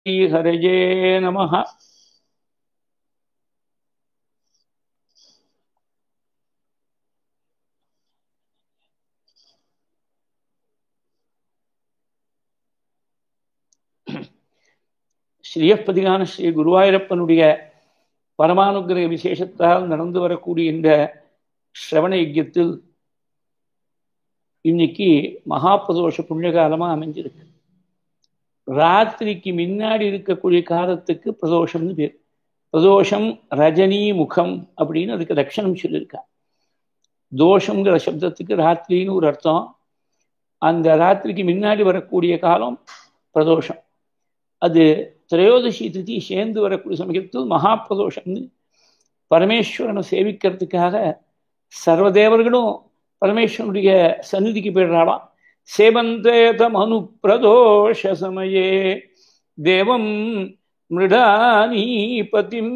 श्रीहरये नमः ஸ்ரீயப்பதிகான ஸ்ரீ குருவாயூரப்பனுடைய பரமானுகிரக விசேஷத்தால் நடந்து வரக்கூடிய இந்த ஸ்ரவண யஜ்யத்தில் இன்னைக்கு மகாபிரதோஷ புண்ணியகாலமாக அமைஞ்சிருக்கு ராத்திரிக்கு முன்னாடி இருக்கக்கூடிய காலத்துக்கு பிரதோஷம்னு பேர் பிரதோஷம் ரஜினி முகம் அப்படின்னு அதுக்கு லட்சணம் சொல்லியிருக்கா தோஷங்கிற சப்தத்துக்கு ராத்திரின்னு ஒரு அர்த்தம் அந்த ராத்திரிக்கு முன்னாடி வரக்கூடிய காலம் பிரதோஷம் அது திரையோதசி திதி சேர்ந்து வரக்கூடிய சமயத்தில் மகா பிரதோஷம்னு பரமேஸ்வரனை சேவிக்கிறதுக்காக சர்வதேவர்களும் பரமேஸ்வரனுடைய சந்நிதிக்கு போயிடுறாளாம் சேவந்தேதம் அனுப்பிரதோஷ சமயே தேவம் மிருடானீபதிம்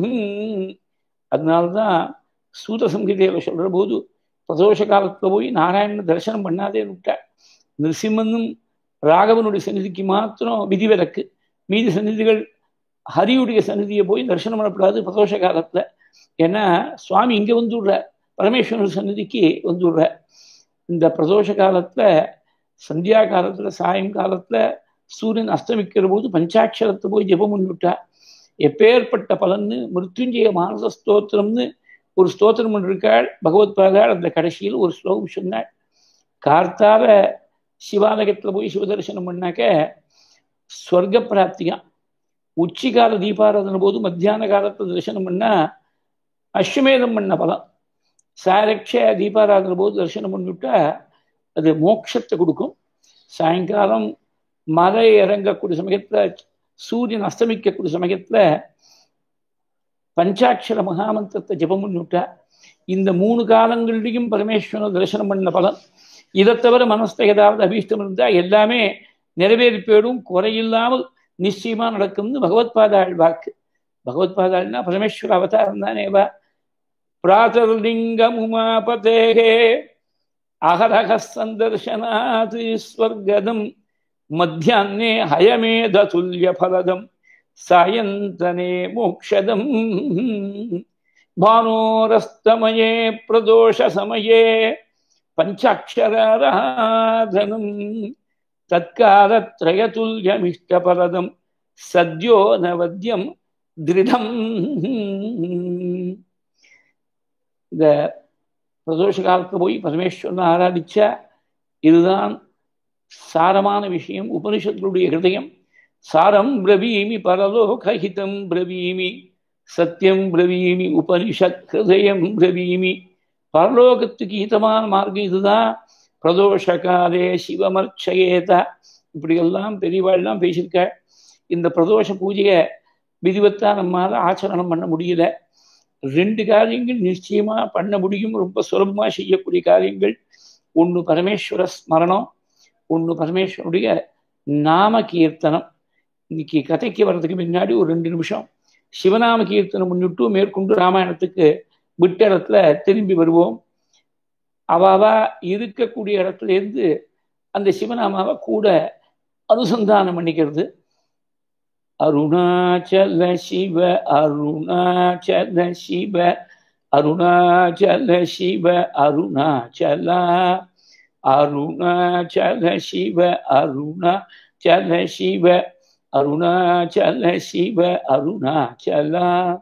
அதனால்தான் சூத சங்கீதையில் சொல்ற போது பிரதோஷ காலத்தில் போய் நாராயணன் தரிசனம் பண்ணாதேன்னு விட்டார் நிருசிம்மனும் ராகவனுடைய சந்நிதிக்கு மாத்திரம் விதிவிலக்கு மீதி சந்நிதிகள் ஹரியுடைய சந்நிதியை போய் தரிசனம் பண்ணக்கூடாது பிரதோஷ காலத்தில் ஏன்னா சுவாமி இங்கே வந்துடுற பரமேஸ்வரன் சந்நிதிக்கு வந்துடுற இந்த பிரதோஷ காலத்தில் சந்தியா காலத்தில் சாயங்காலத்தில் சூரியன் அஸ்தமிக்கிற போது பஞ்சாட்சரத்தை போய் ஜெபம் பண்ணிவிட்டா எப்பேற்பட்ட பலன்னு மிருத்யுஞ்சய மானச ஸ்தோத்திரம்னு ஒரு ஸ்தோத்திரம் ஒன்று இருக்காள் பகவத் பாதாள் அந்த கடைசியில் ஒரு ஸ்லோகம் சொன்னாள் கார்த்தார சிவாலயத்தில் போய் சிவதரிசனம் பண்ணாக்க ஸ்வர்க்க பிராப்திகம் உச்சிகால தீபாராதனை போது மத்தியான காலத்தில் தரிசனம் பண்ணா அஸ்வமேதம் பண்ண பலம் சாரக்ஷ தீபாராதனை போது தரிசனம் பண்ணிவிட்டா அது மோட்சத்தை கொடுக்கும் சாயங்காலம் மலை இறங்கக்கூடிய சமயத்தில் சூரியன் அஸ்தமிக்கக்கூடிய சமயத்தில் பஞ்சாட்சர மகாமந்திரத்தை ஜபம் பண்ணிவிட்டா இந்த மூணு காலங்களிலையும் பரமேஸ்வரன் தரிசனம் பண்ண பலன் இதை தவிர மனசில் ஏதாவது அபீஷ்டம் இருந்தால் எல்லாமே நிறைவேறி போயிடும் குறையில்லாமல் நிச்சயமா நடக்கும்னு பகவத் பாதாள் வாக்கு பகவத் பாதாள்னா பரமேஸ்வர அவதாரம் தானேவா பிராத்தர்லிங்கம் உமாபதேகே அகரக சந்தர்சனாத் ஸ்வர்கதம் மத்தியானே ஹயமேத துல்லிய பலதம் சாயந்தனே மோக்ஷதம் भानोरस्तमये प्रदोषसमये पञ्चाक्षराराधनम् तत्कालत्रयतुल्यमिष्टपरदं सद्यो नवद्यं திருடம் இந்த பிரதோஷ காலத்தில் போய் பரமேஸ்வரனை ஆராதிச்சா இதுதான் சாரமான விஷயம் உபனிஷத்துடைய ஹிருதயம் சாரம் பிரவீமி பரலோகஹிதம் பிரவீமி சத்தியம் பிரவீமி உபனிஷத் ஹிருதயம் பிரவீமி பரலோகத்துக்கு ஹிதமான மார்க்கம் இதுதான் பிரதோஷ காலே சிவமர்ச்சயேத இப்படியெல்லாம் பெரியவாள்லாம் பேசியிருக்க இந்த பிரதோஷ பூஜையை விதிவத்தா நம்மால் ஆச்சரணம் பண்ண முடியல ரெண்டு காரியங்கள் நிச்சயமா பண்ண முடியும் ரொம்ப சுலபமா செய்யக்கூடிய காரியங்கள் ஒன்று பரமேஸ்வர ஸ்மரணம் ஒன்று பரமேஸ்வருடைய நாம கீர்த்தனம் இன்னைக்கு கதைக்கு வர்றதுக்கு முன்னாடி ஒரு ரெண்டு நிமிஷம் சிவநாம கீர்த்தனம் முன்னிட்டு மேற்கொண்டு ராமாயணத்துக்கு விட்ட இடத்துல திரும்பி வருவோம் அவாவா இருக்கக்கூடிய இடத்துல இருந்து அந்த சிவநாமாவை கூட அனுசந்தானம் பண்ணிக்கிறது அருணாச்சல சிவ அருணாச்சல சிவ அருணாச்சல சிவ அருணாச்சல அருணாச்சல சிவ அருணாச்சல சிவ அருணாச்சல சிவ அருணாச்சல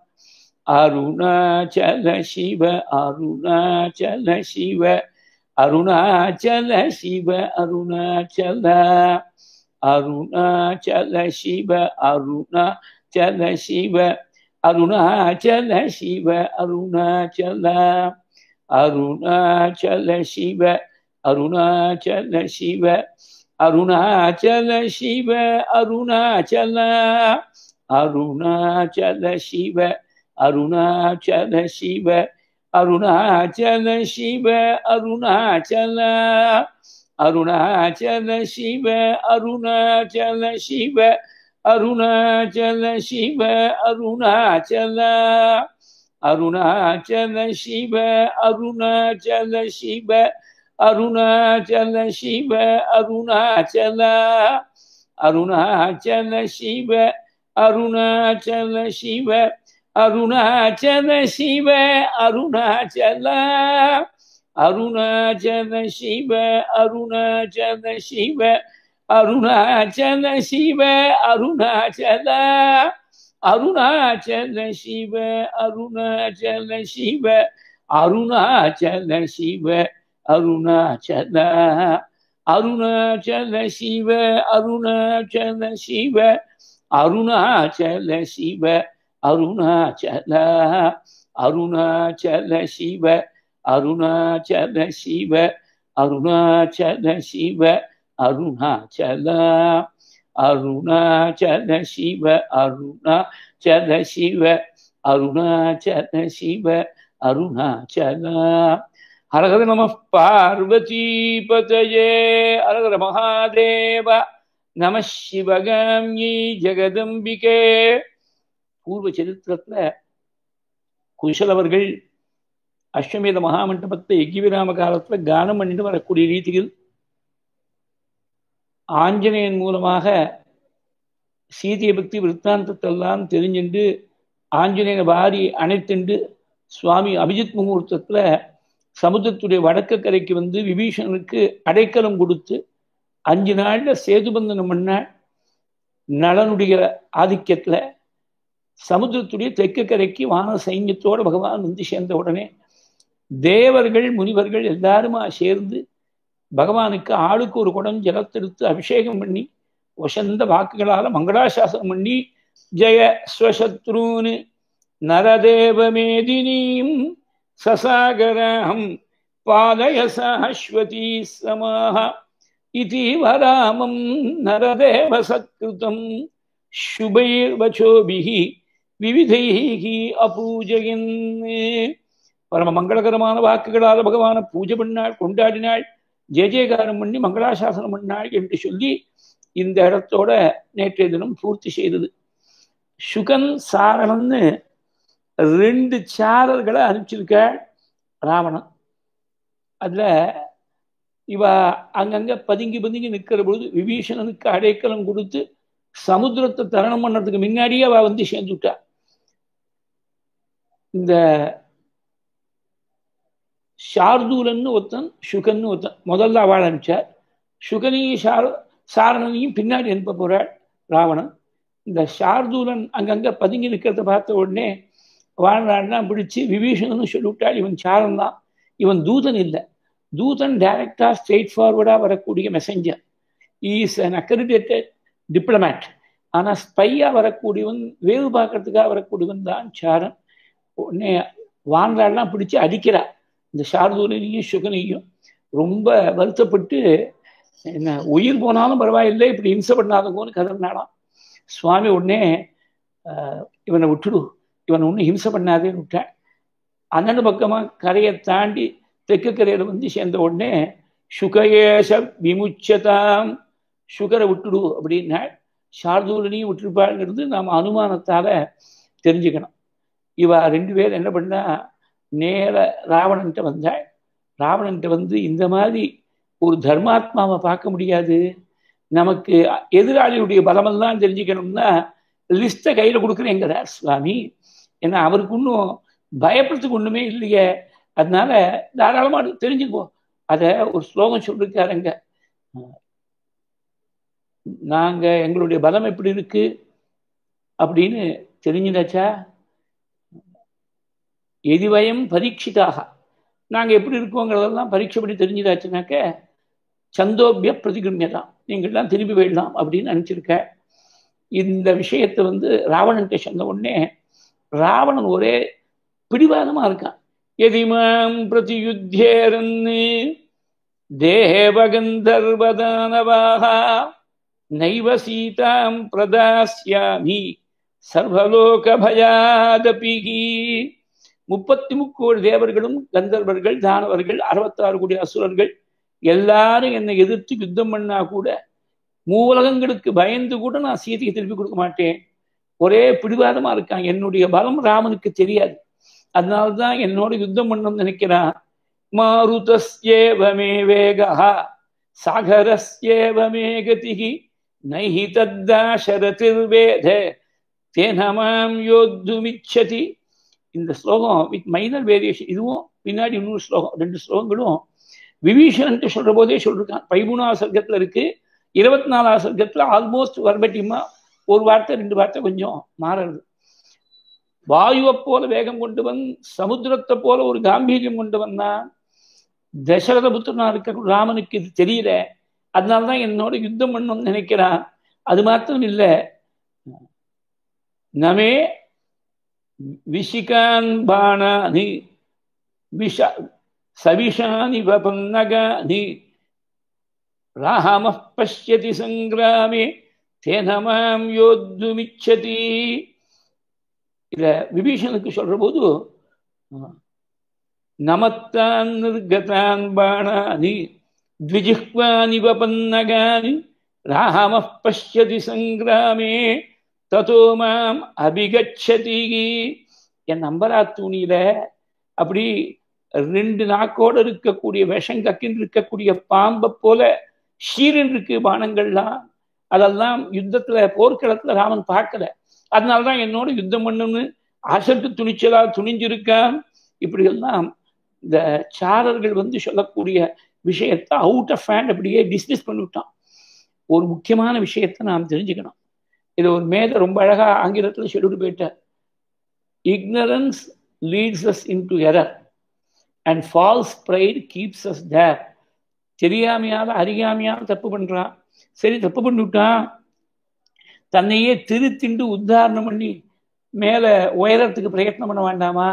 அருணாச்சல சிவ அருணாச்சல சிவ அருணாச்சல சிவ அருணாச்சல அருணாச்சல சிவ அருணாச்சல சிவ அருணாச்சல சிவ அருணாச்சல அருணாச்சல சிவ அருணாச்சல சிவ அருணாச்சல சிவ அருணாச்சல அருணாச்சல சிவ அருணாச்சல சிவ அருணாச்சல சிவ அருணாச்சல அருணாச்சல சிவ அருணாச்சல சிவ அருணாச்சல சிவ அருணாச்சல அருணாச்சல சிவ அருணாச்சல சிவ அருணாச்சல சிவ அருணாச்சல அருணாச்சல சிவ அருணாச்சல சிவ அருணாச்சல சிவ அருணாச்சல அருணாச்சல சிவ அருணாச்சல சிவ அருணாச்சல சிவ அருணாச்சல அருணாச்சல சிவ அருணாச்சல சிவ அருணாச்சல சிவ அருணாச்சல அருணாச்சல சிவ அருணாச்சல சிவ அருணாச்சல சிவ அருணாச்சல அருணாச்சல சிவ அருணாச்சல சிவ அருணாச்சல சிவ அருணாச்சல அருணாச்சல சிவ அருணாச்சல சிவ அருணாச்சல சிவ அருணாச்சல ஹரஹர நம பார்வதீபதயே ஹரஹர மகாதேவ நம சிவகாமியை ஜெகதம்பிகே பூர்வ சரித்திரத்துல குஷலவர்கள் அஸ்வமேத மகாமண்டபத்தை எக்கிவிராம காலத்துல கானம் பண்ணிட்டு வரக்கூடிய ரீதியில் ஆஞ்சநேயன் மூலமாக சீதையை பக்தி விற்த்தாந்தத்தெல்லாம் தெரிஞ்சுண்டு ஆஞ்சநேயன வாரி அணைத்துண்டு சுவாமி அபிஜித் முகூர்த்தத்துல சமுத்திரத்துடைய வடக்கு கரைக்கு வந்து விபீஷணனுக்கு அடைக்கலம் கொடுத்து அஞ்சு நாள்ல சேதுபந்தனம் பண்ண நலனுடைய ஆதிக்கத்துல சமுத்திரத்துடைய தெற்கு கரைக்கு வான சைன்யத்தோட பகவான் வந்து சேர்ந்த உடனே தேவர்கள் முனிவர்கள் எல்லாருமா சேர்ந்து பகவானுக்கு ஆளுக்கு ஒரு குடம் ஜலத்தெடுத்து அபிஷேகம் பண்ணி வசந்த வாக்குகளால மங்களாசாசனம் பண்ணி ஜெய ஸ்வசத்ரூனு நரதேவமேதினீம் சசாகராம் பாதய சாஸ்வதி சமாக இதீவராமம் நரதேவ சத்கிருதம் சுபைர்வச்சோபிஹி விவிதைஹி அபூஜயன் பரம மங்களகரமான வாக்குகளால் பகவான பூஜை பண்ணாள் கொண்டாடினாள் ஜெய ஜெயகாரம் பண்ணி மங்களாசாசனம் பண்ணாள் என்று சொல்லி இந்த இடத்தோட நேற்றைய தினம் பூர்த்தி செய்தது சுகன் சாரணன்னு ரெண்டு சாரர்களை அனுப்பிச்சிருக்காள் ராவணன் அதுல இவ அங்கங்க பதுங்கி பதுங்கி நிற்கிற பொழுது விபீஷணனுக்கு அடைக்கலம் கொடுத்து சமுத்திரத்தை தரணம் பண்ணறதுக்கு முன்னாடியே அவ வந்து சேர்ந்துட்டா இந்த ஷார்தூலன்னு ஒருத்தன் சுகன்னு ஒருத்தன் முதல்ல அவள் அனுப்பிச்சார் சுகனையும் ஷார் சாரணனையும் பின்னாடி அனுப்ப போறாள் ராவணன் இந்த ஷார்தூலன் அங்கங்க பதுங்கி நிற்கிறத பார்த்த உடனே வாழ்நாள்லாம் பிடிச்சு விபீஷணன்னு சொல்லிவிட்டாள் இவன் சாரன் தான் இவன் தூதன் இல்லை தூதன் டைரக்டா ஸ்ட்ரெயிட் ஃபார்வர்டா வரக்கூடிய messenger is an accredited diplomat ஆனா ஸ்பையா வரக்கூடியவன் வேவு பார்க்கறதுக்காக வரக்கூடியவன் தான் சாரன் உடனே வான்காடெல்லாம் பிடிச்சு அடிக்கிறா இந்த சார்தூலையும் சுகனையும் ரொம்ப வருத்தப்பட்டு என்ன உயிர் போனாலும் பரவாயில்லை இப்படி இம்சை பண்ணாதவங்கன்னு கதறினாலாம் சுவாமி உடனே இவனை விட்டுடு இவனை ஒன்றும் ஹிம்சை பண்ணாதேன்னு விட்டேன் அண்ணன் பக்கமா கரையை தாண்டி தெற்கு கரையில வந்து சேர்ந்த உடனே சுகயேச விமுச்சதாம் சுகரை விட்டுடு அப்படின்னா சார்தூலனையும் விட்டுருப்பாங்கிறது நாம் அனுமானத்தால தெரிஞ்சுக்கணும் இவ ரெண்டு பேர் என்ன பண்ணா நேர ராவணன்ட்ட வந்தாள் ராவணன்ட்ட வந்து இந்த மாதிரி ஒரு தர்மாத்மாவை பார்க்க முடியாது நமக்கு எதிராளியுடைய பலமெல்லாம் தெரிஞ்சுக்கணும்னா லிஸ்ட்டை கையில் கொடுக்குறேங்கிறார் சுவாமி ஏன்னா அவருக்கு இன்னும் பயப்படுறதுக்கு ஒன்றுமே இல்லையே அதனால தாராளமாக தெரிஞ்சுக்கோ அதை ஒரு ஸ்லோகம் சொல்லிருக்காருங்க நாங்கள் எங்களுடைய பலம் எப்படி இருக்கு அப்படின்னு தெரிஞ்சுதாச்சா எதிவயம் பரீட்சிதாக நாங்கள் எப்படி இருக்கோங்கிறதெல்லாம் பரீட்சை பண்ணி தெரிஞ்சுதாச்சுனாக்க சந்தோபிய பிரதிகிருமியதான் நீங்கள்லாம் திரும்பி போயிடலாம் அப்படின்னு நினச்சிருக்க இந்த விஷயத்தை வந்து ராவணன்ட்ட சொன்ன உடனே ராவணன் ஒரே பிடிவாதமாக இருக்கான் எதிமாம் பிரதியுத்தேரன்னு தேவகந்தர்வதானவாக நைவ சீதாம் பிரதாஸ்யாமி சர்வலோக பயாதபிகி முப்பத்தி முக்கோடி தேவர்களும் கந்தர்வர்கள் தானவர்கள் அறுபத்தாறு கோடி அசுரர்கள் எல்லாரும் என்னை எதிர்த்து யுத்தம் பண்ணா கூட மூலகங்களுக்கு பயந்து கூட நான் சீதையை திருப்பி கொடுக்க மாட்டேன் ஒரே பிடிவாதமா இருக்கான் என்னுடைய பலம் ராமனுக்கு தெரியாது அதனால்தான் என்னோட யுத்தம் பண்ணணும்னு நினைக்கிறான் மாருதஸ்யேவமே வேகா சாகரஸ்யேவமே கதிகி நைஹி தத்தாசரதிர்வேத தேனமாம் யோத்துமிச்சதி இந்த ஸ்லோகம் வித் மைனர் வேரியேஷன் இதுவும் பின்னாடி இன்னொரு ஸ்லோகம் ரெண்டு ஸ்லோகங்களும் விபீஷணன் சொல்ற போதே சொல்லிருக்கான் பதிமூணாவது சர்க்கத்துல இருக்கு இருபத்தி நாலாவது சர்க்கத்துல ஆல்மோஸ்ட் வர்பட்டியமா ஒரு வார்த்தை ரெண்டு வார்த்தை கொஞ்சம் மாறுறது வாயுவை போல வேகம் கொண்டு வந் சமுத்திரத்தை போல ஒரு காம்பீரியம் கொண்டு வந்தான் தசரத புத்திரனா இருக்க ராமனுக்கு இது தெரியல அதனாலதான் என்னோட யுத்தம் பண்ணணும்னு நினைக்கிறான் அது மாத்திரம் இல்லை நமே விஷிகான் பாணானி விஷ சவிஷானி வபன்னகானி ராம பசியதி சங்கிராமே தேனமாம் யோத்துமிச்சதி இத விபீஷனுக்கு சொல்ற போது நமத்தான் நிர்கதான் பாணானி द्विजिह्वानि वपन्नगानि रामः पश्यति सङ्ग्रामे தத்தோ மாம் அபிகச்சதி என் நம்பரா தூணியில அப்படி ரெண்டு நாக்கோடு இருக்கக்கூடிய விஷம் கக்கின்னு இருக்கக்கூடிய பாம்பை போல ஷீரன் இருக்கு பானங்கள்லாம் அதெல்லாம் யுத்தத்துல போர்க்களத்துல ராமன் பார்க்கல அதனாலதான் என்னோட யுத்தம் பண்ணணும்னு அசட்டு துணிச்சலா துணிஞ்சிருக்கான் இப்படி எல்லாம் இந்த சாரர்கள் வந்து சொல்லக்கூடிய விஷயத்தை அவுட் ஆஃப் ஹேண்ட் அப்படியே டிஸ்மிஸ் பண்ணிவிட்டான் ஒரு முக்கியமான விஷயத்தை நாம் தெரிஞ்சுக்கணும் இது ஒரு மேத ரொம்ப அழகா ஆங்கிலத்தில் சொல்லிட்டு போயிட்டார் ignorance leads us into error and false pride keeps us there தெரியாமையால அறியாமையால தப்பு பண்றான் சரி தப்பு பண்ணிவிட்டான் தன்னையே திருத்திண்டு உத்தாரணம் பண்ணி மேல உயரத்துக்கு பிரயத்னம் பண்ண வேண்டாமா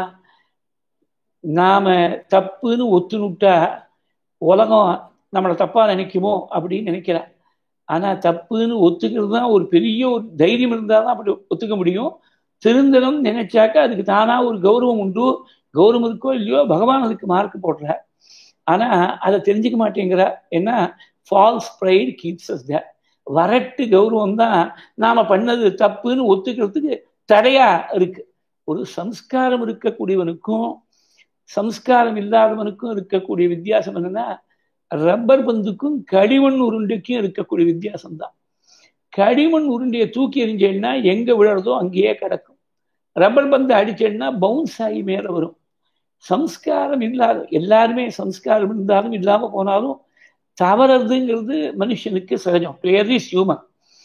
நாம தப்புன்னு ஒத்துனுட்டா உலகம் நம்மளை தப்பா நினைக்குமோ அப்படின்னு நினைக்கிறேன் ஆனா தப்புன்னு ஒத்துக்கிறது தான் ஒரு பெரிய ஒரு தைரியம் இருந்தால் தான் அப்படி ஒத்துக்க முடியும் திருந்தனம் நினைச்சாக்க அதுக்கு தானா ஒரு கௌரவம் உண்டு கௌரவம் இருக்கோ இல்லையோ பகவான் அதுக்கு மார்க் போடுற ஆனா அதை தெரிஞ்சுக்க மாட்டேங்கிற ஏன்னா false pride keeps us the வரட்டு கௌரவம் தான் நாம பண்ணது தப்புன்னு ஒத்துக்கிறதுக்கு தடையா இருக்கு ஒரு சம்ஸ்காரம் இருக்கக்கூடியவனுக்கும் சம்ஸ்காரம் இல்லாதவனுக்கும் இருக்கக்கூடிய வித்தியாசம் என்னன்னா ரப்பர் பந்துக்கும் களிமண் உருண்டைக்கும் இருக்கக்கூடிய வித்தியாசம் தான் களிமண் உருண்டையை தூக்கி எறிஞ்சேன்னா எங்க விழறதோ அங்கேயே கிடக்கும் ரப்பர் பந்து அடிச்சேன்னா பவுன்ஸ் ஆகி மேல வரும் சம்ஸ்காரம் இல்லாத எல்லாருமே சம்ஸ்காரம் இருந்தாலும் இல்லாம போனாலும் தவறதுங்கிறது மனுஷனுக்கு சகஜம் இஸ் ஹியூமன்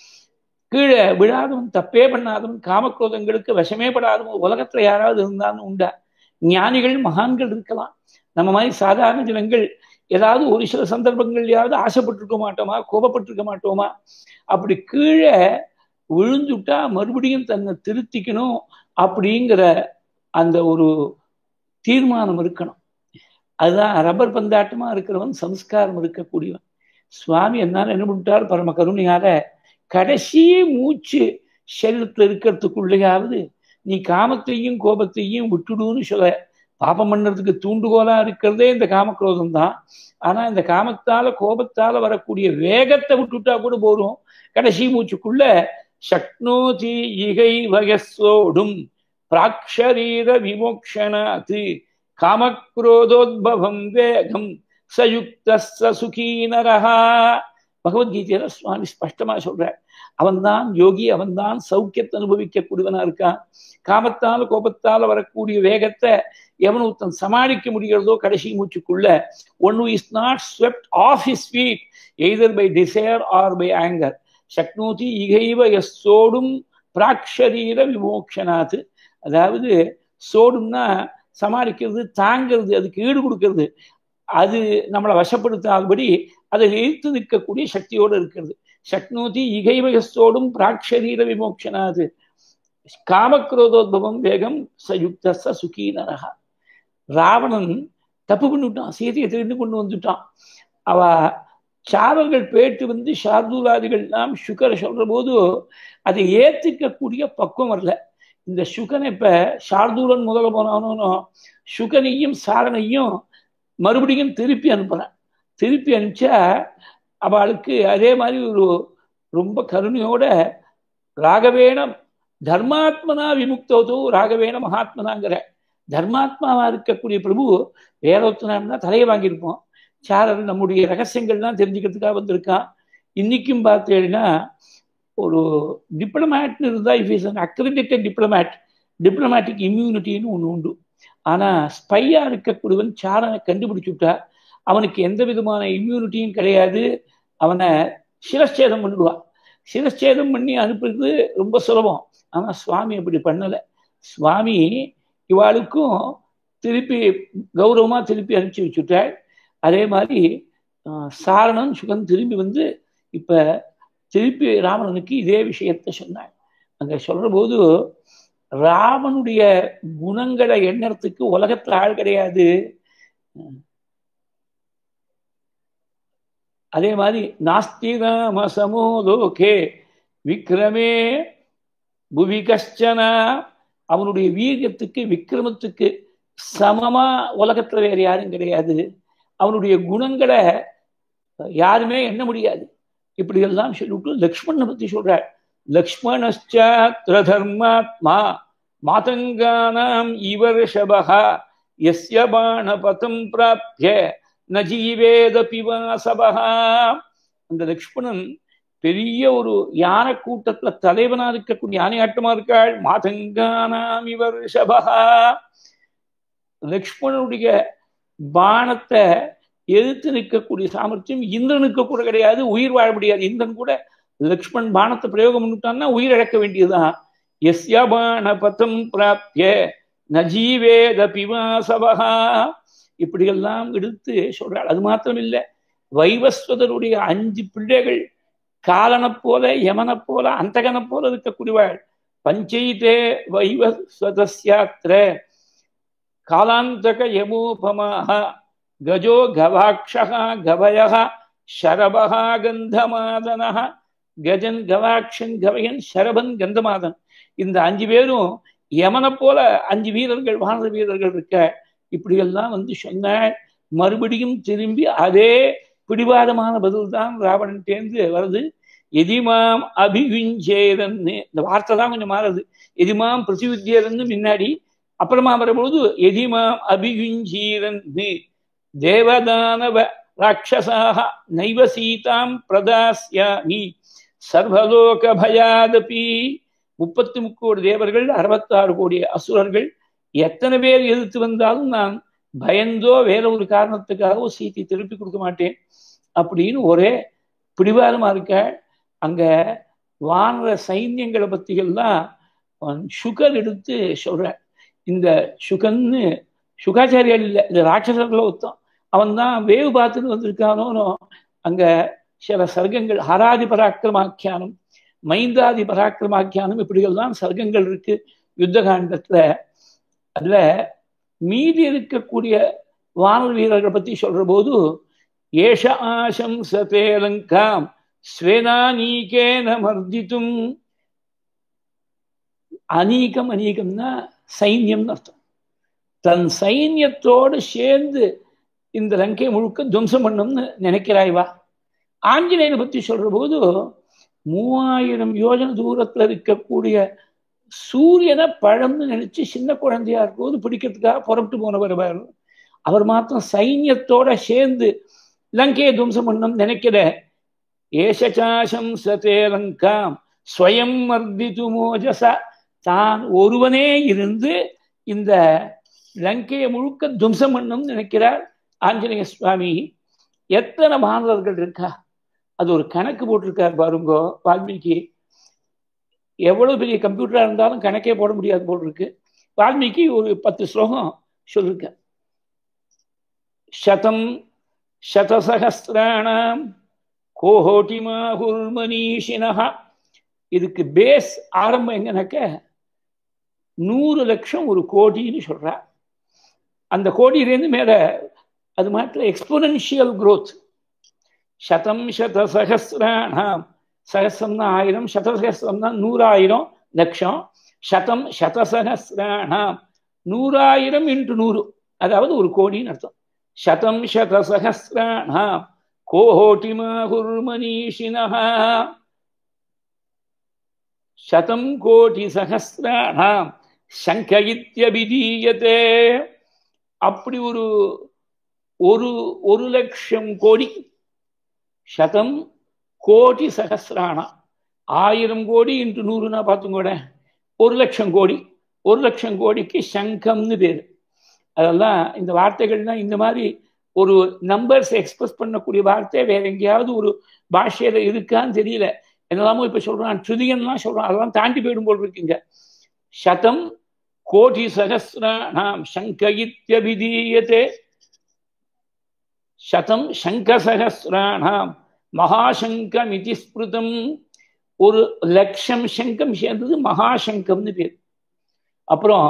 கீழே விழாதவன் தப்பே பண்ணாதவன் காமக்ரோதங்களுக்கு விஷமே படாதவன் உலகத்துல யாராவது இருந்தாலும் உண்டா ஞானிகள் மகான்கள் இருக்கலாம் நம்ம மாதிரி சாதாரண ஜனங்கள் ஏதாவது ஒரு சில சந்தர்ப்பங்கள்லயாவது ஆசைப்பட்டிருக்க மாட்டோமா கோபப்பட்டிருக்க மாட்டோமா அப்படி கீழே விழுந்துட்டா மறுபடியும் தன்னை திருத்திக்கணும் அப்படிங்கிற அந்த ஒரு தீர்மானம் இருக்கணும் அதுதான் ரப்பர் பந்தாட்டமா இருக்கிறவன் சம்ஸ்காரம் இருக்கக்கூடியவன் சுவாமி என்னால என்ன பண்ணிட்டார் பரம கருணையால கடைசி மூச்சு சரீரத்தில் இருக்கிறதுக்குள்ளேயாவது நீ காமத்தையும் கோபத்தையும் விட்டுடுன்னு சொல்ல பாபம் பண்ணுறதுக்கு தூண்டுகோலா இருக்கிறதே இந்த காமக்ரோதம் தான் ஆனா இந்த காமத்தால கோபத்தால வரக்கூடிய வேகத்தை விட்டுட்டா கூட போறோம் கடைசி மூச்சுக்குள்ள சக்னோதி இகை வயசோடும் பிராக்ஷரீர விமோக்ஷனாத்து காமக்ரோதோத்பவம் வேகம் சயுக்த சுகீனரஹா பகவத்கீதையில சுவாமி ஸ்பஷ்டமா சொல்றார் அவன்தான் யோகி அவன்தான் சௌக்கியத்தை அனுபவிக்கக்கூடியவனா இருக்கான் காமத்தால கோபத்தால வரக்கூடிய வேகத்தை எவன் ஒருத்தன் சமாளிக்க முடிகிறதோ கடைசி மூச்சுக்குள்ள one is not swept off his feet either by desire or by anger சக்னோதி இகைவ எஸ் சோடும் பிராக்ஷரீர விமோக்ஷனாத்து அதாவது சோடும்னா சமாளிக்கிறது தாங்கிறது அதுக்கு ஈடு கொடுக்கறது அது நம்மளை வசப்படுத்தாதபடி அதை எதிர்த்து நிற்கக்கூடிய சக்தியோடு இருக்கிறது சக்னோதி இகைவயசோடும் பிராக்ஷரீர விமோக்ஷனாது காமக்ரோதோத்பவம் வேகம் சயுக்த சுகீனரகா ராவணன் தப்பு பண்ணிவிட்டான் சீதையை தெரிந்து கொண்டு வந்துட்டான் அவ சாரல்கள் பேட்டு வந்து சார்தூலாதிகள் எல்லாம் சுகரை சொல்ற போது அதை ஏத்துக்கக்கூடிய பக்குவம் வரல இந்த சுகனை இப்ப சார்தூலன் முதல்ல போனானோ சுகனையும் சாரனையும் மறுபடியும் திருப்பி அனுப்புறேன் திருப்பி அனுப்பிச்சா அவளுக்கு அதே மாதிரி ஒரு ரொம்ப கருணையோட ராகவேணம் தர்மாத்மனா விமுக்தோதோ ராகவேண மகாத்மனாங்கிற தர்மாத்மாவா இருக்கக்கூடிய பிரபு வேறொத்தனா தலையை வாங்கியிருப்போம் சாரர் நம்முடைய ரகசியங்கள்லாம் தெரிஞ்சுக்கிறதுக்காக வந்திருக்கான் இன்னைக்கும் பார்த்தீங்கன்னா ஒரு டிப்ளமேட்னு இருந்தால் if is an accredited diplomat diplomatic இம்யூனிட்டின்னு ஒன்று உண்டு ஆனால் ஸ்பையாக இருக்கக்கூடியவன் சாரனை கண்டுபிடிச்சு விட்டா அவனுக்கு எந்த விதமான இம்யூனிட்டியும் கிடையாது அவனை சிரச்சேதம் பண்ணிடுவான் சிரச்சேதம் பண்ணி அனுப்புறது ரொம்ப சுலபம் ஆனால் சுவாமி அப்படி பண்ணலை சுவாமி இவாளுக்கும் திருப்பி கௌரவமாக திருப்பி அனுப்பிச்சி வச்சுட்டாள் அதே மாதிரி சாரணன் சுகன் திரும்பி வந்து இப்போ திருப்பி ராவணனுக்கு இதே விஷயத்த சொன்னாள் அங்கே சொல்கிற போது ராமனுடைய குணங்களை எண்ணறதுக்கு உலகத்தில் ஆள் கிடையாது அதே மாதிரி நாஸ்தி ராம சமோ லோகே விக்ரமே புவி கஷ்டன அவனுடைய வீரியத்துக்கு விக்ரமத்துக்கு சமமா உலகத்துல வேற யாரும் கிடையாது அவனுடைய குணங்களை யாருமே எண்ண முடியாது இப்படி எல்லாம் சொல்லிவிட்டு லக்ஷ்மணனை பத்தி சொல்றாள் லக்ஷ்மணாத்திர தர்மாத்மா மாதங்கானாம் இவர் ஷபகா எஸ்ய பாணபதம் பிராப்திய ந ஜீவேதபி வாசபகா அந்த லக்ஷ்மணன் பெரிய ஒரு யானை கூட்டத்துல தலைவனா இருக்கக்கூடிய யானையாட்டமா இருக்காள் மாதங்கானாம் இவர் ஷபகா லக்ஷ்மணனுடைய பானத்தை எதிர்த்து நிற்கக்கூடிய சாமர்த்தியம் இந்திரனுக்கு கூட கிடையாது உயிர் வாழ முடியாது இந்திரன் கூட லக்ஷ்மண் பானத்தை பிரயோகம் பண்ணிட்டான்னா உயிர் இழக்க வேண்டியதுதான் எஸ்ய பான பதம் பிராப்திய நஜீவேத பிவாசபகா இப்படியெல்லாம் எடுத்து சொல்றாள் அது மாத்திரம் இல்லை வைவஸ்வதருடைய அஞ்சு பிள்ளைகள் காலனை போல யமனை போல அந்தகனை போல இருக்கக்கூடியவாள் பஞ்சைதே வைவஸ்வதஸ்யாத்திர காலாந்தக யமோபமாக கஜோ கவாட்சா கவய ஷரபா கந்தமாதன கஜன் கவாக்ஷன் கவயன் ஷரபன் கந்தமாதன் இந்த அஞ்சு பேரும் யமனை போல அஞ்சு வீரர்கள் வானர வீரர்கள் இருக்க இப்படியெல்லாம் வந்து சொன்ன மறுபடியும் திரும்பி அதே பிடிவாதமான பதில் தான் ராவணன் தேர்ந்து வருது எதிமாம் அபிவிஞ்சேரன்னு இந்த வார்த்தை தான் கொஞ்சம் மாறுது எதிமாம் பிரதிவித்தியரன்னு முன்னாடி அப்புறமா வரும்பொழுது எதிமாம் அபிவிஞ்சீரன்னு தேவதானவ ராட்சசாக நைவ சீதாம் பிரதாஸ்யாமி சர்வலோக பயாதபி முப்பத்தி முக்கோடி தேவர்கள் அறுபத்தாறு கோடி அசுரர்கள் எத்தனை பேர் எதிர்த்து வந்தாலும் நான் பயந்தோ வேற ஒரு காரணத்துக்காகவோ சீத்தை திருப்பி கொடுக்க மாட்டேன் அப்படின்னு ஒரே பிடிவாதமா இருக்க அங்க வானர சைன்யங்களை பத்திகள்லாம் சுகர் எடுத்து சொல்ற இந்த சுகன்னு சுகாச்சாரியால் இல்லை இந்த ராட்சசர்களை ஒருத்தம் அவன் தான் வேவு பார்த்துட்டு வந்திருக்கானோனோ அங்க சில சர்க்கங்கள் ஹராதி பராக்கிரமாக்கியானம் மைந்தாதி பராக்கிரமாக்கியானம் இப்படியெல்லாம் சர்க்கங்கள் இருக்கு யுத்த காண்டத்துல அதுல மீதி இருக்கக்கூடிய வானல் வீரர்களை பத்தி சொல்ற போது ஏஷ ஆசம் சதேலங்காம் ஸ்வேனானீகேன மர்தித்தும் அநீகம் அநீகம்னா சைன்யம்னு அர்த்தம் தன் சைன்யத்தோடு சேர்ந்து இந்த லங்கை முழுக்க துவம்சம் பண்ணணும்னு நினைக்கிறாய்வா ஆஞ்சநேயனை பத்தி சொல்ற போது மூவாயிரம் யோஜன தூரத்துல இருக்கக்கூடிய சூரியனை பழம்னு நினைச்சு சின்ன குழந்தையா இருக்கும்போது பிடிக்கிறதுக்காக புறப்பட்டு போனவர் அவர் அவர் மாத்திரம் சைன்யத்தோட சேர்ந்து லங்கையை துவம்சம் பண்ணணும் நினைக்கிற ஏஷாசம் சதே லங்காம் ஸ்வயம் மர்தித்து மோஜச தான் ஒருவனே இருந்து இந்த லங்கையை முழுக்க துவம்சம் பண்ணணும்னு நினைக்கிறார் ஆஞ்சநேய சுவாமி எத்தனை மாணவர்கள் இருக்கா அது ஒரு கணக்கு போட்டிருக்கார் பாருங்கோ வால்மீகி எவ்வளவு பெரிய கம்ப்யூட்டரா இருந்தாலும் கணக்கே போட முடியாது போல் இருக்கு வால்மீகி ஒரு பத்து ஸ்லோகம் சொல்லிருக்க சதம் சதசகஸ்திராணாம் கோஹோட்டிமாகுர் மனீஷினஹா இதுக்கு பேஸ் ஆரம்பம் எங்கனாக்க நூறு லட்சம் ஒரு கோடின்னு சொல்றா அந்த கோடியிலேருந்து மேல அது மாத்திர எக்ஸ்போனன்ஷியல் குரோத் சதம் சத சகசிராணாம் சகசிரம்னா ஆயிரம் சதசகசிரம்னா நூறாயிரம் லட்சம் சதம் சதசகசிராணாம் நூறாயிரம் இன்ட்டு நூறு அதாவது ஒரு கோடின்னு அர்த்தம் சதம் சதசகசிராணாம் கோஹோட்டிமாகுர் மனீஷினஹா சதம் கோடி சகசிராணாம் சங்க இத்தியபிதீயத்தே அப்படி ஒரு ஒரு ஒரு லட்சம் கோடி சதம் கோடி சகசிரானா ஆயிரம் கோடி இன்று நூறுனா பார்த்துங்கூட ஒரு லட்சம் கோடி ஒரு லட்சம் கோடிக்கு சங்கம்னு பேர் அதெல்லாம் இந்த வார்த்தைகள்லாம் இந்த மாதிரி ஒரு நம்பர்ஸ் எக்ஸ்பிரஸ் பண்ணக்கூடிய வார்த்தை வேற எங்கேயாவது ஒரு பாஷையில இருக்கான்னு தெரியல என்னெல்லாமோ இப்ப சொல்றான் ட்ரிலியன்லாம் சொல்றான் அதெல்லாம் தாண்டி போயிடும் போல் இருக்குங்க சதம் கோடி சகசிராணாம் சங்கயித்யபிதீயத்தே சதம் சங்கசகசிராணாம் மகாசங்கமிதி ஸ்மிருதம் ஒரு லட்சம் சங்கம் சேர்ந்தது மகாசங்கம்னு பேர் அப்புறம்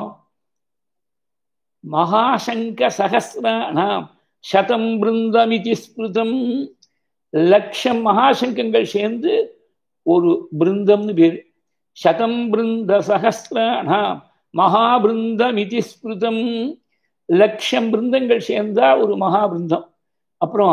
மகாசங்க சகசிராணாம் சதம் பிருந்தமிதி ஸ்மிருதம் லட்சம் மகாசங்கங்கள் சேர்ந்து ஒரு பிருந்தம்னு பேர் சதம் பிருந்த சகசிராணாம் மகாபிருந்தமிதி ஸ்மிருதம் லட்சம் பிருந்தங்கள் சேர்ந்தா ஒரு மகாபிருந்தம் அப்புறம்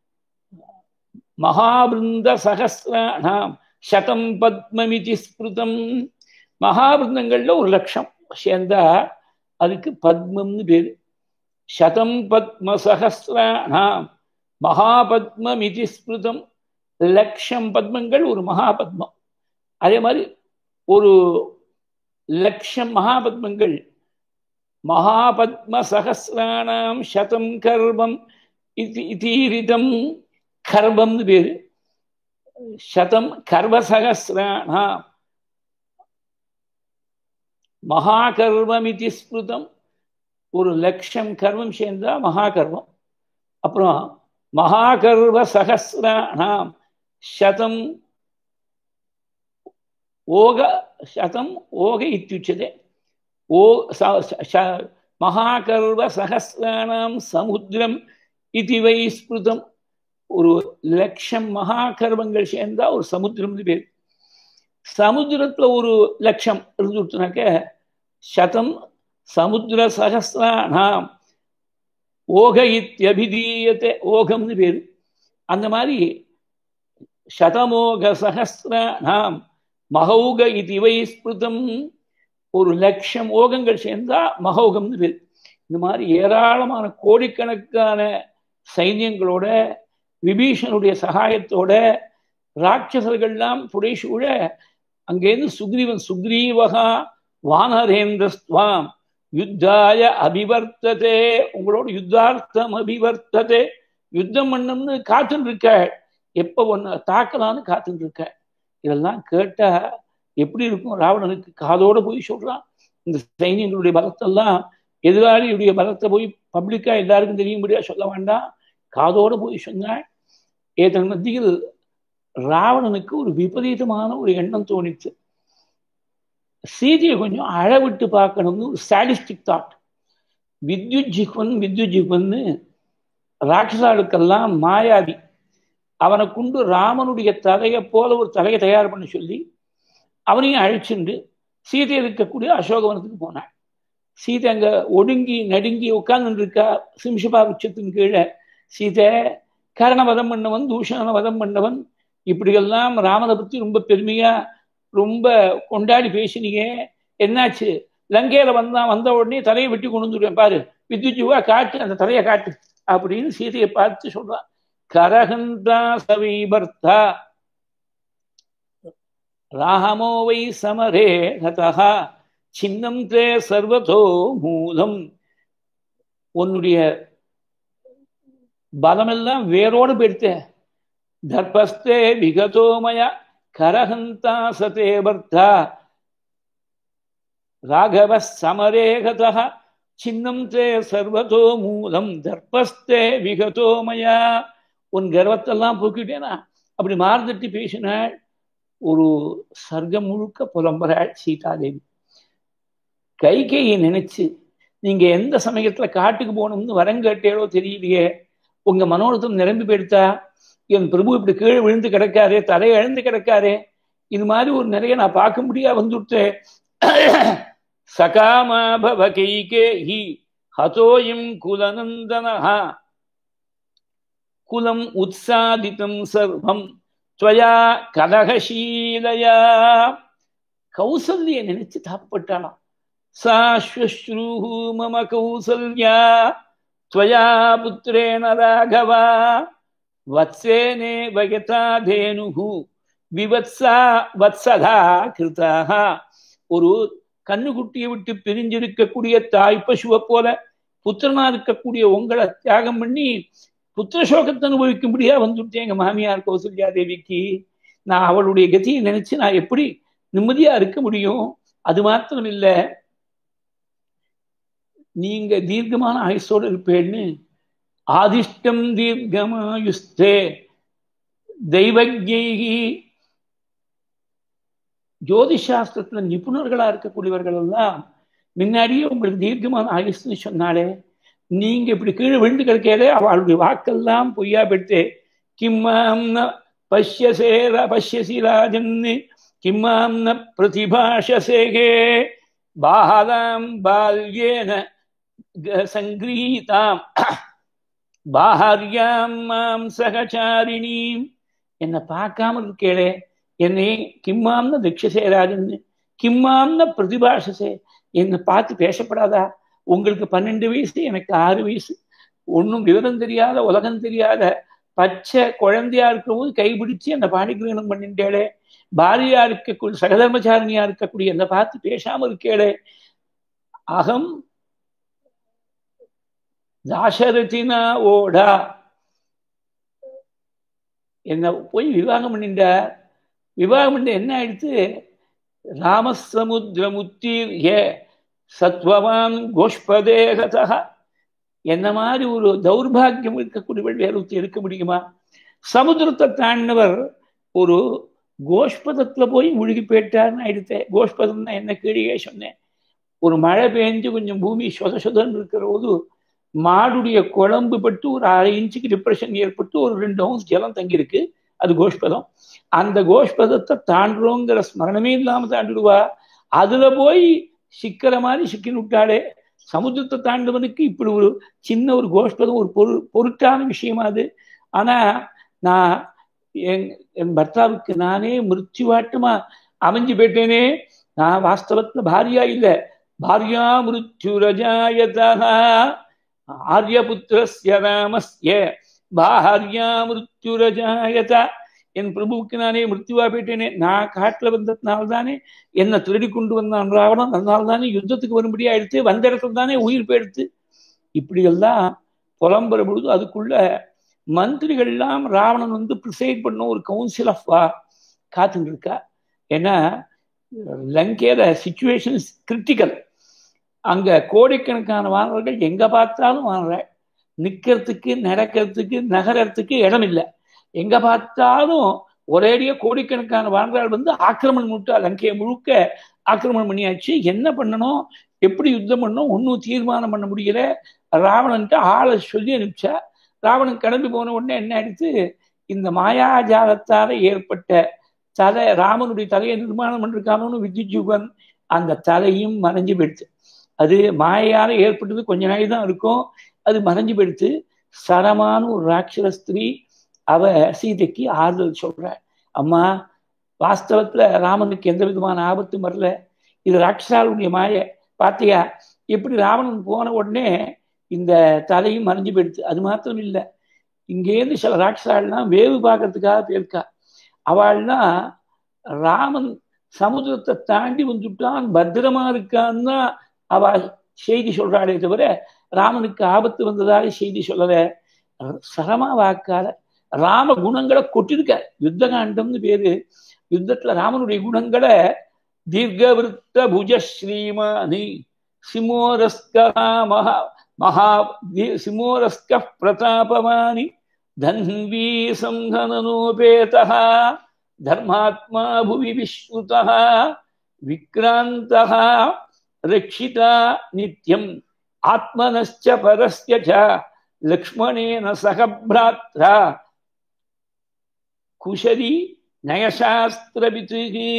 மகாபிருந்த சகசிராணாம் சதம் பத்மமிதி ஸ்மிருதம் மகாபிருந்தங்கள்ல ஒரு லட்சம் சேர்ந்தா அதுக்கு பத்மம்னு பேரு சதம் பத்ம சகசிராணாம் மகாபத்மமிதி ஸ்மிருதம் லட்சம் பத்மங்கள் ஒரு மகாபத்மம் அதே மாதிரி ஒரு லட்சம் மகாபத்மங்கள் மகாபத்ம சகசிராணாம் சதம் கர்வம் இதீரிதம் கர்வம்னு பேரு சதம் கர்வசகசிராணாம் மகாகர்வமிதி ஸ்மிருதம் ஒரு லட்சம் கர்வம் சேர்ந்தா மகாகர்வம் அப்புறம் மகாகர்வ சகசிராணாம் சதம் ஓக சதம் ஓக இத்தியுச்சதே ஓ மகாகர்வ சகசிராணாம் சமுத்திரம் இது வை ஸ்மிருதம் ஒரு லட்சம் மகாகர்வங்கள் சேர்ந்தா ஒரு சமுத்திரம்னு பேர் சமுத்திரத்துல ஒரு லட்சம் இருந்துட்டுனாக்க சதம் சமுத்திர சகசிராணாம் ஓக இத்தியபிதீயத்தை ஓகம்னு பேரு அந்த மாதிரி சதமோக சகசிராணாம் மகௌக இது வை ஸ்மிருதம் ஒரு லட்சம் ஓகங்கள் சேர்ந்தா மகௌகம்னு பேர் இந்த மாதிரி ஏராளமான கோடிக்கணக்கான சைன்யங்களோட விபீஷனுடைய சகாயத்தோட ராட்சசர்கள்லாம் புடைசூழ அங்கேருந்து சுக்ரீவன் சுக்ரீவகா வானரேந்திரஸ்துவாம் யுத்தாய அபிவர்த்ததே உங்களோட யுத்தார்த்தம் அபிவர்த்ததே யுத்தம் பண்ணணும்னு காத்துன்னு இருக்க எப்ப ஒன்னு தாக்கலான்னு காத்துட்டு இருக்க இதெல்லாம் கேட்டா எப்படி இருக்கும் ராவணனுக்கு காதோட போய் சொல்றான் இந்த சைனியங்களுடைய பலத்தெல்லாம் எதிராளியுடைய பலத்தை போய் பப்ளிக்கா எல்லாருக்கும் தெரியும்படியா சொல்ல வேண்டாம் காதோட போய் சொன்னாள் ஏதன் மத்தியில் ராவணனுக்கு ஒரு விபரீதமான ஒரு எண்ணம் தோணிச்சு சீதையை கொஞ்சம் அழவிட்டு பார்க்கணும்னு ஒரு சாடிஸ்டிக் தாட் வித்யுத் ஜிஹ்வன் வித்யுத் ஜிஹ்வன்னு ராட்சசாளுக்கெல்லாம் மாயாவி அவனை கொண்டு ராமனுடைய தலையை போல ஒரு தலையை தயார் பண்ண சொல்லி அவனையும் அழைச்சிண்டு சீதை இருக்கக்கூடிய அசோகவனத்துக்கு போனான் சீதை அங்க ஒடுங்கி நடுங்கி உட்கார்ந்து இருக்கா சிம்ஷபா உச்சத்தின் கீழே சீதை கரண வதம் பண்ணவன் தூஷண வதம் பண்ணவன் இப்படியெல்லாம் ராமனை பத்தி ரொம்ப பெருமையா ரொம்ப கொண்டாடி பேசினீங்க என்னாச்சு லங்கையில வந்தான் வந்த உடனே தலையை வெட்டி கொண்டு வந்துடுவேன் பாரு வித்யுஜுவா காட்டு அந்த தலையை காட்டு அப்படின்னு சீதையை பார்த்து சொல்றான் கரகந்தா சவீபர்த்தா ராமோ வை சமரே ஹதா சின்னம் தே சர்வதோ மூலம் உன்னுடைய பலமெல்லாம் வேரோடு போயிடுத்த தர்பஸ்தே விகதோமய கரஹந்தா சதே பர்த்தா ராகவ சமரேகதா சின்னம் தே சர்வதோ மூலம் தர்பஸ்தே விகதோமயா உன் கர்வத்தெல்லாம் போக்கிட்டேனா அப்படி மார்தட்டி பேசினாள் ஒரு சர்க்கம் முழுக்க புலம்புறாள் சீதாதேவி கைகையை நினைச்சு நீங்க எந்த சமயத்துல காட்டுக்கு போகணும்னு வரம் கேட்டேளோ தெரியலையே உங்க மனோரத்தம் நிரம்பி போயிடுத்தா என் பிரபு இப்படி கீழே விழுந்து கிடக்காரே தலையை எழுந்து கிடக்காரே இது மாதிரி ஒரு நிறைய நான் பார்க்க முடியா வந்துட்டேன் சகாமா பவ கைகே ஹி ஹதோயம் குலநந்தனஹா குலம் உத்சாதிதம் சர்வம் துவயா கலகசீலையா கௌசல்ய நினைச்சு தாப்பட்டாளாம் சாஸ்வஸ்ரூஹு மம கௌசல்யா துவயா புத்திரேன ராகவா வத்சேனே வயதா தேனுகு விவத்சா வத்சதா கிருதாக ஒரு கண்ணுக்குட்டியை விட்டு பிரிஞ்சிருக்கக்கூடிய தாய் பசுவை போல புத்திரனா இருக்கக்கூடிய உங்களை தியாகம் பண்ணி புத்திர சோகத்தை அனுபவிக்கும்படியா வந்துட்டேன் எங்க மாமியார் கௌசல்யா தேவிக்கு நான் அவளுடைய கதியை நினைச்சு நான் எப்படி நிம்மதியா இருக்க முடியும் அது மாத்திரம் இல்ல நீங்க தீர்க்கமான ஆயுசோடு இருப்பேன்னு ஆதிஷ்டம் தீர்க்கமாயுஸ்தே தெய்வஜி ஜோதிஷாஸ்திரத்துல நிபுணர்களா இருக்கக்கூடியவர்கள் எல்லாம் முன்னாடியே உங்களுக்கு தீர்க்கமான ஆயுஷ்னு சொன்னாலே நீங்க இப்படி கீழே விழுந்து கிடக்கையிலே அவளுடைய வாக்கெல்லாம் பொய்யா பெற்று கிம்மாம் ந பஷ்யசேர பஷ்யசி ராஜன் கிம்மாம் ந பிரதிபாஷசேகே பாலாம் பால்யேன சங்கிரீதாம் பாஹாரியாம் மாம் சகச்சாரிணீம் என்னை பார்க்காம இருக்கேளே என்னை கிம்மாம்ன திக்ஷசேராஜன் கிம்மாம்ன பிரதிபாஷசே என்னை பார்த்து பேசப்படாதா உங்களுக்கு பன்னெண்டு வயசு எனக்கு ஆறு வயசு ஒன்றும் விவரம் தெரியாத உலகம் தெரியாத பச்சை குழந்தையா இருக்கிறபோது கைபிடிச்சு அந்த பாணிகிரகணம் பண்ணிட்டேளே பாரியா இருக்கக்கூடிய சகதர்மச்சாரணியா இருக்கக்கூடிய என்னை பார்த்து பேசாம இருக்கேளே அகம் தாசரதினா ஓடா என்ன போய் விவாகம் பண்ணிட்ட விவாகம் பண்ண என்ன ஆயிடுத்து ராமசமுத்திரமுத்தீர்ய சத்வவான் கோஷ்பதேகதா என்ன மாதிரி ஒரு தௌர்பாகியம் இருக்கக்கூடியவள் வேற ஒருத்தர் இருக்க முடியுமா சமுத்திரத்தை தாண்டினவர் ஒரு கோஷ்பதத்துல போய் முழுகி போயிட்டார்னு ஆயிடுத்தேன் கோஷ்பதம்னா என்ன கீழே சொன்னேன் ஒரு மழை பெஞ்சு கொஞ்சம் பூமி சொத சொதன்னு இருக்கிற போது மாடுடைய குழம்பு பட்டு ஒரு அரை இன்ச்சுக்கு டிப்ரெஷன் ஏற்பட்டு ஒரு ரெண்டு ஹவுஸ் ஜலம் தங்கியிருக்கு அது கோஷ்பதம் அந்த கோஷ்பதத்தை தாண்டுறோங்கிற ஸ்மரணமே இல்லாம தாண்டிடுவா அதுல போய் சிக்கிற மாதிரி சிக்கின்னு விட்டாளே சமுத்திரத்தை தாண்டவனுக்கு இப்படி ஒரு சின்ன ஒரு கோஷ்பதம் ஒரு பொரு பொருட்டான விஷயமா அது ஆனா நான் என் என் பர்த்தாவுக்கு நானே மிருத்யுவாட்டமா அமைஞ்சு போயிட்டேனே நான் வாஸ்தவத்துல பாரியா இல்லை பாரியா மிருத்யுரஜாயதா ஆரியபுத்திரஸ்ய ராமஸ்ய பாரியா மிருத்யுரஜாயதா என் பிரபுவுக்கு நானே மிருத்யுவா போயிட்டேனே நான் காட்டுல வந்ததுனால தானே என்னை திருடி கொண்டு வந்தான் ராவணன் அதனால தானே யுத்தத்துக்கு வரும்படியா எடுத்து வந்த இடத்துல தானே உயிர் போயிடுத்து இப்படி எல்லாம் புலம்புற பொழுது அதுக்குள்ள மந்திரிகள் எல்லாம் ராவணன் வந்து ப்ரிசைட் பண்ண ஒரு கவுன்சில் ஆஃப் வா காத்துட்டு இருக்கா ஏன்னா லங்கேல சுச்சுவேஷன் கிரிட்டிக்கல் அங்க கோடிக்கணக்கான வானவர்கள் எங்க பார்த்தாலும் வாங்குற நிக்கிறதுக்கு நடக்கிறதுக்கு நகரத்துக்கு இடம் இல்லை எங்க பார்த்தாலும் ஒரேடிய கோடிக்கணக்கான வானவர்கள் வந்து ஆக்கிரமணம் முட்டா லங்கையை முழுக்க ஆக்கிரமணம் பண்ணியாச்சு என்ன பண்ணணும் எப்படி யுத்தம் பண்ணணும் ஒன்றும் தீர்மானம் பண்ண முடியல ராவணன்ட்டு ஆளை சொல்லி அனுப்பிச்சா ராவணன் கிளம்பி போன உடனே என்ன ஆயிடுச்சு இந்த மாயாஜாலத்தால ஏற்பட்ட தலை ராமனுடைய தலையை நிர்மாணம் பண்ணிருக்காமனு வித்யுஜுகன் அந்த தலையும் மறைஞ்சு போயிடுச்சு அது மாயால ஏற்பட்டது கொஞ்ச நாள் தான் இருக்கும் அது மறைஞ்சு போயிடுச்சு சரமான ஒரு ராட்சர ஸ்திரீ அவ சீதைக்கு ஆறுதல் சொல்ற அம்மா வாஸ்தவத்துல ராமனுக்கு எந்த விதமான ஆபத்தும் வரல இது ராட்சசாளுடைய மாய பார்த்தியா எப்படி ராவணன் போன உடனே இந்த தலையும் மறைஞ்சு போயிடுச்சு அது மாத்திரம் இல்லை இங்கேருந்து சில ராட்சசாள்லாம் வேவு பார்க்கறதுக்காக போயிருக்கா அவள்னா ராமன் சமுதிரத்தை தாண்டி வந்துட்டான் பத்திரமா இருக்கான்னு அவ செய்தி சொல்றாளே தவிர ராமனுக்கு ஆபத்து வந்ததாக செய்தி சொல்லல சரமா வாக்கால ராம குணங்களை கொட்டிருக்க யுத்த காண்டம்னு பேரு யுத்தத்துல ராமனுடைய குணங்களை தீர்க்கவிருத்த புஜ ஸ்ரீமானி சிமோரஸ்கா மகா மகா சிமோரஸ்க பிரதாபமானி தன்வீ சங்கனனோபேதः धर्मात्मा भुवि विश्रुतः विक्रान्तः रक्षिता नित्यम् आत्मनश्च परस्य च लक्ष्मणेन सह भ्रात्रा குஷரி நயசாஸ்திரபித்துகி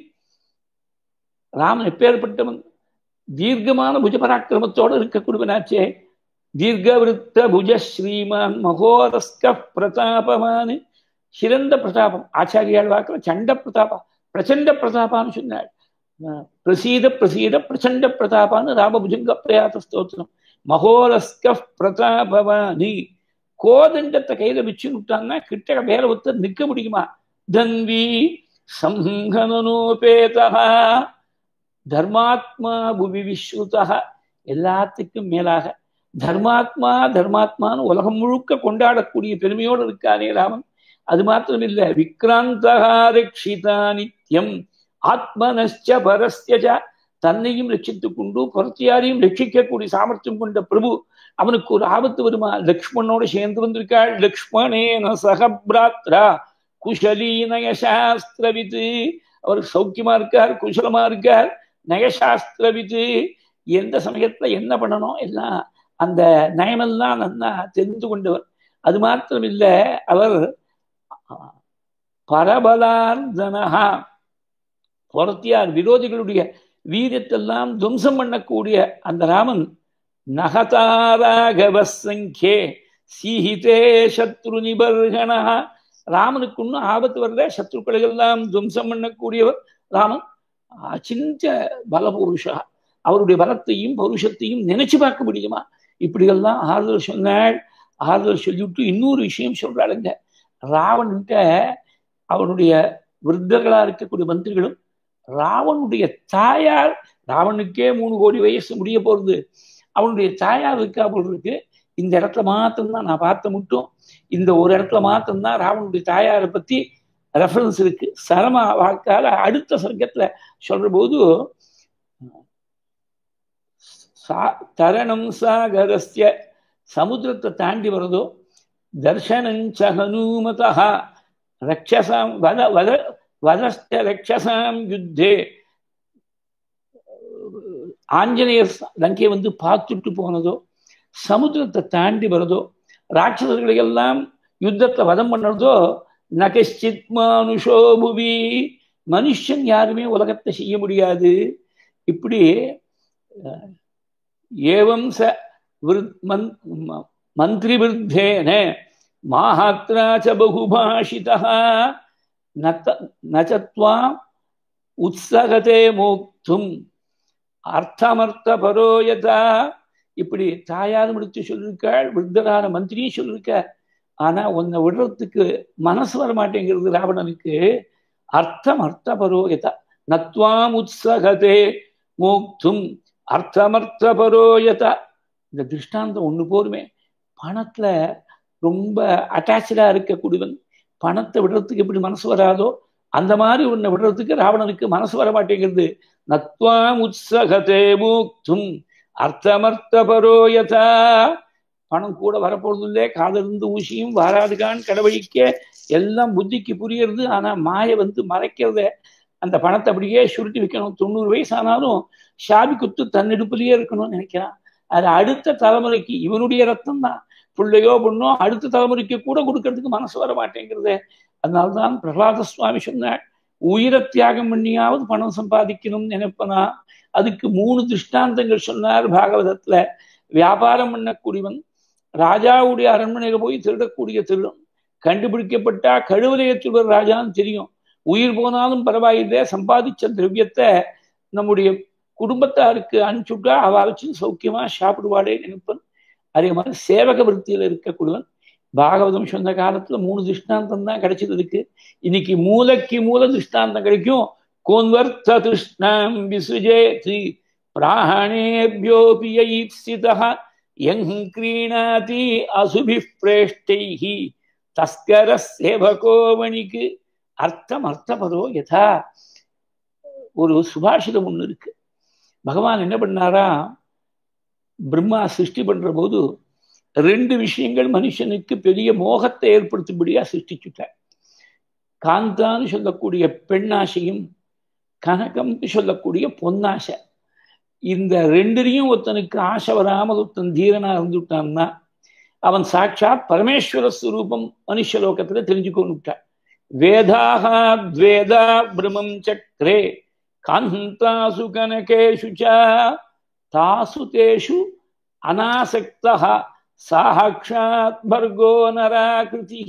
ராமன் எப்பேற்பட்டவன் தீர்க்கமான புஜபராக்கிரமத்தோடு இருக்கக்கூடியவனாச்சே தீர்க்கவிருத்த புஜ ஸ்ரீமான் மகோரஸ்க பிரதாபமானு சிறந்த பிரதாபம் ஆச்சாரியால் வாக்கில் சண்ட பிரதாபா பிரச்சண்ட பிரதாபான்னு சொன்னாள் பிரசீத பிரசீத பிரச்சண்ட பிரதாபான்னு ராமபுஜங்க பிரயாத ஸ்தோத்திரம் மகோரஸ்க பிரதாபவானி கோதண்டத்தை கையில வச்சு விட்டான்னா கிட்ட வேற ஒருத்தர் நிக்க முடியுமா தன்வி சங்கனோபேதா தர்மாத்மா புவி விஸ்ருதா எல்லாத்துக்கும் மேலாக தர்மாத்மா தர்மாத்மான்னு உலகம் முழுக்க கொண்டாடக்கூடிய பெருமையோடு இருக்கானே ராமன் அது மாத்திரம் இல்ல விக்ராந்தகா ரட்சிதா நித்யம் ஆத்மனச்ச பரஸ்யஜ தன்னையும் ரட்சித்துக் கொண்டு புறத்தியாரையும் ரட்சிக்கக்கூடிய சாமர்த்தியம் கொண்ட பிரபு அவனுக்கு ஒரு ஆபத்து வருமா லக்ஷ்மணோட சேர்ந்து வந்திருக்காள் லக்ஷ்மணேன சகபிராத்ரா குஷலி நயசாஸ்திரவித்து அவர் சௌக்கியமா இருக்கார் குஷலமா இருக்கார் நயசாஸ்திரவித்து எந்த சமயத்துல என்ன பண்ணணும் எல்லாம் அந்த நயமெல்லாம் நல்லா தெரிந்து கொண்டவர் அது மாத்திரம் இல்ல அவர் பரபலார்தனஹா புறத்தியார் விரோதிகளுடைய வீரத்தெல்லாம் துவம்சம் பண்ணக்கூடிய அந்த ராமன் நகதாராகவ சங்கே சீஹிதே சத்ரு நிபர்கணா ராமனுக்கு இன்னும் ஆபத்து வரல சத்ருக்களை எல்லாம் துவம்சம் பண்ணக்கூடியவர் ராமன் அச்சிஞ்ச பலபுருஷா அவருடைய பலத்தையும் பௌருஷத்தையும் நினைச்சு பார்க்க முடியுமா இப்படியெல்லாம் ஆறுதல் சொன்னாள் ஆறுதல் சொல்லிவிட்டு இன்னொரு விஷயம் சொல்றாளுங்க ராவன்கிட்ட அவனுடைய விருத்தர்களா இருக்கக்கூடிய மந்திரிகளும் ராவனுடைய தாயார் ராவனுக்கே மூணு கோடி வயசு முடிய போறது அவனுடைய தாயார் இருக்கா போல் இருக்கு இந்த இடத்துல மாத்திரம்தான் நான் பார்த்த மட்டும் இந்த ஒரு இடத்துல மாத்திரம்தான் ராவனுடைய தாயாரை பத்தி ரெஃபரன்ஸ் இருக்கு சரம வாக்கால அடுத்த சர்க்கத்துல சொல்ற போது தரணம் சாகரஸ்ய சமுத்திரத்தை தாண்டி வரதோ தர்ஷனஞ்ச ஹனுமதா ரக்ஷசாம் வத வத வதஸ்த ரக்ஷசாம் யுத்தே ஆஞ்சநேயர் லங்கையை வந்து பார்த்துட்டு போனதோ சமுத்திரத்தை தாண்டி வரதோ ராட்சசர்களை எல்லாம் யுத்தத்தை வதம் பண்ணுறதோ நகச்சித் மானுஷோ புவி மனுஷன் யாருமே உலகத்தை செய்ய முடியாது இப்படி ஏவம் ச மந்திரி விருத்தேன மாஹாத்ராச்ச பகுபாஷிதா நச்சத்வாம் உத்சகதே மோக்தும் அர்த்தமர்த்த பரோயதா இப்படி தாயாரும் எடுத்து சொல்லியிருக்காள் விருத்தரான மந்திரியும் சொல்லியிருக்க ஆனா உன்னை விடுறதுக்கு மனசு வர மாட்டேங்கிறது ராவணனுக்கு அர்த்தம் அர்த்த பரோயதா நத்வாம் உத்சகதே மோக்தும் அர்த்தமர்த்த பரோயதா இந்த திருஷ்டாந்தம் ஒண்ணு போருமே பணத்துல ரொம்ப அட்டாச்சா இருக்கக்கூடியவன் பணத்தை விடுறதுக்கு எப்படி மனசு வராதோ அந்த மாதிரி உன்னை விடுறதுக்கு ராவணனுக்கு மனசு வர மாட்டேங்கிறது நத்வாம் உற்சகதே மூக்தும் அர்த்தமர்த்த பரோயதா பணம் கூட வரப்போறது இல்லை காதிலிருந்து ஊசியும் வாராதுகான் கடவழிக்க எல்லாம் புத்திக்கு புரியறது ஆனா மாயை வந்து மறைக்கிறத அந்த பணத்தை அப்படியே சுருட்டி வைக்கணும் தொண்ணூறு வயசு ஆனாலும் ஷாபி குத்து தன்னிடுப்புலயே இருக்கணும்னு நினைக்கிறான் அது அடுத்த தலைமுறைக்கு இவனுடைய ரத்தம் தான் பிள்ளையோ பொண்ணோ அடுத்த தலைமுறைக்கு கூட கொடுக்கறதுக்கு மனசு வர மாட்டேங்கிறது அதனால்தான் பிரகலாத சுவாமி சொன்னார் உயிரை தியாகம் பண்ணியாவது பணம் சம்பாதிக்கணும்னு நினைப்பனா அதுக்கு மூணு திருஷ்டாந்தங்கள் சொன்னார் பாகவதத்துல வியாபாரம் பண்ணக்கூடியவன் ராஜாவுடைய அரண்மனையில போய் திருடக்கூடிய திருடம் கண்டுபிடிக்கப்பட்டா கழுவலைய திருவர் ராஜான்னு தெரியும் உயிர் போனாலும் பரவாயில்லை சம்பாதிச்ச திரவியத்தை நம்முடைய குடும்பத்தாருக்கு அனுப்பிச்சுட்டா அவ வச்சு சௌக்கியமா சாப்பிடுவாடே நினைப்பன் அதே மாதிரி சேவக விருத்தியில இருக்கக்கூடியவன் பாகவதம் சொன்ன காலத்துல மூணு திருஷ்டாந்தம் தான் கிடைச்சது இருக்கு இன்னைக்கு மூலக்கு மூல திருஷ்டாந்தம் கிடைக்கும் கோன்வர்த்த திருஷ்ணாம் விசுஜேதி பிராணேபியோபி யைப்சிதா யங் கிரீணாதி அசுபி பிரேஷ்டைஹி தஸ்கர சேவகோவணிக்கு அர்த்தம் அர்த்தபதோ யதா ஒரு சுபாஷிதம் ஒண்ணு இருக்கு பகவான் என்ன பண்ணாரா பிரம்மா சிருஷ்டி பண்ற போது ரெண்டு விஷயங்கள் மனுஷனுக்கு பெரிய மோகத்தை ஏற்படுத்தும்படியா சிருஷ்டிச்சுட்டார் காந்தான்னு சொல்லக்கூடிய பெண்ணாசையும் கனகம்னு சொல்லக்கூடிய பொன்னாசை இந்த ரெண்டுலையும் ஒருத்தனுக்கு ஆசை வராமல் ஒருத்தன் தீரனா இருந்துட்டான்னா அவன் சாட்சாத் பரமேஸ்வர ஸ்வரூபம் மனுஷலோகத்துல தெரிஞ்சுக்கொண்டுட்டான் வேதாக துவேதா பிரமம் சக்கரே காந்தாசு கனகேஷு தாசு தேஷு அநாசக்தா சாட்சாத் பர்கோ நராகிருதி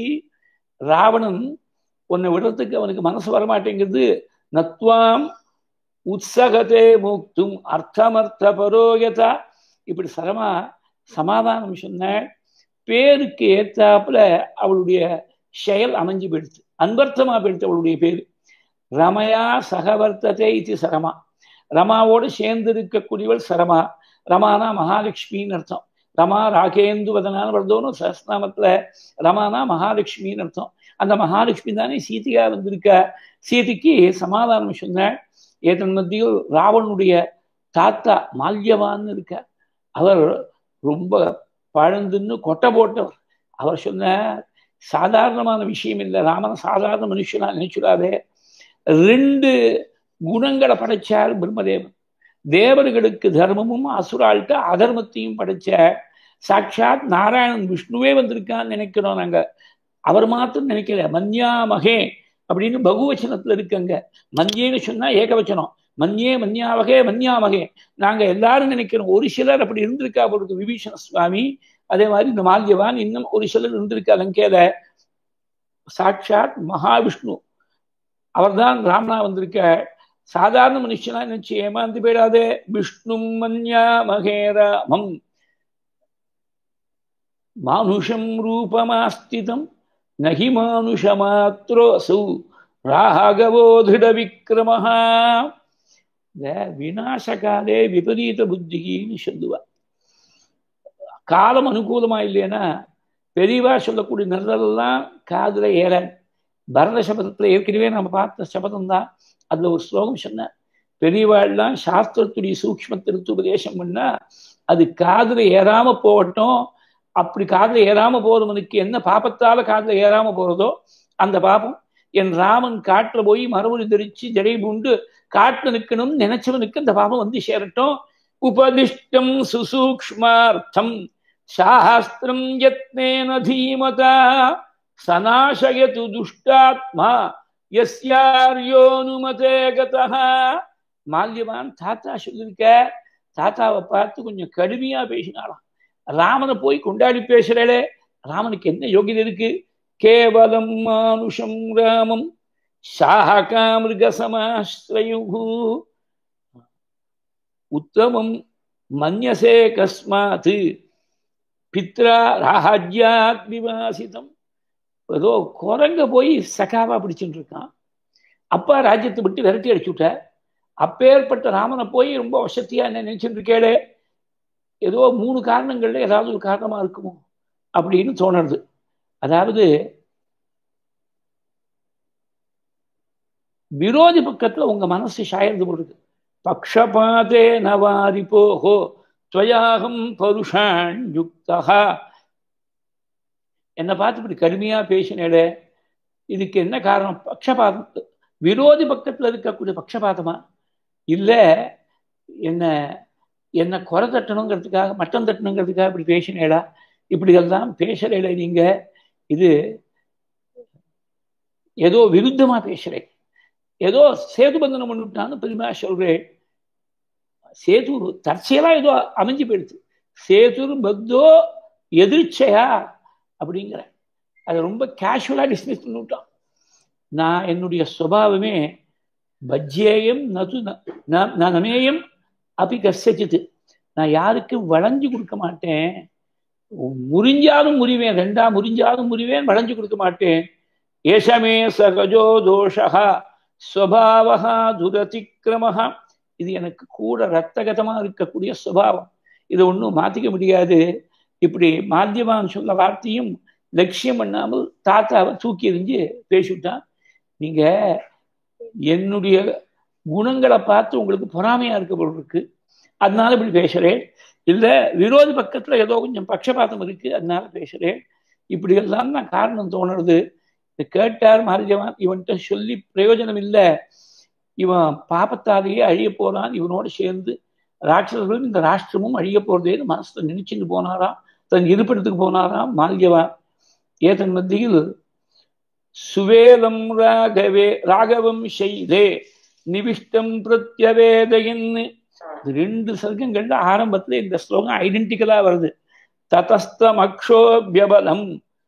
ராவணன் உன்னை விடுறதுக்கு அவனுக்கு மனசு வரமாட்டேங்கிறது நத்வாம் உற்சகத்தே மூக்தும் அர்த்தமர்த்த பரோயதா இப்படி சரமா சமாதானம் சொன்ன பேருக்கு ஏத்தாப்புல அவளுடைய செயல் அமைஞ்சு போயிடுச்சு அன்பர்த்தமா போயிடுச்சு அவளுடைய பேரு ரமயா சகவர்த்ததே இது சரமா ரமாவோடு சேர்ந்து இருக்கக்கூடியவள் சரமா ரமானா மகாலட்சுமின்னு அர்த்தம் ரமா ராகேந்து வதனான்னு வருதோன்னு சஹஸ்நாமத்துல ரமானா மகாலட்சுமின்னு அர்த்தம் அந்த மகாலட்சுமி தானே சீதையா வந்திருக்கா சீதைக்கு சமாதானம் சொன்னாள் ஏதன் மத்தியில் ராவனுடைய தாத்தா மால்யவான்னு இருக்க அவர் ரொம்ப பழந்துன்னு கொட்டை போட்டவர் அவர் சொன்ன சாதாரணமான விஷயம் இல்லை ராமன் சாதாரண மனுஷனா நினைச்சுடாதே ரெண்டு குணங்களை படைச்சார் பிரம்மதேவன் தேவர்களுக்கு தர்மமும் அசுராள்கிட்ட அதர்மத்தையும் படைச்ச சாட்சாத் நாராயணன் விஷ்ணுவே வந்திருக்கான்னு நினைக்கிறோம் நாங்க அவர் மாத்திரம் நினைக்கல மன்யா மகே அப்படின்னு பகுவச்சனத்துல இருக்குங்க மன்யேன்னு சொன்னா ஏகவச்சனம் மன்யே மன்யாவகே மன்யாமகே நாங்க எல்லாரும் நினைக்கிறோம் ஒரு சிலர் அப்படி இருந்திருக்கா பொழுது விபீஷண சுவாமி அதே மாதிரி இந்த மால்யவான் இன்னும் ஒரு சிலர் இருந்திருக்கா லங்கேல சாட்சாத் மகாவிஷ்ணு அவர்தான் ராமனா வந்திருக்க சாதாரண மனுஷனா நினைச்சு ஏமாந்து போயிடாதே விஷ்ணு மன்யா மகேராமம் மானுஷம் ரூபமாஸ்திதம் நகி மானுஷமாத்ரோசௌ ராகவோ திருட விக்ரமஹா இந்த விநாசகாலே விபரீத புத்தின்னு சொல்லுவா காலம் அனுகூலமா இல்லைன்னா பெரியவா சொல்லக்கூடிய நல்லதெல்லாம் காதுல ஏற பரத சபதத்துல ஏற்கனவே நம்ம பார்த்த சபதம் தான் அதுல ஒரு ஸ்லோகம் சொன்ன பெரியவாள்லாம் சாஸ்திரத்துடைய சூக்மத்திற்கு உபதேசம் பண்ணா அது காதுல ஏறாம போகட்டும் அப்படி காதுல ஏறாம போறவனுக்கு என்ன பாப்பத்தால காதுல ஏறாம போறதோ அந்த பாப்பம் என் ராமன் காட்டுல போய் மறுபடி தெரிச்சு ஜடை பூண்டு காட்டுல நிற்கணும் நினைச்சவனுக்கு அந்த பாபம் வந்து சேரட்டும் உபதிஷ்டம் சுசூக்ஷ்மார்த்தம் சாஸ்திரம் யத்னேன தீமதா சநாசயது துஷ்டாத்மா எஸ்யாரியோனுமதே கதா மால்யவான் தாத்தா சொல்லியிருக்க தாத்தாவை பார்த்து கொஞ்சம் கடுமையா பேசினாலாம் ராமனை போய் கொண்டாடி பேசுறே ராமனுக்கு என்ன யோகியதை இருக்கு கேவலம் மானுஷம் ராமம் சாகாமிருகசமாஸ்ரயு உத்தமம் மன்யசே கஸ்மாத் பித்ரா ராஜ்யாத் விவாசிதம் ஏதோ குரங்க போய் சகாவா பிடிச்சுட்டு இருக்கான் அப்பா ராஜ்யத்தை விட்டு விரட்டி அடிச்சு விட்ட அப்பேற்பட்ட ராமனை போய் ரொம்ப வசதியா என்ன நினைச்சுட்டு இருக்கேளே ஏதோ மூணு காரணங்கள்ல ஏதாவது ஒரு காரணமா இருக்குமோ அப்படின்னு தோணுறது அதாவது விரோதி பக்கத்துல உங்க மனசு சாயர்ந்து போடுது பக்ஷபாதே நவாரி போஹோ துவயாகம் பருஷான் யுக்தா என்னை பார்த்து இப்படி கடுமையா பேசினேடே இதுக்கு என்ன காரணம் பக்ஷபாதம் விரோதி பக்கத்துல இருக்கக்கூடிய பக்ஷபாதமா இல்ல என்ன என்ன குறை தட்டணுங்கிறதுக்காக மட்டம் தட்டணுங்கிறதுக்காக இப்படி பேசினேடா இப்படி எல்லாம் பேசுறேட நீங்க இது ஏதோ விருத்தமா பேசுறேன் ஏதோ சேது பந்தனம் பண்ணிவிட்டான்னு பெருமையா சொல்றேன் சேது தற்செயலா ஏதோ அமைஞ்சு போயிடுச்சு சேதுர் பத்தோ எதிர்ச்சையா அப்படிங்கிற அதை ரொம்ப கேஷுவலா டிஸ்மிஸ் பண்ணிவிட்டான் நான் என்னுடைய சுபாவமே பஜ்யேயம் நது நான் நமேயம் அப்படி கசிச்சிது நான் யாருக்கும் வளைஞ்சு கொடுக்க மாட்டேன் முறிஞ்சாலும் முறிவேன் ரெண்டா முறிஞ்சாலும் முறிவேன் வளைஞ்சு கொடுக்க மாட்டேன் ஏஷமே சகஜோ தோஷா ஸ்வபாவா துரதிக்கிரமஹா இது எனக்கு கூட ரத்தகதமா இருக்கக்கூடிய சுபாவம் இதை ஒன்றும் மாத்திக்க முடியாது இப்படி மாத்தியமான் சொல்ல வார்த்தையும் லட்சியம் பண்ணாமல் தாத்தாவை தூக்கி எறிஞ்சு பேசிவிட்டான் நீங்க என்னுடைய குணங்களை பார்த்து உங்களுக்கு பொறாமையா இருக்க போல் இருக்கு அதனால இப்படி பேசுறேன் இல்ல விரோதி பக்கத்துல ஏதோ கொஞ்சம் பட்சபாதம் இருக்கு அதனால பேசுறேன் இப்படி எல்லாம் தான் காரணம் தோணுறது கேட்டார் மாரிஜவான் இவன்கிட்ட சொல்லி பிரயோஜனம் இல்லை இவன் பாப்பத்தாலேயே அழிய போறான் இவனோடு சேர்ந்து ராட்சசர்களும் இந்த ராஷ்டிரமும் அழிய போறதேன்னு மனசுல நினைச்சுட்டு போனாராம் தன் இருப்பிடத்துக்கு போனாராம் மால்யவான் ஏதன் மத்தியில் சுவேதம் ராகவே ராகவம் செய்தே நிவிஷ்டம் பிரத்யவேதையின் ரெண்டு சர்க்கங்கள்ல ஆரம்பத்துல இந்த ஸ்லோகம் ஐடென்டிக்கலா வருது ததஸ்தம் அக்ஷோபியபலம்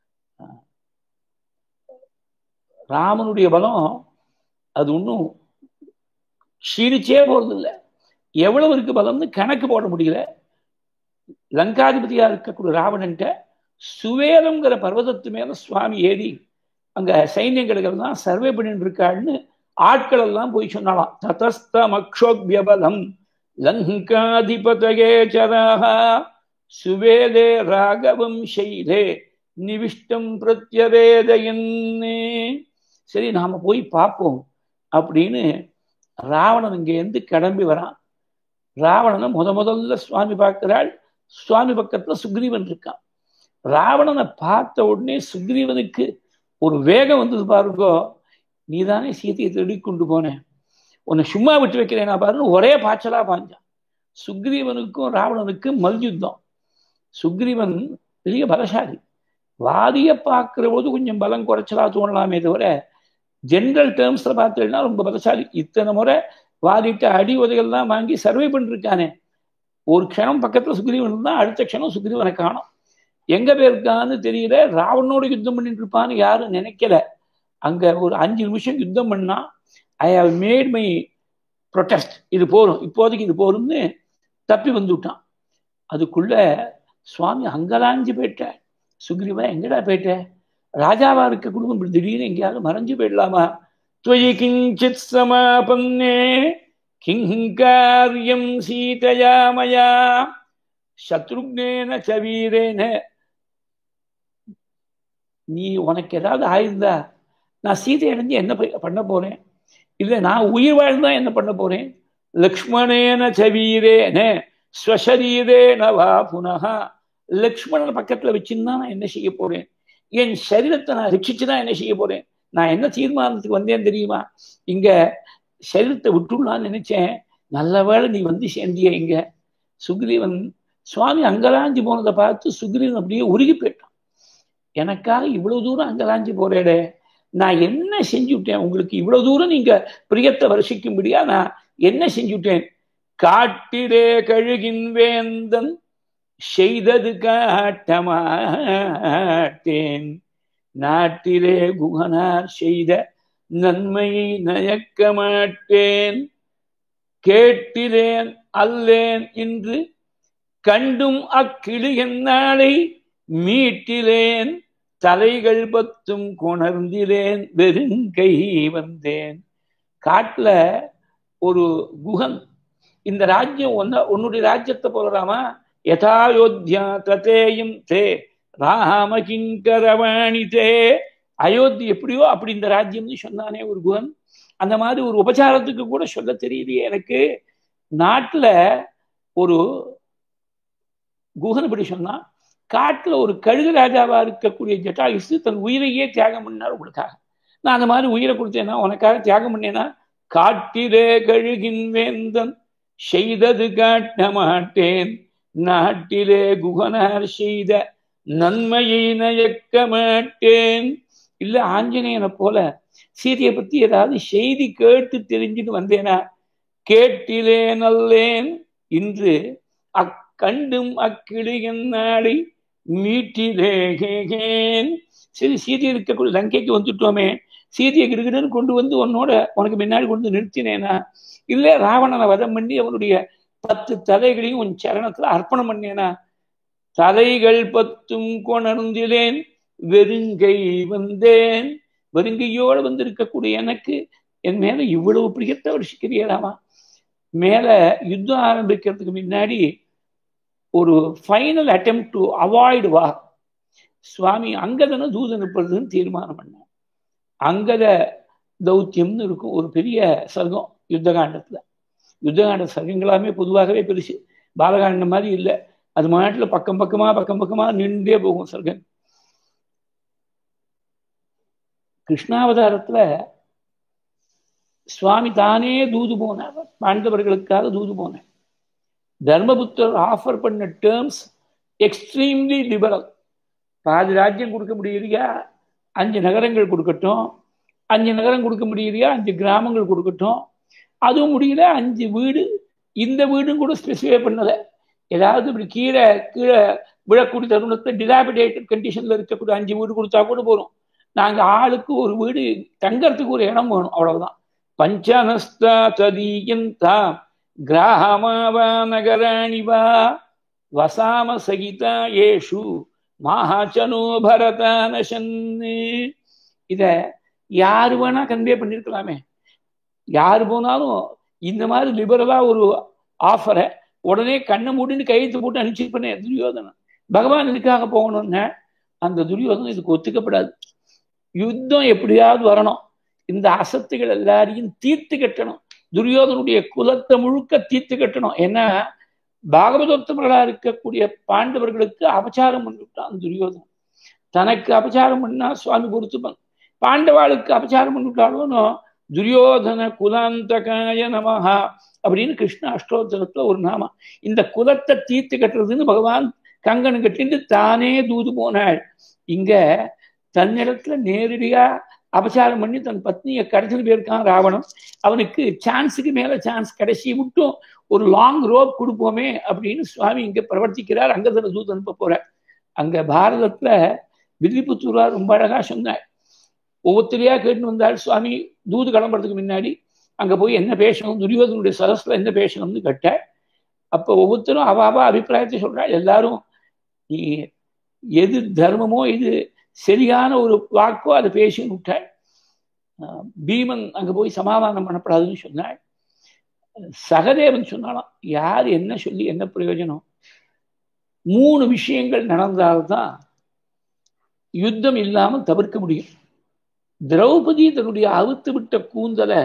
ராமனுடைய பலம் அது ஒன்றும் க்ஷீணிச்சே போறது இல்லை எவ்வளவு இருக்கு பலம்னு கணக்கு போட முடியல லங்காதிபதியா இருக்கக்கூடிய ராவணன்ட்ட சுவேலம்ங்கிற பர்வதத்து மேல சுவாமி ஏறி அங்க சைன்யங்களுக்கெல்லாம் சர்வே பண்ணிட்டு இருக்காள்னு ஆட்கள் எல்லாம் போய் சொன்னாலாம் ததஸ்தமக்ஷோபியபலம் லங்காதிபதகே சராக சுவேதே ராகவம் செய்தே நிவிஷ்டம் பிரத்யவேதையன்னே சரி நாம போய் பார்ப்போம் அப்படின்னு ராவணன் இங்கேருந்து கிளம்பி வரான் ராவணனை முத முதல்ல சுவாமி பார்க்கிறாள் சுவாமி பக்கத்துல சுக்ரீவன் இருக்கான் ராவணனை பார்த்த உடனே சுக்ரீவனுக்கு ஒரு வேகம் வந்தது பாருங்கோ நீ தானே சீதையை தேடி கொண்டு போனேன் உன்னை சும்மா விட்டு வைக்கிறேன் பாருன்னு ஒரே பாய்ச்சலா பாஞ்சான் சுக்ரீவனுக்கும் ராவணனுக்கும் மல்யுத்தம் சுக்ரீவன் பெரிய பலசாலி வாதியை பார்க்கிற போது கொஞ்சம் பலம் குறைச்சலா தோணலாமே தவிர ஜென்ரல் டேர்ம்ஸ்ல பார்த்தீங்கன்னா ரொம்ப பலசாலி இத்தனை முறை வாதிட்டு அடி உதைகள்லாம் வாங்கி சர்வே பண்ணிருக்கானே ஒரு க்ஷணம் பக்கத்துல சுக்ரீவன் தான் அடுத்த க்ஷணம் சுக்ரீவனை காணும் எங்க போயிருக்கான்னு தெரியல ராவணோட யுத்தம் பண்ணிட்டு இருப்பான்னு யாரும் நினைக்கல அங்க ஒரு அஞ்சு நிமிஷம் யுத்தம் பண்ணா I have made my protest இது போரும் இப்போதைக்கு இது போரும்னு தப்பி வந்துவிட்டான் அதுக்குள்ள சுவாமி அங்கலாஞ்சு போயிட்டார் சுக்ரீவா எங்கடா போயிட்ட ராஜாவா இருக்க குடும்பம் இப்படி திடீர்னு எங்கேயாவது மறைஞ்சு போயிடலாமா துவயி கிஞ்சித் சமாபன்னே கிங்காரியம் சீதையா மயா சத்ருக்னேன சவீரேன நீ உனக்கு ஏதாவது ஆயிருந்தா நான் சீதை அடைஞ்சு என்ன பண்ண போறேன் இல்லை நான் உயிர் வாழ்ந்தா என்ன பண்ண போறேன் லக்ஷ்மணேன சவீரேன ஸ்வசரீரேன வா புனகா லக்ஷ்மணன் பக்கத்துல வச்சுருந்தா நான் என்ன செய்ய போறேன் என் சரீரத்தை நான் ரட்சிச்சுதான் என்ன செய்ய போறேன் நான் என்ன தீர்மானத்துக்கு வந்தேன் தெரியுமா இங்க சரீரத்தை விட்டுடலான்னு நினைச்சேன் நல்ல வேளை நீ வந்து சேர்ந்திய இங்க சுக்ரீவன் சுவாமி அங்கலாஞ்சி போனதை பார்த்து சுக்ரீவன் அப்படியே உருகி போயிட்டான் எனக்காக இவ்வளவு தூரம் அங்கலாஞ்சி போறேடே நான் என்ன செஞ்சுட்டேன் உங்களுக்கு இவ்வளவு தூரம் நீங்க பிரியத்தை வருஷிக்கும்படியா நான் என்ன செஞ்சுட்டேன் காட்டிலே கழுகின் வேந்தன் செய்தது காட்டமாட்டேன் நாட்டிலே குகனார் செய்த நன்மையை நயக்க மாட்டேன் கேட்டிலேன் அல்லேன் என்று கண்டும் அக்கிளியன் நாளை மீட்டிலேன் தலைகள் பத்தும் கொணர்ந்திலேன் வெறுங்கை வந்தேன் காட்டுல ஒரு குகன் இந்த ராஜ்யம் ஒன்ன உன்னுடைய ராஜ்யத்தை போலராமா யதாயோத்தியா ததேயும் தே ராம கிங்கரவாணி தே அயோத்தி எப்படியோ அப்படி இந்த ராஜ்யம்னு சொன்னானே ஒரு குகன் அந்த மாதிரி ஒரு உபச்சாரத்துக்கு கூட சொல்ல தெரியலையே எனக்கு நாட்டுல ஒரு குகன் இப்படி சொன்னா காட்டுல ஒரு கழுகு ராஜாவா இருக்கக்கூடிய ஜட்டாயுசு தன் உயிரையே தியாகம் பண்ணார் உங்களுக்காக நான் அந்த மாதிரி உயிரை கொடுத்தேன்னா உனக்காக தியாகம் பண்ணேன்னா காட்டிலே கழுகின் வேந்தன் செய்தது காட்ட மாட்டேன் நாட்டிலே குகனார் செய்த நன்மையை நயக்க மாட்டேன் இல்ல ஆஞ்சநேயனை போல சீதையை பத்தி ஏதாவது செய்தி கேட்டு தெரிஞ்சுட்டு வந்தேனா கேட்டிலே நல்லேன் இன்று அக்கண்டும் அக்கிளியன் நாடி மீட்டிலேகேன் சரி சீதை இருக்கக்கூடிய லங்கைக்கு வந்துட்டோமே சீதையை கிடுகிடுன்னு கொண்டு வந்து உன்னோட உனக்கு முன்னாடி கொண்டு நிறுத்தினேனா இல்ல ராவணனை வதம் பண்ணி அவனுடைய பத்து தலைகளையும் உன் சரணத்துல அர்ப்பணம் பண்ணேனா தலைகள் பத்தும் கொணர்ந்திலேன் வெறுங்கை வந்தேன் வெறுங்கையோடு வந்து இருக்கக்கூடிய எனக்கு என் மேல இவ்வளவு பிரியத்தை வருஷிக்கிறியலாமா மேல யுத்தம் ஆரம்பிக்கிறதுக்கு முன்னாடி ஒரு ஃபைனல் அட்டம் டு அவாய்டு வா சுவாமி அங்கதன தூது அனுப்புறதுன்னு தீர்மானம் பண்ணேன் அங்கத தௌத்தியம்னு இருக்கும் ஒரு பெரிய சர்க்கம் யுத்தகாண்டத்துல யுத்தகாண்ட சர்க்கங்களாமே பொதுவாகவே பெருசு பாலகாண்டம் மாதிரி இல்லை அது மாட்டில் பக்கம் பக்கமா பக்கம் பக்கமா நின்றே போகும் சர்க்கம் கிருஷ்ணாவதாரத்துல சுவாமி தானே தூது போனார் பாண்டவர்களுக்காக தூது போனார் தர்மபுத்தர் ஆஃபர் பண்ண டேர்ம்ஸ் எக்ஸ்ட்ரீம்லி லிபரல் பாதி ராஜ்யம் கொடுக்க முடியலையா அஞ்சு நகரங்கள் கொடுக்கட்டும் அஞ்சு நகரம் கொடுக்க முடியலையா அஞ்சு கிராமங்கள் கொடுக்கட்டும் அதுவும் முடியல அஞ்சு வீடு இந்த வீடும் கூட ஸ்பெசிஃபை பண்ணலை ஏதாவது இப்படி கீழே கீழே விழக்கூடிய தருணத்தை டிலாபிடேட்டட் கண்டிஷன்ல இருக்கக்கூடிய அஞ்சு வீடு கொடுத்தா கூட போதும் நாங்கள் ஆளுக்கு ஒரு வீடு தங்கறதுக்கு ஒரு இடம் வேணும் அவ்வளவுதான் பஞ்சனஸ்தா ததீயந்தா கிராமாவா நகராணி வா வசாம சகிதா ஏஷு மாஹாச்சனோ பரதானசன்னு இத யாரு வேணா கன்வே பண்ணிருக்கலாமே யாரு போனாலும் இந்த மாதிரி லிபரலா ஒரு ஆஃபரை உடனே கண்ணை மூடின்னு கையெழுத்து போட்டு அனுப்பிச்சிருப்பேனே துரியோதனன் பகவான் இதுக்காக போகணும்னா அந்த துரியோதனம் இதுக்கு ஒத்துக்கப்படாது யுத்தம் எப்படியாவது வரணும் இந்த அசத்துகள் எல்லாரையும் தீர்த்து கட்டணும் துரியோதனுடைய குலத்தை முழுக்க தீர்த்து கட்டணும் ஏன்னா பாகவதோத்தமர்களா இருக்கக்கூடிய பாண்டவர்களுக்கு அபச்சாரம் பண்ணிவிட்டான் துரியோதனன் தனக்கு அபச்சாரம் பண்ணா சுவாமி பொறுத்துப்பன் பாண்டவாளுக்கு அபச்சாரம் பண்ணிவிட்டாலும் துரியோதன குலாந்தகாய நமஹா அப்படின்னு கிருஷ்ண அஷ்டோத்தரத்துல ஒரு நாமா இந்த குலத்தை தீர்த்து கட்டுறதுன்னு பகவான் கங்கன் கட்டிட்டு தானே தூது போனாள் இங்க தன்னிடத்துல நேரடியா அபச்சாரம் பண்ணி தன் பத்னியை கடத்திட்டு போயிருக்கான் ராவணன் அவனுக்கு சான்ஸுக்கு மேல சான்ஸ் கடைசி மட்டும் ஒரு லாங் ரோப் கொடுப்போமே அப்படின்னு சுவாமி இங்க பிரவர்த்திக்கிறார் அங்கதன தூது அனுப்ப போறார் அங்க பாரதத்துல வில்லிபுத்தூரா ரொம்ப அழகா சொன்னார் ஒவ்வொருத்தரையா கேட்டு வந்தாள் சுவாமி தூது கிளம்புறதுக்கு முன்னாடி அங்க போய் என்ன பேசணும் துரியோதனுடைய சதஸ்ல என்ன பேசணும்னு கேட்ட அப்ப ஒவ்வொருத்தரும் அவ அவ அபிப்பிராயத்தை சொல்றாள் எல்லாரும் நீ எது தர்மமோ இது சரியான ஒரு வாக்கோ அதை பேசி விட்டாள் பீமன் அங்க போய் சமாதானம் பண்ணப்படாதுன்னு சொன்னாள் சகதேவன் சொன்னாலாம் யார் என்ன சொல்லி என்ன பிரயோஜனம் மூணு விஷயங்கள் நடந்தால்தான் யுத்தம் இல்லாமல் தவிர்க்க முடியும் திரௌபதி தன்னுடைய அவுத்து விட்ட கூந்தலை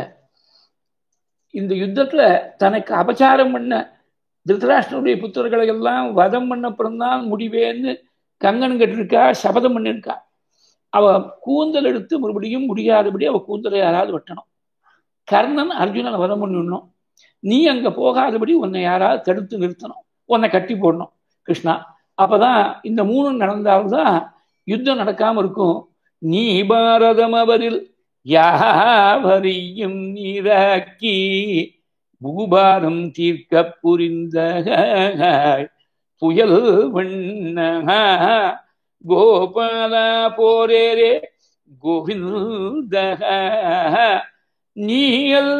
இந்த யுத்தத்துல தனக்கு அபச்சாரம் பண்ண திருதராஷ்டனுடைய புத்தர்களை எல்லாம் வதம் பண்ணப்புறம்தான் முடிவேன்னு கங்கன் கட்டிருக்கா சபதம் பண்ணிருக்கா அவ கூந்தல் எடுத்து மறுபடியும் முடியாதபடி அவ கூந்தலை யாராவது வெட்டணும் கர்ணன் அர்ஜுனனை வதம் பண்ணிடணும் நீ அங்க போகாதபடி உன்னை யாராவது தடுத்து நிறுத்தணும் உன்னை கட்டி போடணும் கிருஷ்ணா அப்பதான் இந்த மூணு நடந்தால்தான் யுத்தம் நடக்காம இருக்கும் நீ பாரதம் அவரில் யாவரையும் நீராக்கி பூபாரம் தீர்க்க புரிந்த புயல் வண்ண கோபாலா போரேரே கோவிந்த நீ அல்ல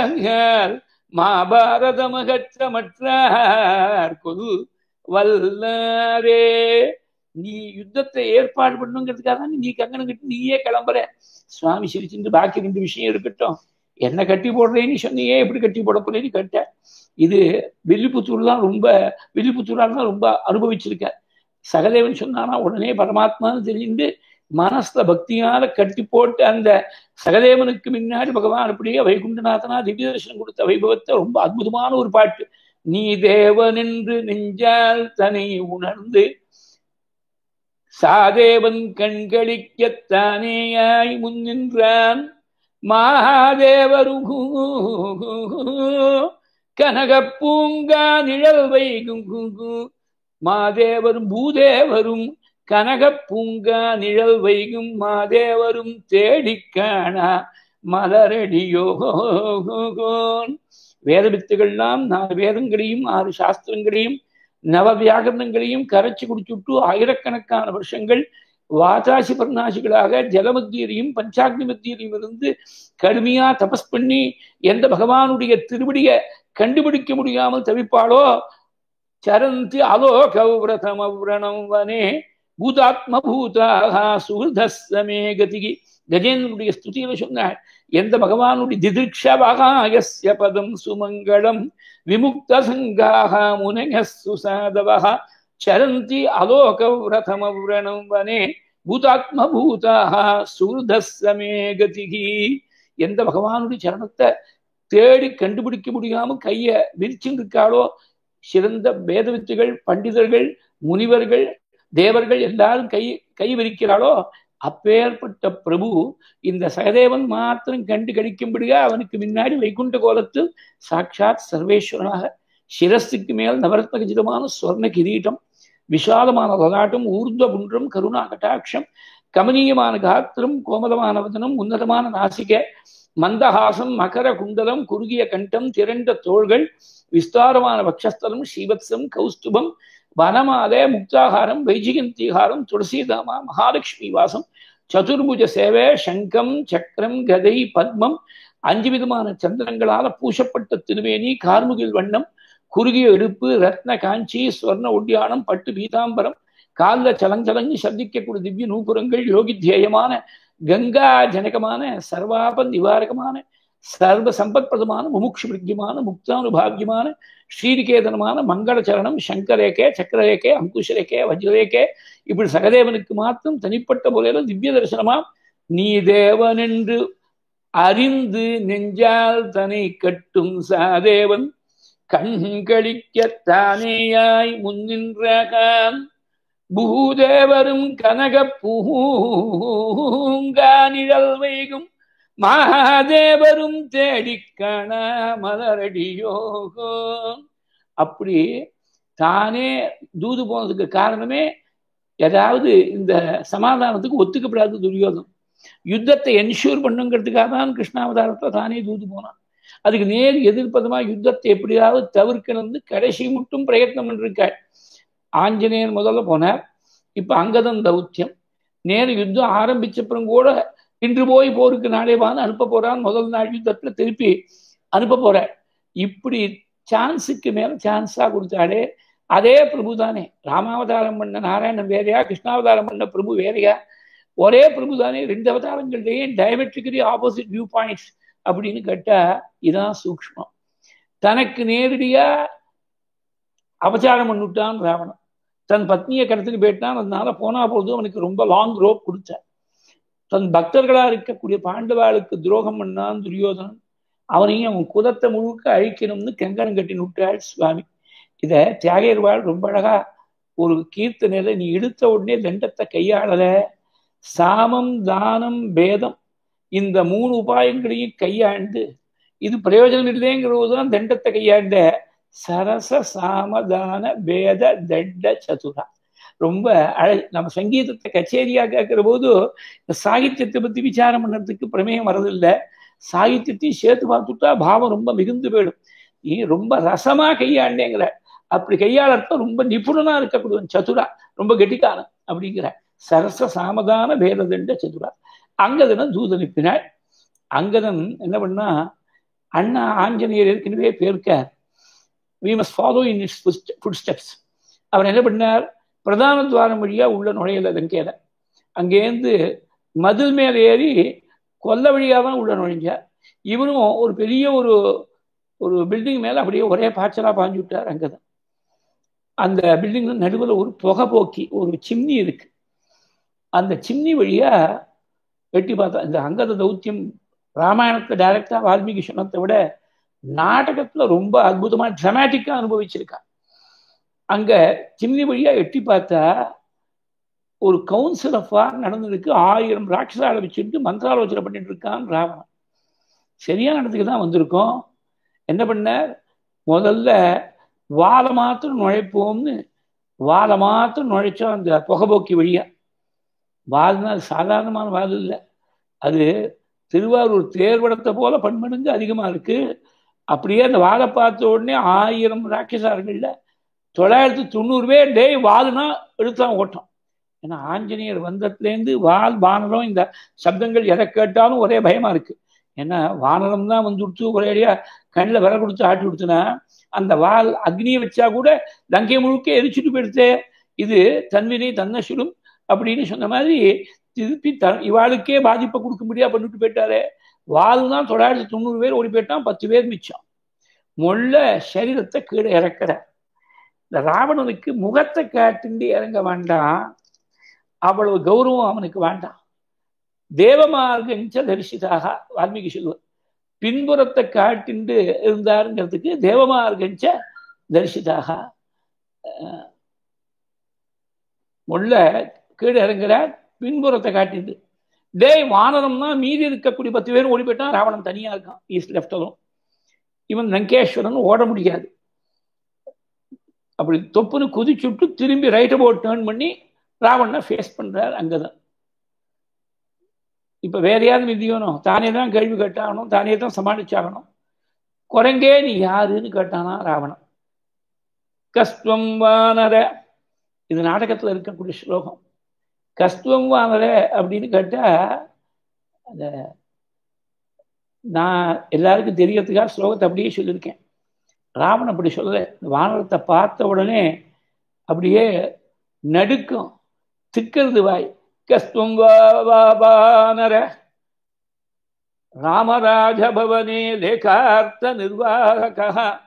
மாபாரதமகற்றமற்றார் கொல் வல்லாரே நீ யுத்தத்தை ஏற்பாடு பண்ணுங்கிறதுக்காக தான் நீ கங்கணம் கட்டி நீயே கிளம்புற சுவாமி சிரிச்சுட்டு பாக்கி ரெண்டு விஷயம் இருக்கட்டும் என்ன கட்டி போடுறேன்னு சொன்னியே எப்படி கட்டி போட போறேன்னு கேட்ட இது வில்லிபுத்தூர் தான் ரொம்ப வில்லிபுத்தூரால் தான் ரொம்ப அனுபவிச்சிருக்க சகதேவன் சொன்னானா உடனே பரமாத்மான்னு தெரிஞ்சு மனசுல பக்தியால கட்டி போட்டு அந்த சகதேவனுக்கு முன்னாடி பகவான் அப்படியே வைகுண்டநாதனா திவ்ய தரிசனம் கொடுத்த வைபவத்தை ரொம்ப அற்புதமான ஒரு பாட்டு நீ தேவன் என்று நெஞ்சால் தன்னை உணர்ந்து சாதேவன் கண்களிக்கத்தானேயாய் முன்னின்றான் மாதேவருகு கனகப்பூங்கா நிழல் வைகும் மாதேவரும் பூதேவரும் கனகப்பூங்கா நிழல் வைகும் மாதேவரும் தேடிக்காணா மலரடியோகோன் வேத வித்துகள்லாம் நாலு வேதங்களையும் ஆறு சாஸ்திரங்களையும் நவ வியாகரணங்களையும் கரைச்சி குடிச்சுட்டு ஆயிரக்கணக்கான வருஷங்கள் வாதாசி பர்ணாசிகளாக ஜலமத்தியிலையும் பஞ்சாக்னி மத்தியிலையும் இருந்து கடுமையா தபஸ் பண்ணி எந்த பகவானுடைய திருவடிய கண்டுபிடிக்க முடியாமல் தவிப்பாளோ சரந்தி அலோகவிரதமவ்ரணம் வனே பூதாத்ம பூதாக சுகிருதமே கதிகி கஜேந்திரனுடைய ஸ்துதியில சொன்னாள் எந்த பகவானுடைய திதிக்ஷவகாயஸ்ய பதம் சுமங்களம் விமுக்த சங்காக முனக சுசாதவக சரந்தி அலோகவிரதமவ்ரணம் வனே பூதாத்ம பூதாக சுகிருதமே கதிகி எந்த பகவானுடைய சரணத்தை தேடி கண்டுபிடிக்க முடியாம கைய விரிச்சுட்டு இருக்காளோ சிறந்த வேதவித்துகள் பண்டிதர்கள் முனிவர்கள் தேவர்கள் எல்லாரும் கை கை விரிக்கிறாளோ அப்பேற்பட்ட பிரபு இந்த சகதேவன் மாத்திரம் கண்டு கடிக்கும்படியா அவனுக்கு முன்னாடி வைகுண்ட கோலத்தில் சாட்சாத் சர்வேஸ்வரனாக சிரஸுக்கு மேல் நவரத்ன கஜிதமான ஸ்வர்ண கிரீட்டம் விஷாலமான லலாட்டம் ஊர்துவ புன்றம் கருணா கட்டாட்சம் கமனீயமான காத்திரம் கோமலமான வதனம் உன்னதமான நாசிக மந்தஹாசம் மகர குண்டலம் குறுகிய கண்டம் திரண்ட தோள்கள் விஸ்தாரமான வக்ஷஸ்தலம் ஸ்ரீவத்சம் கௌஸ்துபம் வனமாலே முக்தாகாரம் வைஜிகந்தீகாரம் துளசிதாமா மகாலட்சுமி வாசம் சதுர்புஜ சேவை சங்கம் சக்கரம் கதை பத்மம் அஞ்சு விதமான சந்திரங்களால பூசப்பட்ட திருவேணி கார்முகில் வண்ணம் குறுகிய இடுப்பு ரத்ன காஞ்சி ஸ்வர்ண ஒட்டியானம் பட்டு பீதாம்பரம் காலில் சலஞ்சலஞ்சு சந்திக்கக்கூடிய திவ்ய நூபுரங்கள் யோகி தியேயமான கங்கா ஜனகமான சர்வாப நிவாரகமான சர்வ சம்பத்பிரதமான முமுட்சு பிரிக்கியமான முக்தானுபாகியமான ஸ்ரீநிகேதனமான மங்களச்சரணம் சங்கரேக்கே சக்கரரேக்கே அங்குஷரேக்கே வஜ்ரேக்கே இப்படி சகதேவனுக்கு மாத்திரம் தனிப்பட்ட முறையில திவ்ய தரிசனமா நீ தேவன் என்று அறிந்து நெஞ்சால் தனை கட்டும் சாதேவன் கண்களிக்கத்தானேயாய் முன்னின்றான் பூதேவரும் கனக பூங்கானிழல் வைகும் மகாதேவரும் தேடிக்காண மலரடியோகோ அப்படி தானே தூது போனதுக்கு காரணமே ஏதாவது இந்த சமாதானத்துக்கு ஒத்துக்கப்படாத துரியோதம் யுத்தத்தை என்ஷூர் பண்ணுங்கிறதுக்காக தான் கிருஷ்ணாவதாரத்தை தானே தூது போனான் அதுக்கு நேர் எதிர்ப்பதமா யுத்தத்தை எப்படியாவது தவிர்க்கணும்னு கடைசி மட்டும் பிரயத்னம் பண்ணிருக்காள் ஆஞ்சநேயர் முதல்ல போனார் இப்ப அங்கதன் தௌத்தியம் நேரு யுத்தம் ஆரம்பிச்சப்புறம் கூட இன்று போய் போருக்கு நாளே வான்னு அனுப்ப போறான் முதல் நாள் யுத்தத்துல திருப்பி அனுப்ப போற இப்படி சான்ஸுக்கு மேல சான்ஸா கொடுத்தாலே அதே பிரபு தானே ராமாவதாரம் பண்ண நாராயணன் வேறையா கிருஷ்ணாவதாரம் பண்ண பிரபு வேறையா ஒரே பிரபு தானே ரெண்டு அவதாரங்கள்லயே டயமெட்ரிக்கலி ஆப்போசிட் வியூ பாயிண்ட்ஸ் அப்படின்னு கேட்டா இதான் சூக்ஷ்மம் தனக்கு நேரடியா அபச்சாரம் பண்ணிவிட்டான் ராவணன் தன் பத்னியை கடத்திட்டு போயிட்டான் அதனால போனா போதும் அவனுக்கு ரொம்ப லாங் ரோப் கொடுத்தார் தன் பக்தர்களா இருக்கக்கூடிய பாண்டவாளுக்கு துரோகம் பண்ணான் துரியோதனன் அவனையும் அவன் குலத்தை முழுக்க அழிக்கணும்னு கங்கணம் கட்டி விட்டாள் சுவாமி இத தியாகர்வாள் ரொம்ப அழகா ஒரு கீர்த்தனையில நீ இழுத்த உடனே தண்டத்தை கையாளல சாமம் தானம் பேதம் இந்த மூணு உபாயங்களையும் கையாண்டு இது பிரயோஜனம் இல்லைங்கிறது தான் தண்டத்தை கையாண்ட சரச சாமதான பேத தண்ட சதுரா ரொம்ப அழ நம்ம சங்கீதத்தை கச்சேரியா கேட்கிற போது இந்த சாகித்யத்தை பத்தி விசாரம் பண்ணுறதுக்கு பிரமேயம் வரதில்லை சாகித்யத்தையும் சேர்த்து பார்த்துட்டா பாவம் ரொம்ப மிகுந்து போயிடும் நீ ரொம்ப ரசமா கையாண்டேங்கிற அப்படி கையாளத்த ரொம்ப நிபுணனா இருக்கக்கூடிய சதுரா ரொம்ப கெட்டிக்காரன் அப்படிங்கிற சரச சாமதான பேததண்ட சதுரா அங்கதன் தூது அனுப்பினாள் அங்கதன் என்ன பண்ணா அண்ணா ஆஞ்சநேயர் ஏற்கனவே பேர்க்க we must follow in its footsteps அவர் என்ன பண்ணார் பிரதான துவாரம் வழியா உள்ள நுழையல லங்கையில அங்கேருந்து மதில் மேல ஏறி கொல்ல வழியாக தான் உள்ள நுழைஞ்சார் இவரும் ஒரு பெரிய ஒரு ஒரு பில்டிங் மேல அப்படியே ஒரே பாய்ச்சலா பாஞ்சு விட்டார் அங்கதான் அந்த பில்டிங்ல நடுவில் ஒரு புகை போக்கி ஒரு சிம்னி இருக்கு அந்த சிம்னி வழியா வெட்டி பார்த்தா இந்த அங்கத தௌத்தியம் ராமாயணத்தை டைரக்டா வால்மீகி சொன்னதை விட நாடகத்துல ரொம்ப அற்புதமா டிராமாட்டிக்கா அனுபவிச்சிருக்கா அங்க சிம்னி வழியா எட்டி பார்த்தா ஒரு கவுன்சில் ஆஃப் வார் நடந்திருக்கு ஆயிரம் ராட்சசால வச்சுட்டு மந்திராலோசனை பண்ணிட்டு இருக்கான் ராவணன் சரியான இடத்துக்கு தான் வந்திருக்கோம் என்ன பண்ண முதல்ல வாழை மாத்திரம் நுழைப்போம்னு வாழை மாத்திரம் நுழைச்சோம் அந்த புகைபோக்கி வழியா வால்னா அது சாதாரணமான வால் இல்லை அது திருவாரூர் தேர்வடத்தை போல பன்மடங்கு அதிகமா இருக்கு அப்படியே அந்த வாழை பார்த்த உடனே ஆயிரம் ராட்சசார்கள்ல தொள்ளாயிரத்தி தொண்ணூறு பேர் டேய் வால்னா எடுத்தான் ஓட்டம் ஏன்னா ஆஞ்சநேயர் வந்ததுலேருந்து வால் வானரம் இந்த சப்தங்கள் எதை கேட்டாலும் ஒரே பயமா இருக்கு ஏன்னா வானரம் தான் வந்து கொடுத்து ஒரேடியா கண்ணில் விர கொடுத்து ஆட்டி கொடுத்துனா அந்த வால் அக்னியை வச்சா கூட லங்கை முழுக்க எரிச்சுட்டு போயிடுத்தே இது தன்வினை தன்னை சுடும் அப்படின்னு சொன்ன மாதிரி திருப்பி த இவாளுக்கே பாதிப்பை கொடுக்க முடியா பண்ணிட்டு போயிட்டாரு வால் தான் தொள்ளாயிரத்தி தொண்ணூறு பேர் ஓடி போயிட்டான் பத்து பேர் மிச்சம் மொள்ள சரீரத்தை கீழே இறக்குற இந்த ராவணனுக்கு முகத்தை காட்டுண்டு இறங்க வேண்டாம் அவ்வளவு கௌரவம் அவனுக்கு வேண்டாம் தேவமார்கஞ்ச தரிசிதாக வால்மீகி சொல்லுவார் பின்புறத்தை காட்டிண்டு இருந்தாருங்கிறதுக்கு தேவமார்கஞ்ச தரிசிதாக முள்ள கீழே இறங்குறார் பின்புறத்தை காட்டிட்டு டேய் வானரம்னா மீதி இருக்கக்கூடிய பத்து பேர் ஓடி போயிட்டான் ராவணன் தனியா இருக்கான் ஈஸ்ட் லெஃப்டலும் இவன் லங்கேஸ்வரன் ஓட முடியாது அப்படி தொப்புன்னு குதிச்சுட்டு திரும்பி ரைட் அபவுட் டேர்ன் பண்ணி ராவணனை ஃபேஸ் பண்றார் அங்கதான் இப்ப வேற யாரும் விதியணும் தானே தான் கேள்வி கேட்டாகணும் தானே தான் சமாளிச்சாகணும் குரங்கே நீ யாருன்னு கேட்டானா ராவணன் கஸ்துவம் வானர இது நாடகத்துல இருக்கக்கூடிய ஸ்லோகம் கஸ்துவம் வானர அப்படின்னு கேட்டா அந்த நான் எல்லாருக்கும் தெரியறதுக்காக ஸ்லோகத்தை அப்படியே சொல்லியிருக்கேன் ராவணன் அப்படி சொல்லலை வானரத்தை பார்த்த உடனே அப்படியே நடுக்கம் திக்கிறது வாய் கஸ்துவானர ராமராஜபவனே லேகார்த்த நிர்வாகா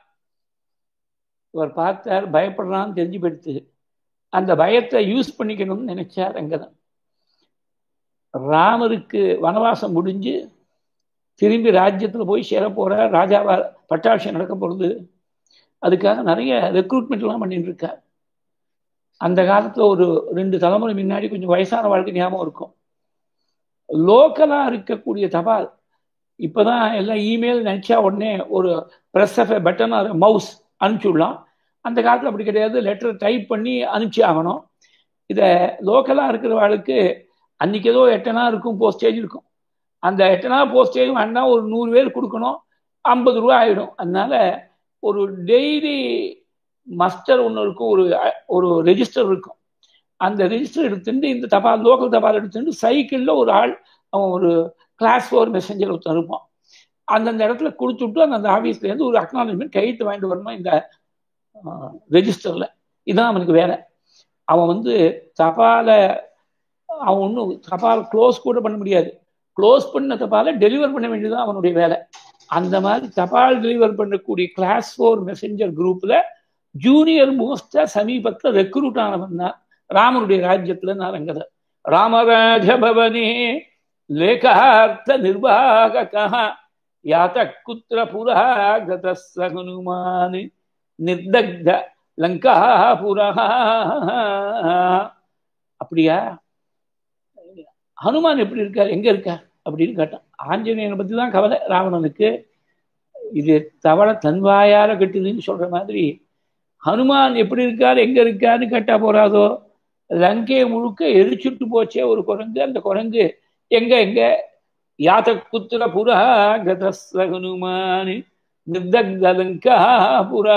இவர் பார்த்தார் பயப்படுறான்னு தெரிஞ்சு போயிடுத்து அந்த பயத்தை யூஸ் பண்ணிக்கணும்னு நினைச்சார் அங்கதான் ராமருக்கு வனவாசம் முடிஞ்சு திரும்பி ராஜ்யத்தில் போய் சேர போறார் ராஜாவா பட்டாட்சி நடக்க போகிறது அதுக்காக நிறைய ரெக்ரூட்மெண்ட்லாம் பண்ணிட்டு இருக்கார் அந்த காலத்தில் ஒரு ரெண்டு தலைமுறை முன்னாடி கொஞ்சம் வயசான வாழ்க்கை ஞாபகம் இருக்கும் லோக்கலாக இருக்கக்கூடிய தபால் இப்போதான் எல்லாம் இமெயில் நினச்சா உடனே ஒரு ப்ரெஸ் ஆஃப் பட்டன் மவுஸ் அனுப்பிச்சுடலாம் அந்த காலத்தில் அப்படி கிடையாது லெட்டர் டைப் பண்ணி அனுப்பிச்சி ஆகணும் இதை லோக்கலாக இருக்கிறவர்களுக்கு அன்றைக்கி ஏதோ எட்டனா இருக்கும் போஸ்டேஜ் இருக்கும் அந்த எட்டனா போஸ்டேஜ் வேணா ஒரு நூறு பேர் கொடுக்கணும் ஐம்பது ரூபா ஆகிடும் அதனால ஒரு டெய்லி மஸ்டர் ஒன்று இருக்கும் ஒரு ஒரு ரெஜிஸ்டர் இருக்கும் அந்த ரெஜிஸ்டர் எடுத்துட்டு இந்த தபால் லோக்கல் தபால் எடுத்துட்டு சைக்கிளில் ஒரு ஆள் அவன் ஒரு கிளாஸ் ஃபோர் மெசஞ்சர் ஒருத்தன் இருப்பான் அந்தந்த இடத்துல கொடுத்துட்டு அந்தந்த ஆஃபீஸ்லேருந்து ஒரு அக்னாலஜ்மெண்ட் கையெழுத்து வாங்கிட்டு வரணும் இந்த ரெஜிஸ்டரில் இதுதான் அவனுக்கு வேலை அவன் வந்து தபாலை அவன் ஒன்றும் தபால் க்ளோஸ் கூட பண்ண முடியாது க்ளோஸ் பண்ண தபாலை டெலிவர் பண்ண வேண்டியதுதான் அவனுடைய வேலை அந்த மாதிரி தபால் டெலிவர் பண்ணக்கூடிய கிளாஸ் ஃபோர் மெசஞ்சர் குரூப்பில் ஜூனியர் மோஸ்டா சமீபத்தில் ரெக்ரூட் ஆனவன் தான் ராமனுடைய ராஜ்யத்தில் நான் அங்கதான் ராமராஜ பவனே லேகார்த்த நிர்வாகா யாத்த குத்திர புரா கத ஹனுமான் நிர்தக்த லங்கா புரா அப்படியா ஹனுமான் எப்படி இருக்கார் எங்க இருக்கார் அப்படின்னு கேட்டான் ஆஞ்சநேயனை பத்தி தான் கவலை ராவணனுக்கு இது தவளை தன்வாயார கட்டுதுன்னு சொல்ற மாதிரி ஹனுமான் எப்படி இருக்கார் எங்க இருக்காருன்னு கேட்டா போறாதோ லங்கையை முழுக்க எரிச்சுட்டு போச்சே ஒரு குரங்கு அந்த குரங்கு எங்க எங்க யாத குத்திர புரா கதஸ்த ஹனுமான் நிர்தக்தலங்கா புரா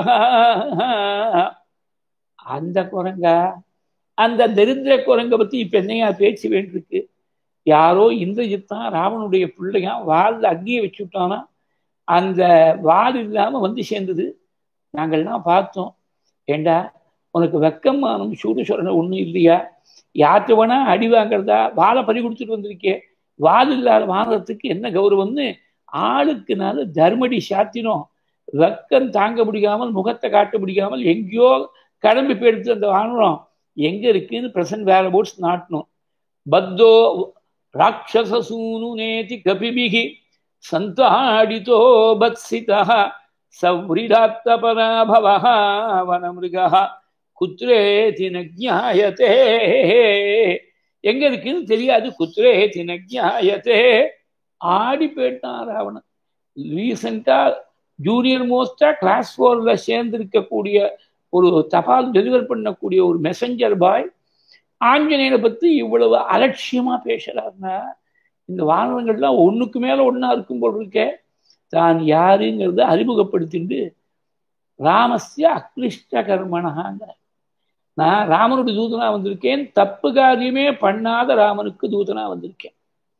அந்த குரங்கா அந்த தரித்திர குரங்கை பத்தி இப்ப என்னையா பேச்சு வேண்டியிருக்கு யாரோ இந்திரஜித் தான் ராவனுடைய பிள்ளையா வாலில் அங்கேயே வச்சுட்டானா அந்த வால் இல்லாம வந்து சேர்ந்தது நாங்கள்லாம் பார்த்தோம் ஏண்டா உனக்கு வெக்கமானம் சூடேஸ்வரன் ஒன்றும் இல்லையா யார்கிட்ட வேணா அடி வாங்குறதா வாழை பறி கொடுத்துட்டு வந்திருக்கே வால் இல்லாத வாங்குறதுக்கு என்ன கௌரவம்னு ஆளுக்கு நாள் தர்மடி சாத்தினோம் வெக்கம் தாங்க முடியாமல் முகத்தை காட்ட முடியாமல் எங்கேயோ கிளம்பி போயிடுத்து அந்த வாங்குறோம் எங்க இருக்குன்னு பிரசன்ட் வேற போட்ஸ் நாட்டணும் பத்தோ ராட்சசூனு நேதி கபிபிகி சந்தாடிதோ பத்சிதா சவ்ரிடாத்தபராபவ வனமிருகா குத்ரேதி நஜாயத்தே எங்க இருக்குன்னு தெரியாது குத்ரேதி நஜாயத்தே ஆடி போயிட்டான் ராவணன் ரீசெண்டா ஜூனியர் மோஸ்டா கிளாஸ் ஃபோர்ல சேர்ந்து இருக்கக்கூடிய ஒரு தபால் டெலிவர் பண்ணக்கூடிய ஒரு மெசஞ்சர் பாய் ஆஞ்சநேயனை பத்தி இவ்வளவு அலட்சியமா பேசுறாருன்னா இந்த வானவங்கள்லாம் ஒண்ணுக்கு மேல ஒன்னா இருக்கும் போல் இருக்கே தான் யாருங்கிறத அறிமுகப்படுத்திட்டு ராமஸ்ய அக்லிஷ்ட கர்மனகாங்கிற நான் ராமனுடைய தூதனா வந்திருக்கேன் தப்பு காரியமே பண்ணாத ராமனுக்கு தூதனா வந்திருக்கேன்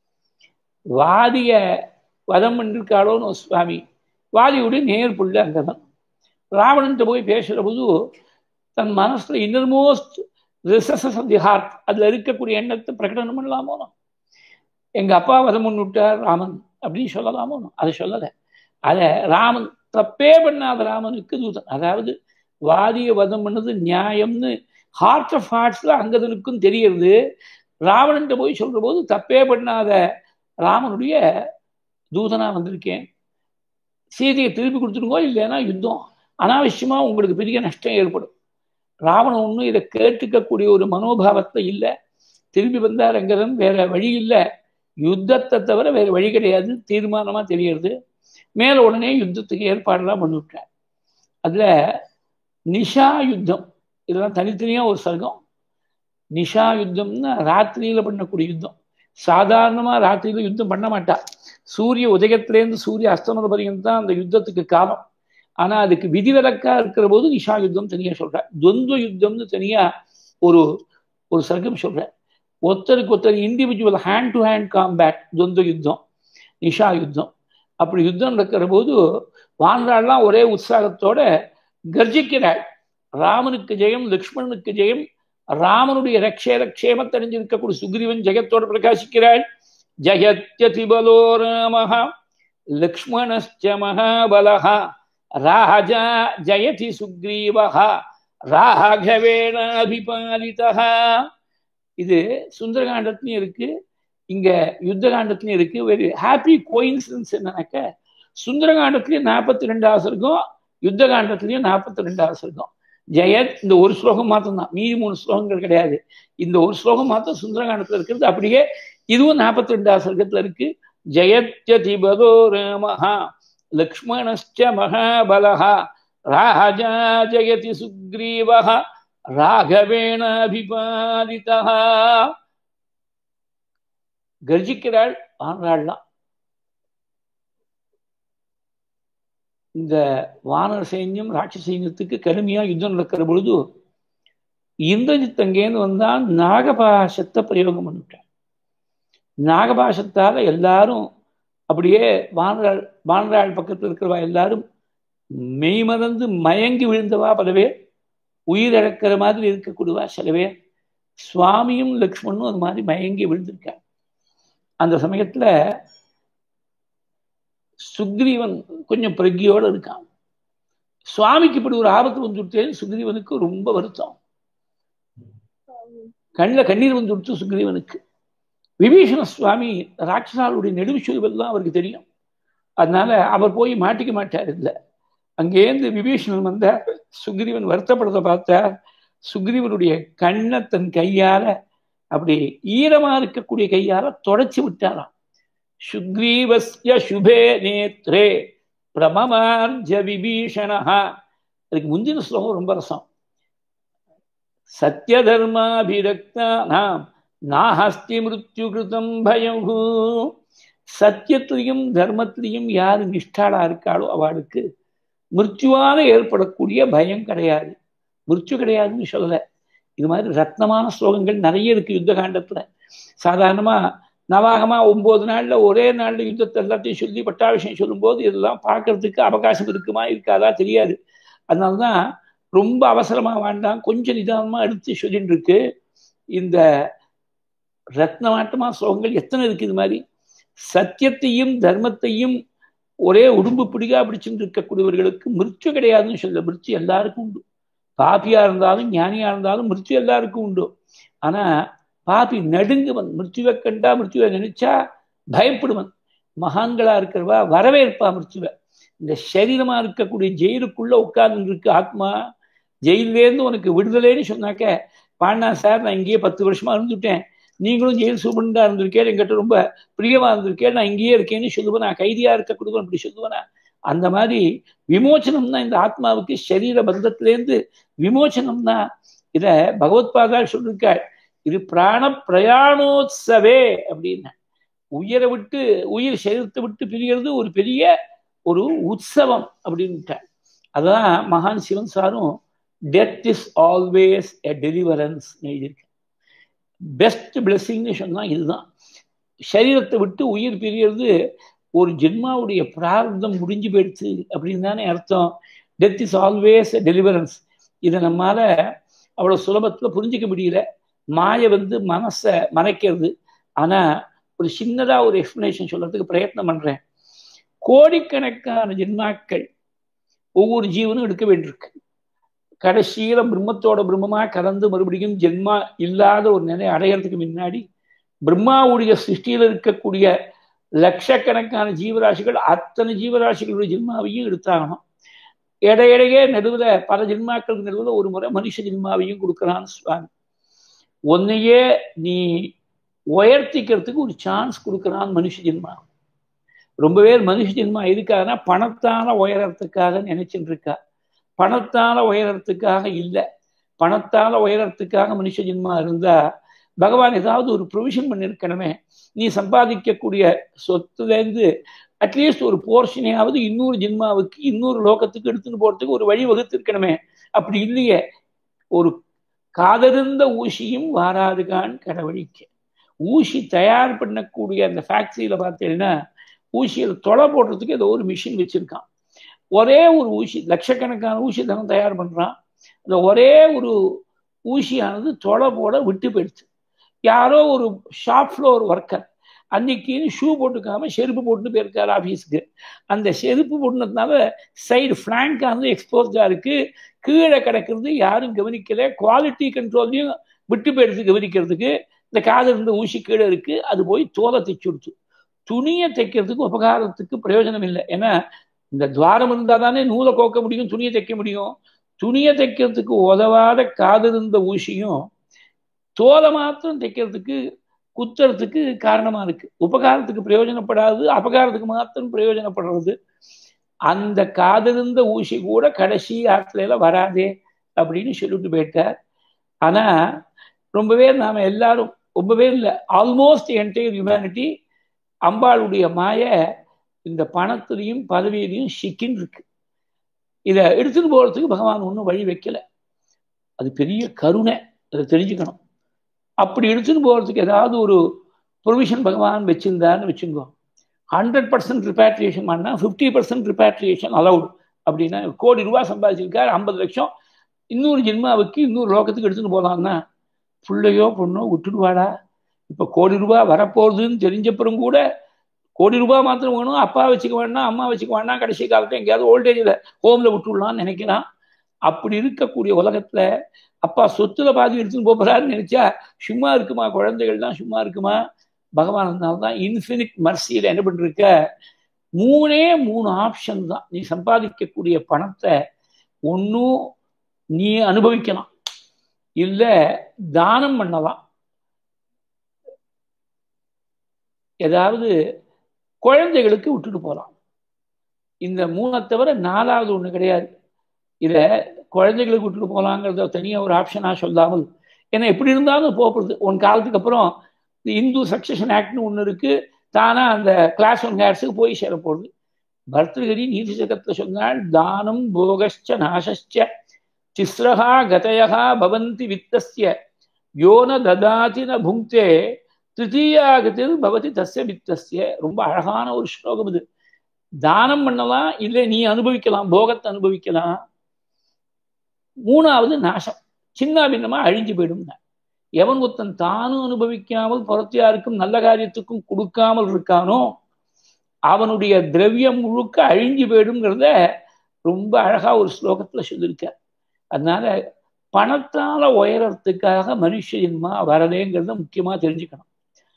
வாதிய வதம் பண்ணிருக்காளோன்னு சுவாமி வாதியுடைய நேர் புள்ள அங்கதான் ராவணன்ட்ட போய் பேசுற போது தன் மனசுல innermost recesses of the heart அதுல இருக்கக்கூடிய எண்ணத்தை பிரகடனம் பண்ணலாமோ எங்க அப்பா வதம் பண்ணி விட்டார் ராமன் அப்படின்னு சொல்லலாமோ அதை சொல்லலை அதை ராமன் தப்பே பண்ணாத ராமனுக்கு தூதன் அதாவது வாதிய வதம் பண்ணது நியாயம்னு ஹார்ட் ஆஃப் ஹார்ட்ஸ்ல அங்கதனுக்கும் தெரியறது ராவணன்ட்ட போய் சொல்ற போது தப்பே பண்ணாத ராமனுடைய தூதனா வந்திருக்கேன் சீதையை திருப்பி கொடுத்துருங்கோ இல்லைன்னா யுத்தம் அனாவசியமா உங்களுக்கு பெரிய நஷ்டம் ஏற்படும் ராவணன் ஒன்றும் இதை கேட்டுக்கக்கூடிய ஒரு மனோபாவத்தை இல்லை திரும்பி வந்தார் அங்கதன் வேற வழி இல்லை யுத்தத்தை தவிர வேற வழி கிடையாது தீர்மானமா தெரியறது மேல உடனே யுத்தத்துக்கு ஏற்பாடெல்லாம் பண்ணிவிட்டார் அதுல நிஷா யுத்தம் இதெல்லாம் தனித்தனியா ஒரு சர்க்கம் நிஷா யுத்தம்னா ராத்திரியில பண்ணக்கூடிய யுத்தம் சாதாரணமா ராத்திரியில யுத்தம் பண்ண மாட்டா சூரிய உதயத்திலேருந்து சூரிய அஸ்தமன பரியந்தம் தான் அந்த யுத்தத்துக்கு காலம் ஆனா அதுக்கு விதிவிலக்கா இருக்கிற போது நிஷா யுத்தம் தனியா சொல்ற துவந்த யுத்தம்னு தனியா ஒரு ஒரு சர்க்கம் சொல்ற ஒருத்தருக்கு ஒருத்தர் individual hand to hand combat துவந்த யுத்தம் நிஷா யுத்தம் அப்படி யுத்தம் நடக்கிற போது வான்றாள்லாம் ஒரே உற்சாகத்தோட கர்ஜிக்கிறாள் ராமனுக்கு ஜெயம் லக்ஷ்மணனுக்கு ஜெயம் ராமனுடைய ரக்ஷே ரக்ஷேமத்தை அடைஞ்சிருக்கக்கூடிய சுக்ரீவன் ஜெகத்தோடு பிரகாசிக்கிறாள் ஜெயத்யதிபலோ ராமஹா லக்ஷ்மணஸ்ச மகாபலஹா ராஜா ஜயதி சுக்ரீவஹா ராகவேணாபிபாலிதா இது சுந்தரகாண்டத்துலயும் இருக்கு இங்க யுத்த காண்டத்துலயும் இருக்கு வெரி ஹாப்பி கோயின்சிடன்ஸ் என்னன்னாக்க சுந்தரகாண்டத்துலயும் நாற்பத்தி ரெண்டாவது இருக்கும் யுத்த காண்டத்துலயும் நாற்பத்தி ரெண்டாவது இருக்கும் ஜெயத் இந்த ஒரு ஸ்லோகம் மாத்திரம் தான் மீதி மூணு ஸ்லோகங்கள் கிடையாது இந்த ஒரு ஸ்லோகம் மாத்திரம் சுந்தரகாண்டத்துல இருக்கிறது அப்படியே இதுவும் நாற்பத்தி ரெண்டாவது சர்க்கத்துல இருக்கு ஜெயத்யதிபதோ ராமஹா லக்ஷ்மணஸ்ச மகாபலஹா ராஜா ஜெயதி சுக்ரீவஹ ராகவேணாபிபாலிதா கர்ஜிக்கிறாள் ஆண்டாள்லாம் இந்த வானர சைன்யம் ராட்ச சைன்யத்துக்கு கடுமையா யுத்தம் நடக்கிற பொழுது இந்திரஜித் அங்கேருந்து வந்தான் நாகபாஷத்தை பிரயோகம் பண்ணிட்டான் நாகபாஷத்தால எல்லாரும் அப்படியே வானராள் வானராள் பக்கத்தில் இருக்கிறவா எல்லாரும் மெய்மறந்து மயங்கி விழுந்தவா பல பேர் உயிரிழக்கிற மாதிரி இருக்கக்கூடியவா சில பேர் சுவாமியும் லக்ஷ்மணும் அது மாதிரி மயங்கி விழுந்திருக்காங்க அந்த சமயத்துல சுக்ரீவன் கொஞ்சம் பிரகியோடு இருக்கான் சுவாமிக்கு இப்படி ஒரு ஆபத்து வந்துவிட்டேன்னு சுக்ரீவனுக்கு ரொம்ப வருத்தம் கண்ணில் கண்ணீர் வந்து கொடுத்து சுக்ரீவனுக்கு விபீஷண சுவாமி ராட்சசாலுடைய நெடுவிச்சுவெல்லாம் அவருக்கு தெரியும் அதனால அவர் போய் மாட்டிக்க மாட்டார் இல்லை அங்கேருந்து விபீஷணன் வந்த சுக்ரீவன் வருத்தப்படுறத பார்த்தா சுக்ரீவனுடைய கண்ணை தன் கையால அப்படி ஈரமா இருக்கக்கூடிய கையால தொடச்சி விட்டாராம் சுக்ரீவஸ்ய சுபே நேத்ரே பிரமமார்ஜ விபீஷணா அதுக்கு முந்தின ஸ்லோகம் ரொம்ப ரசம் சத்திய தர்மாபிரக்தா நாம் நாஹஸ்தி மிருத்யு கிருதம் பயம் சத்தியத்திலையும் தர்மத்திலையும் யாரு நிஷ்டாளா இருக்காளோ அவளுக்கு மிருத்யுவால ஏற்படக்கூடிய பயம் கிடையாது மிருத்யு கிடையாதுன்னு சொல்லல இது மாதிரி ரத்னமான ஸ்லோகங்கள் நிறைய இருக்கு யுத்த காண்டத்துல சாதாரணமா நவாகமா ஒன்பது நாள்ல ஒரே நாள்ல யுத்தத்தை எல்லாத்தையும் சொல்லி பட்டாபிஷேகம் சொல்லும்போது இதெல்லாம் பார்க்கறதுக்கு அவகாசம் இருக்குமா இருக்காதா தெரியாது அதனால்தான் ரொம்ப அவசரமா வேண்டாம் கொஞ்சம் நிதானமா எடுத்து சொல்லிட்டு இருக்கு இந்த ரத்னமாட்டமா ஸ்லோகங்கள் எத்தனை இருக்கு இது மாதிரி சத்தியத்தையும் தர்மத்தையும் ஒரே உடும்பு பிடிக்கா பிடிச்சுட்டு இருக்கக்கூடியவர்களுக்கு மிருச்சு கிடையாதுன்னு சொல்ல மிருச்சு எல்லாருக்கும் உண்டு பாப்பியா இருந்தாலும் ஞானியா இருந்தாலும் மிருச்சு எல்லாருக்கும் உண்டு ஆனா பாப்பி நடுங்குவன் மிருத்யுவை கண்டா மிருத்யுவை நினைச்சா பயப்படுவன் மகான்களா இருக்கிறவா வரவேற்பா மிருத்யுவை இந்த சரீரமா இருக்கக்கூடிய ஜெயிலுக்குள்ள உட்கார்ந்து இருக்கு ஆத்மா ஜெயிலேருந்து உனக்கு விடுதலைன்னு சொன்னாக்க பாண்டா சார் நான் இங்கேயே பத்து வருஷமா இருந்துட்டேன் நீங்களும் ஜெயில் சூப்பண்டா இருந்திருக்கேன் என்கிட்ட ரொம்ப பிரியமா இருந்திருக்கேன் நான் இங்கேயே இருக்கேன்னு சொல்லுவேன் நான் கைதியா இருக்கக்கூடியவன் அப்படி சொல்லுவேனா அந்த மாதிரி விமோச்சனம் தான் இந்த ஆத்மாவுக்கு சரீர பந்தத்திலேருந்து விமோச்சனம் தான் இத பகவத்பாதால் சொல்லிருக்காள் இது பிராண பிரயாணோத்சவே அப்படின்னு உயிரை விட்டு உயிர் சரீரத்தை விட்டு பிரியறது ஒரு பெரிய ஒரு உற்சவம் அப்படின்ட்டார் அதான் மகான் சிவன் சாரும் death is always a deliverance எழுதியிருக்க பெஸ்ட் பிளெஸ்ஸிங்னு சொன்னால் இதுதான் சரீரத்தை விட்டு உயிர் பிரியறது ஒரு ஜென்மாவுடைய பிரார்த்தம் முடிஞ்சு போயிடுச்சு அப்படின்னு தானே அர்த்தம் death is always a deliverance இதை நம்மால அவ்வளோ சுலபத்தில் புரிஞ்சிக்க முடியல மாயை வந்து மனசை மறைக்கிறது ஆனால் ஒரு சின்னதாக ஒரு எக்ஸ்பிளனேஷன் சொல்றதுக்கு பிரயத்னம் பண்ணுறேன் கோடிக்கணக்கான ஜென்மாக்கள் ஒவ்வொரு ஜீவனும் எடுக்க வேண்டியிருக்கு கடைசியில பிரம்மத்தோட பிரம்மமா கலந்து மறுபடியும் ஜென்மா இல்லாத ஒரு நிலை அடையிறதுக்கு முன்னாடி பிரம்மாவுடைய சிருஷ்டியில இருக்கக்கூடிய லட்சக்கணக்கான ஜீவராசிகள் அத்தனை ஜீவராசிகளுடைய ஜென்மாவையும் எடுத்தாகணும் இடையிடையே நடுவில் பல ஜென்மாக்களுக்கு நடுவில் ஒரு முறை மனுஷ ஜென்மாவையும் கொடுக்குறான்னு சுவாமி ஒன்னையே நீ உயர்த்திக்கிறதுக்கு ஒரு சான்ஸ் கொடுக்குறான் மனுஷ ஜென்மா ரொம்ப பேர் மனுஷ ஜென்மா எதுக்காகனா பணத்தால உயரத்துக்காக நினைச்சுட்டு இருக்கா பணத்தால உயரத்துக்காக இல்லை பணத்தால உயரத்துக்காக மனுஷ ஜென்மா இருந்தா பகவான் ஏதாவது ஒரு ப்ரொவிஷன் பண்ணியிருக்கணுமே நீ சம்பாதிக்கக்கூடிய சொத்துலேருந்து அட்லீஸ்ட் ஒரு போர்ஷனையாவது இன்னொரு ஜென்மாவுக்கு இன்னொரு லோகத்துக்கு எடுத்துட்டு போறதுக்கு ஒரு வழி வகுத்திருக்கணுமே அப்படி இல்லையே ஒரு காதறிந்த ஊசியும் வாராதுகான் கடவழிக்க ஊசி தயார் பண்ணக்கூடிய அந்த ஃபேக்டரியில பார்த்தீங்கன்னா ஊசியில் தொலை போடுறதுக்கு ஏதோ ஒரு மிஷின் வச்சிருக்கான் ஒரே ஒரு ஊசி லட்சக்கணக்கான ஊசி தானே தயார் பண்றான் அந்த ஒரே ஒரு ஊசியானது தொலை போட விட்டு போயிடுச்சு யாரோ ஒரு ஷாப் ஃப்ளோர் ஒர்க்கர் அன்னைக்குன்னு ஷூ போட்டுக்காம செருப்பு போட்டு போயிருக்காரு ஆஃபீஸுக்கு அந்த செருப்பு போட்டுனதுனால சைடு ஃப்ளாங்கானது எக்ஸ்போஸ்டாக இருக்கு கீழே கிடக்கிறது யாரும் கவனிக்கல குவாலிட்டி கண்ட்ரோல்லையும் விட்டு போயிடுச்சு கவனிக்கிறதுக்கு இந்த காது இருந்த ஊசி கீழே இருக்கு அது போய் தோலை தைச்சு கொடுத்து துணியை தைக்கிறதுக்கு உபகாரத்துக்கு பிரயோஜனம் இல்லை ஏன்னா இந்த துவாரம் இருந்தால் தானே நூலை கோக்க முடியும் துணியை தைக்க முடியும் துணியை தைக்கிறதுக்கு உதவாத காது இருந்த ஊசியும் தோலை மாத்திரம் தைக்கிறதுக்கு குத்துறதுக்கு காரணமா இருக்கு உபகாரத்துக்கு பிரயோஜனப்படாது அபகாரத்துக்கு மாத்திரம் பிரயோஜனப்படுறது அந்த காதிருந்த ஊசி கூட கடைசி ஆற்றுல வராதே அப்படின்னு சொல்லிட்டு போயிட்டார் ஆனா ரொம்பவே நாம எல்லாரும் ரொம்பவே இல்லை ஆல்மோஸ்ட் என்டையர் ஹியூமனிட்டி அம்பாளுடைய மாய இந்த பணத்திலையும் பதவியிலையும் சிக்கின்னு இருக்கு இதை எடுத்துட்டு போறதுக்கு பகவான் ஒன்றும் வழி வைக்கல அது பெரிய கருணை அதை தெரிஞ்சுக்கணும் அப்படி எடுத்துட்டு போகிறதுக்கு ஏதாவது ஒரு ப்ரொவிஷன் பகவான் வச்சிருந்தான்னு வச்சுக்கோ ஹண்ட்ரட் பர்சன்ட் ரிப்பேட்ரியேஷன் பண்ணால் ஃபிஃப்டி பர்சன்ட் ரிப்பேட்ரியேஷன் அலவுடு அப்படின்னா கோடி ரூபா சம்பாதிச்சிருக்காரு ஐம்பது லட்சம் இன்னொரு ஜென்மாவுக்கு இன்னொரு லோகத்துக்கு எடுத்துன்னு போகலாம்னா பிள்ளையோ பொண்ணோ விட்டுடுவாடா இப்போ கோடி ரூபா வரப்போகுதுன்னு தெரிஞ்சப்பறம் கூட கோடி ரூபா மாத்திரம் வேணும் அப்பா வச்சுக்க வேண்டாம் அம்மா வச்சுக்க வேண்டாம் கடைசி காலத்தில் எங்கேயாவது ஓல்டேஜில் ஹோமில் விட்டுடலாம்னு நினைக்கிறான் அப்படி இருக்கக்கூடிய உலகத்துல அப்பா சொத்துல பாதி எடுத்துன்னு போறாருன்னு நினைச்சா சும்மா இருக்குமா குழந்தைகள் தான் சும்மா இருக்குமா பகவான் தான் இன்ஃபினிட் மர்சியில் என்ன பண்ணிருக்க மூணே மூணு ஆப்ஷன் தான் நீ சம்பாதிக்கக்கூடிய பணத்தை ஒன்றும் நீ அனுபவிக்கலாம் இல்லை தானம் பண்ணலாம் ஏதாவது குழந்தைகளுக்கு விட்டுட்டு போகலாம் இந்த மூணை தவிர நாலாவது ஒன்று கிடையாது இதை குழந்தைகளுக்கு விட்டுட்டு போகலாங்கிறத தனியாக ஒரு ஆப்ஷனாக சொல்லாமல் ஏன்னா எப்படி இருந்தாலும் போகிறது ஒன் காலத்துக்கு அப்புறம் இந்த இந்து சக்சஷன் ஆக்ட்னு ஒன்று இருக்குது தானாக அந்த கிளாஸ் ஒன் ஹேர்ஸுக்கு போய் சேர போகுது பர்தகிரி நீதி சகத்தில் சொன்னால் தானம் போகச்ச நாசச்ச திஸ்ரஹா கதயா பவந்தி வித்தஸ்ய யோன ததாதி ந புங்கே திருத்தீயாகத்தில் பவதி தஸ்ய வித்தஸ்ய ரொம்ப அழகான ஒரு ஸ்லோகம் இது தானம் பண்ணலாம் இல்லை நீ அனுபவிக்கலாம் போகத்தை அனுபவிக்கலாம் மூணாவது நாசம் சின்ன பின்னமா அழிஞ்சு போயிடும் எவன் ஒருத்தன் தானும் அனுபவிக்காமல் புறத்தியாருக்கும் நல்ல காரியத்துக்கும் கொடுக்காமல் இருக்கானோ அவனுடைய திரவியம் முழுக்க அழிஞ்சு போயிடுங்கிறத ரொம்ப அழகா ஒரு ஸ்லோகத்துல சொல்லியிருக்க அதனால பணத்தால உயரத்துக்காக மனுஷ ஜென்மா வரலேங்கிறத முக்கியமா தெரிஞ்சுக்கணும்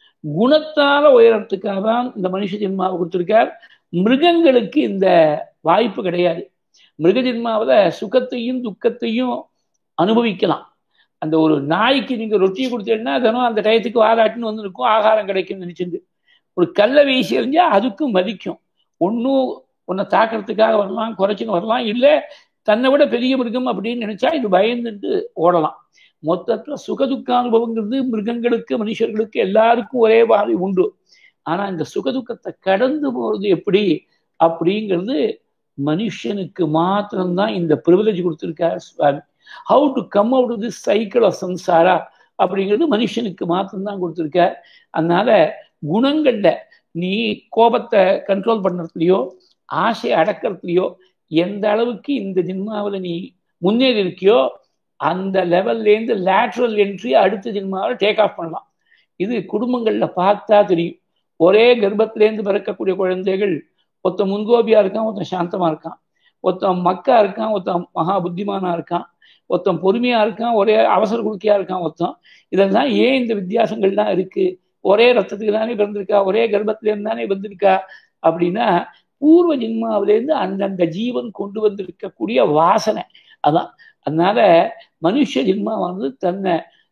குணத்தால உயரத்துக்காக தான் இந்த மனுஷ ஜென்மாவை கொடுத்துருக்கார் மிருகங்களுக்கு இந்த வாய்ப்பு கிடையாது மிருக ஜென்மாவில் சுகத்தையும் துக்கத்தையும் அனுபவிக்கலாம் அந்த ஒரு நாய்க்கு நீங்க ரொட்டியை கொடுத்தீங்கன்னா தினம் அந்த டயத்துக்கு வாராட்டுன்னு வந்து இருக்கும் ஆகாரம் கிடைக்கும்னு நினைச்சிருந்து ஒரு கல்லை வீசி எறிஞ்சா அதுக்கும் மதிக்கும் ஒன்றும் உன்னை தாக்கிறதுக்காக வரலாம் குறைச்சின்னு வரலாம் இல்லை தன்னை விட பெரிய மிருகம் அப்படின்னு நினைச்சா இது பயந்துட்டு ஓடலாம் மொத்தத்தில் சுகதுக்க அனுபவங்கிறது மிருகங்களுக்கு மனுஷர்களுக்கு எல்லாருக்கும் ஒரே மாதிரி உண்டு ஆனா இந்த சுகதுக்கத்தை கடந்து போறது எப்படி அப்படிங்கிறது மனுஷனுக்கு மாத்திரம்தான் இந்த ப்ரிவிலேஜ் கொடுத்துருக்காரு Swami how to come out this cycle of samsara அப்படிங்கிறது மனுஷனுக்கு மாத்திரம்தான் கொடுத்துருக்கார் அதனால குணங்கள்ல நீ கோபத்தை கண்ட்ரோல் பண்ணுறதுலையோ ஆசை அடக்கிறதுலையோ எந்த அளவுக்கு இந்த ஜென்மாவில் நீ முன்னேறி இருக்கியோ அந்த லெவல்லேருந்து லேட்ரல் என்ட்ரி அடுத்த ஜென்மாவில் டேக் ஆஃப் பண்ணலாம் இது குடும்பங்களில் பார்த்தா தெரியும் ஒரே கர்ப்பத்திலேருந்து பிறக்கக்கூடிய குழந்தைகள் ஒருத்தன் முன்கோபியா இருக்கான் ஒருத்தன் சாந்தமா இருக்கான் ஒருத்தன் மக்கா இருக்கான் ஒருத்தன் மகா புத்திமானா இருக்கான் ஒருத்தன் பொறுமையா இருக்கான் ஒரே அவசர குடுக்கியா இருக்கான் ஒருத்தன் இதெல்லாம் ஏன் இந்த வித்தியாசங்கள்லாம் இருக்கு ஒரே ரத்தத்துக்கு தானே பிறந்திருக்கா ஒரே கர்ப்பத்திலேருந்து தானே வந்திருக்கா அப்படின்னா பூர்வ ஜென்மாவிலேருந்து அந்தந்த ஜீவன் கொண்டு வந்திருக்கக்கூடிய வாசனை அதான் அதனால மனுஷ ஜென்மா வந்து தன்னை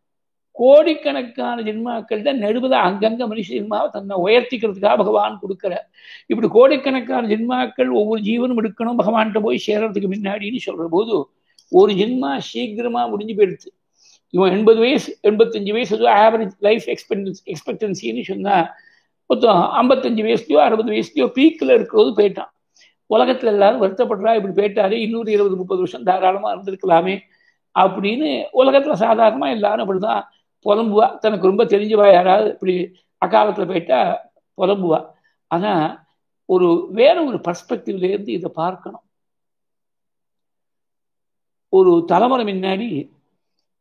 கோடிக்கணக்கான ஜென்மாக்கள்கிட்ட நடுவில் அங்கங்க மனுஷ ஜென்மாவை தன்னை உயர்த்திக்கிறதுக்காக பகவான் கொடுக்குற இப்படி கோடிக்கணக்கான ஜென்மாக்கள் ஒவ்வொரு ஜீவனும் எடுக்கணும் பகவான்கிட்ட போய் சேர்றதுக்கு முன்னாடின்னு சொல்ற போது ஒரு ஜென்மா சீக்கிரமா முடிஞ்சு போயிடுச்சு இவன் எண்பது வயசு எண்பத்தஞ்சு வயசு ஆவரேஜ் லைஃப் எக்ஸ்பெக்டன்ஸ் எக்ஸ்பெக்டன்சின்னு சொன்னா மொத்தம் ஐம்பத்தஞ்சு வயசுலையோ அறுபது வயசுலையோ பீக்கில் இருக்கிறது போயிட்டான் உலகத்துல எல்லாரும் வருத்தப்படுறா இப்படி போயிட்டாரு இன்னொரு இருபது முப்பது வருஷம் தாராளமா இருந்திருக்கலாமே அப்படின்னு உலகத்துல சாதாரணமா எல்லாரும் அப்படிதான் புலம்புவா தனக்கு ரொம்ப தெரிஞ்சவா யாராவது இப்படி அக்காலத்துல போயிட்டா புலம்புவா ஆனா ஒரு வேற ஒரு பர்ஸ்பெக்டிவ்ல இருந்து இதை பார்க்கணும் ஒரு தலைமுறை முன்னாடி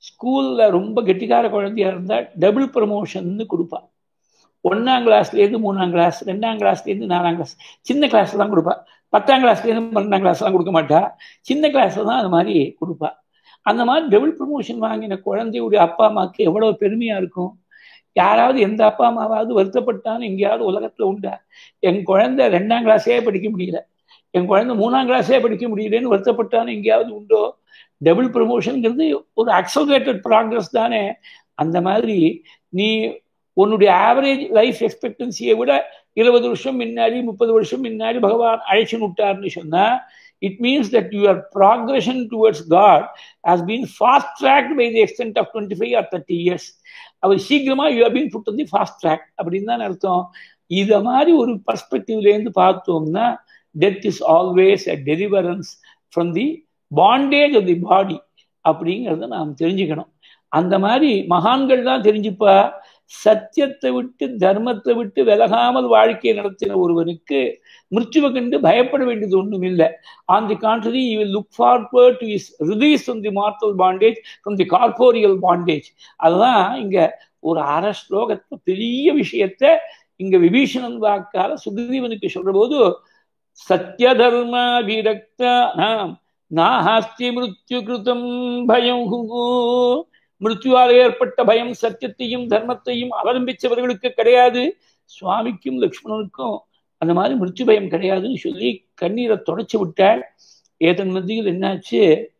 ஸ்கூல்ல ரொம்ப கெட்டிக்கார குழந்தையா இருந்தா டபுள் ப்ரமோஷன் கொடுப்பா ஒன்னாம் கிளாஸ்லேருந்து மூணாம் கிளாஸ் ரெண்டாம் கிளாஸ்லேருந்து நாலாம் கிளாஸ் சின்ன கிளாஸ்ல தான் கொடுப்பா பத்தாம் கிளாஸ்லேருந்து பன்னெண்டாம் கிளாஸ்லாம் கொடுக்க மாட்டா சின்ன கிளாஸ்ல தான் அது மாதிரி கொடுப்பா அந்த மாதிரி டபுள் ப்ரமோஷன் வாங்கின குழந்தையுடைய அப்பா அம்மாவுக்கு எவ்வளவு பெருமையா இருக்கும் யாராவது எந்த அப்பா அம்மாவாவது வருத்தப்பட்டாலும் எங்கேயாவது உலகத்துல உண்டா என் குழந்தை ரெண்டாம் கிளாஸே படிக்க முடியல என் குழந்தை மூணாம் கிளாஸே படிக்க முடியலன்னு வருத்தப்பட்டாலும் எங்கேயாவது உண்டோ டபுள் ப்ரமோஷனுங்கிறது ஒரு அக்சலரேட்டட் ப்ராக்ரஸ் தானே அந்த மாதிரி நீ உன்னுடைய ஆவரேஜ் லைஃப் எக்ஸ்பெக்டன்சியை விட இருபது வருஷம் முன்னாடி முப்பது வருஷம் முன்னாடி பகவான் அழைச்சு விட்டார்னு சொன்னா it means that your progression towards God has been fast track by the extent of twenty five or thirty years அவர் சீக்கிரமா you been put the fast track அப்படின்னு தான் அர்த்தம் இத மாதிரி ஒரு பர்ஸ்பெக்டிவ்ல இருந்து பார்த்தோம்னா death is always a deliverance from the bondage of the body அப்படிங்கிறத நாம் தெரிஞ்சுக்கணும் அந்த மாதிரி மகான்கள் தான் தெரிஞ்சுப்பா சத்தியத்தை விட்டு தர்மத்தை விட்டு விலகாமல் வாழ்க்கையை நடத்தின ஒருவனுக்கு மிருச்சுவை கண்டு பயப்பட வேண்டியது ஒன்றும் இல்லை on the contrary you will look forward to is release from the mortal bondage from the corporeal bondage அதுதான் இங்க ஒரு அரை ஸ்லோகத்தை பெரிய விஷயத்த இங்க விபீஷணன் வாக்கால சுக்ரீவனுக்கு சொல்ற போது சத்திய தர்ம விரக்த நாம் நாஹாஸ்தி மிருத்யு கிருதம் பயம் மிருத்யுவால் ஏற்பட்ட பயம் சத்தியத்தையும் தர்மத்தையும் அவலம்பிச்சவர்களுக்கு கிடையாது சுவாமிக்கும் லக்ஷ்மணனுக்கும் அந்த மாதிரி மிருத்யு பயம் கிடையாதுன்னு சொல்லி கண்ணீரை தொடச்சு விட்டாள் ஏதன் மத்தியில் என்னாச்சு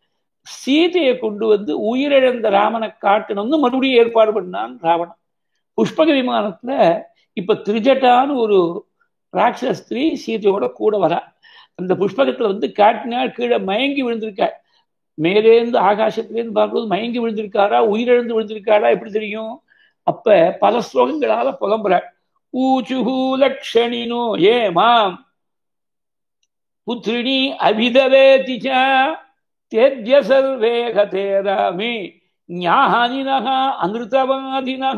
சீதையை கொண்டு வந்து உயிரிழந்த ராமனை காட்டணும்னு மறுபடியும் ஏற்பாடு பண்ணான் ராவணன் புஷ்பக விமானத்துல இப்ப திரிஜட்டான்னு ஒரு ராட்சச ஸ்திரீ சீதையோட கூட வரா அந்த புஷ்பகத்துல வந்து காட்டினால் கீழே மயங்கி விழுந்திருக்காள் மேலேருந்து ஆகாசத்திலேருந்து பார்க்கும்போது மயங்கி விழுந்திருக்காரா உயிரிழந்து விழுந்திருக்காரா எப்படி தெரியும் அப்ப பல ஸ்லோகங்களால புலம்புறாள் ஊச்சுஹூ லக்ஷணினோ ஏ மாம் புத்ரிணி அபிதவேதிச்சா தேத்ய சர்வே கதே ராமே ஞானினக அமிர்தவாதினக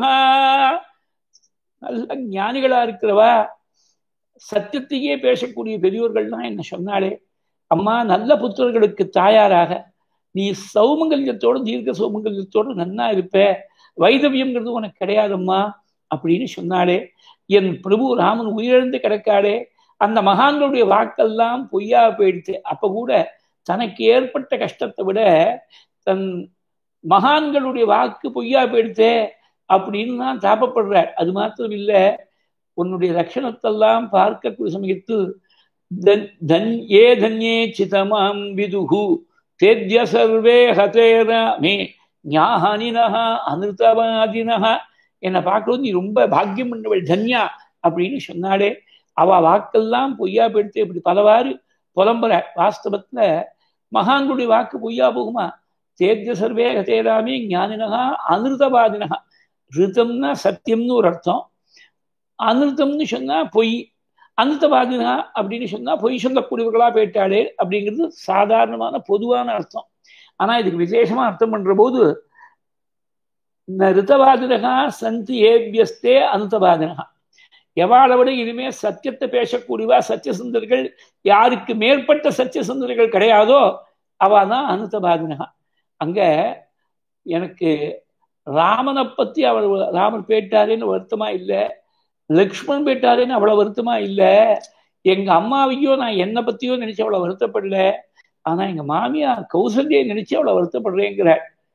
நல்ல ஞானிகளா இருக்கிறவா சத்தியத்தையே பேசக்கூடிய பெரியோர்கள்லாம் என்ன சொன்னாலே அம்மா நல்ல புத்திரர்களுக்கு தாயாராக நீ சௌமங்கல்யத்தோட தீர்க்க சௌமங்கல்யத்தோட நன்னா இருப்ப வைதவியம்ங்கிறது உனக்கு கிடையாதம்மா அப்படின்னு சொன்னாலே என் பிரபு ராமன் உயிரிழந்து கிடக்காடே அந்த மகான்களுடைய வாக்கெல்லாம் பொய்யா போயிடுச்சு அப்ப கூட தனக்கு ஏற்பட்ட கஷ்டத்தை விட தன் மகான்களுடைய வாக்கு பொய்யா போயிடுச்சே அப்படின்னு தான் தாபப்படுறார் அது மாத்திரம் இல்லை உன்னுடைய லட்சணத்தெல்லாம் பார்க்கக்கூடிய சமயத்தில் தன் ஏ தன்யே சிதமாம் விதுகு தேத்ய சர்வே ஹதேராமே ஞானினஹா அமிர்தவாதினஹா என்னை பார்க்கறது நீ ரொம்ப பாக்கியம் பண்ணவள் தன்யா அப்படின்னு சொன்னாலே அவ வாக்கெல்லாம் பொய்யா போயிடுத்து இப்படி பலவாறு புலம்புற வாஸ்தவத்துல மகான்களுடைய வாக்கு பொய்யா போகுமா தேத்ய சர்வே ஹதேராமே ஞானினஹா அமிர்தவாதினஹா ரிதம்னா சத்தியம்னு ஒரு அர்த்தம் அனிருத்தம்னு சொன்னா பொய் அனிருத்தவாதினா அப்படின்னு சொன்னா பொய் சொல்லக்கூடியவர்களா போயிட்டாளே அப்படிங்கிறது சாதாரணமான பொதுவான அர்த்தம் ஆனா இதுக்கு விசேஷமா அர்த்தம் பண்ற போது இந்த ரித்தவாதினகா சந்தி ஏபியஸ்தே அனுத்தவாதினகா எவாளை விட இனிமே சத்தியத்தை பேசக்கூடியவா சத்தியசுந்தர்கள் யாருக்கு மேற்பட்ட சத்தியசுந்தர்கள் கிடையாதோ அவ தான் அனுத்தபாதினகா அங்க எனக்கு ராமனை பத்தி அவள் ராமன் போயிட்டாரேன்னு வருத்தமா இல்லை லக்ஷ்மண் போயிட்டாரேன்னு அவ்வளவு வருத்தமா இல்லை எங்க அம்மாவையோ நான் என்னை பத்தியோ நினைச்சு அவ்வளவு வருத்தப்படல ஆனா எங்க மாமியார் கௌசல்யை நினைச்சு அவ்வளவு வருத்தப்படுறேங்கிற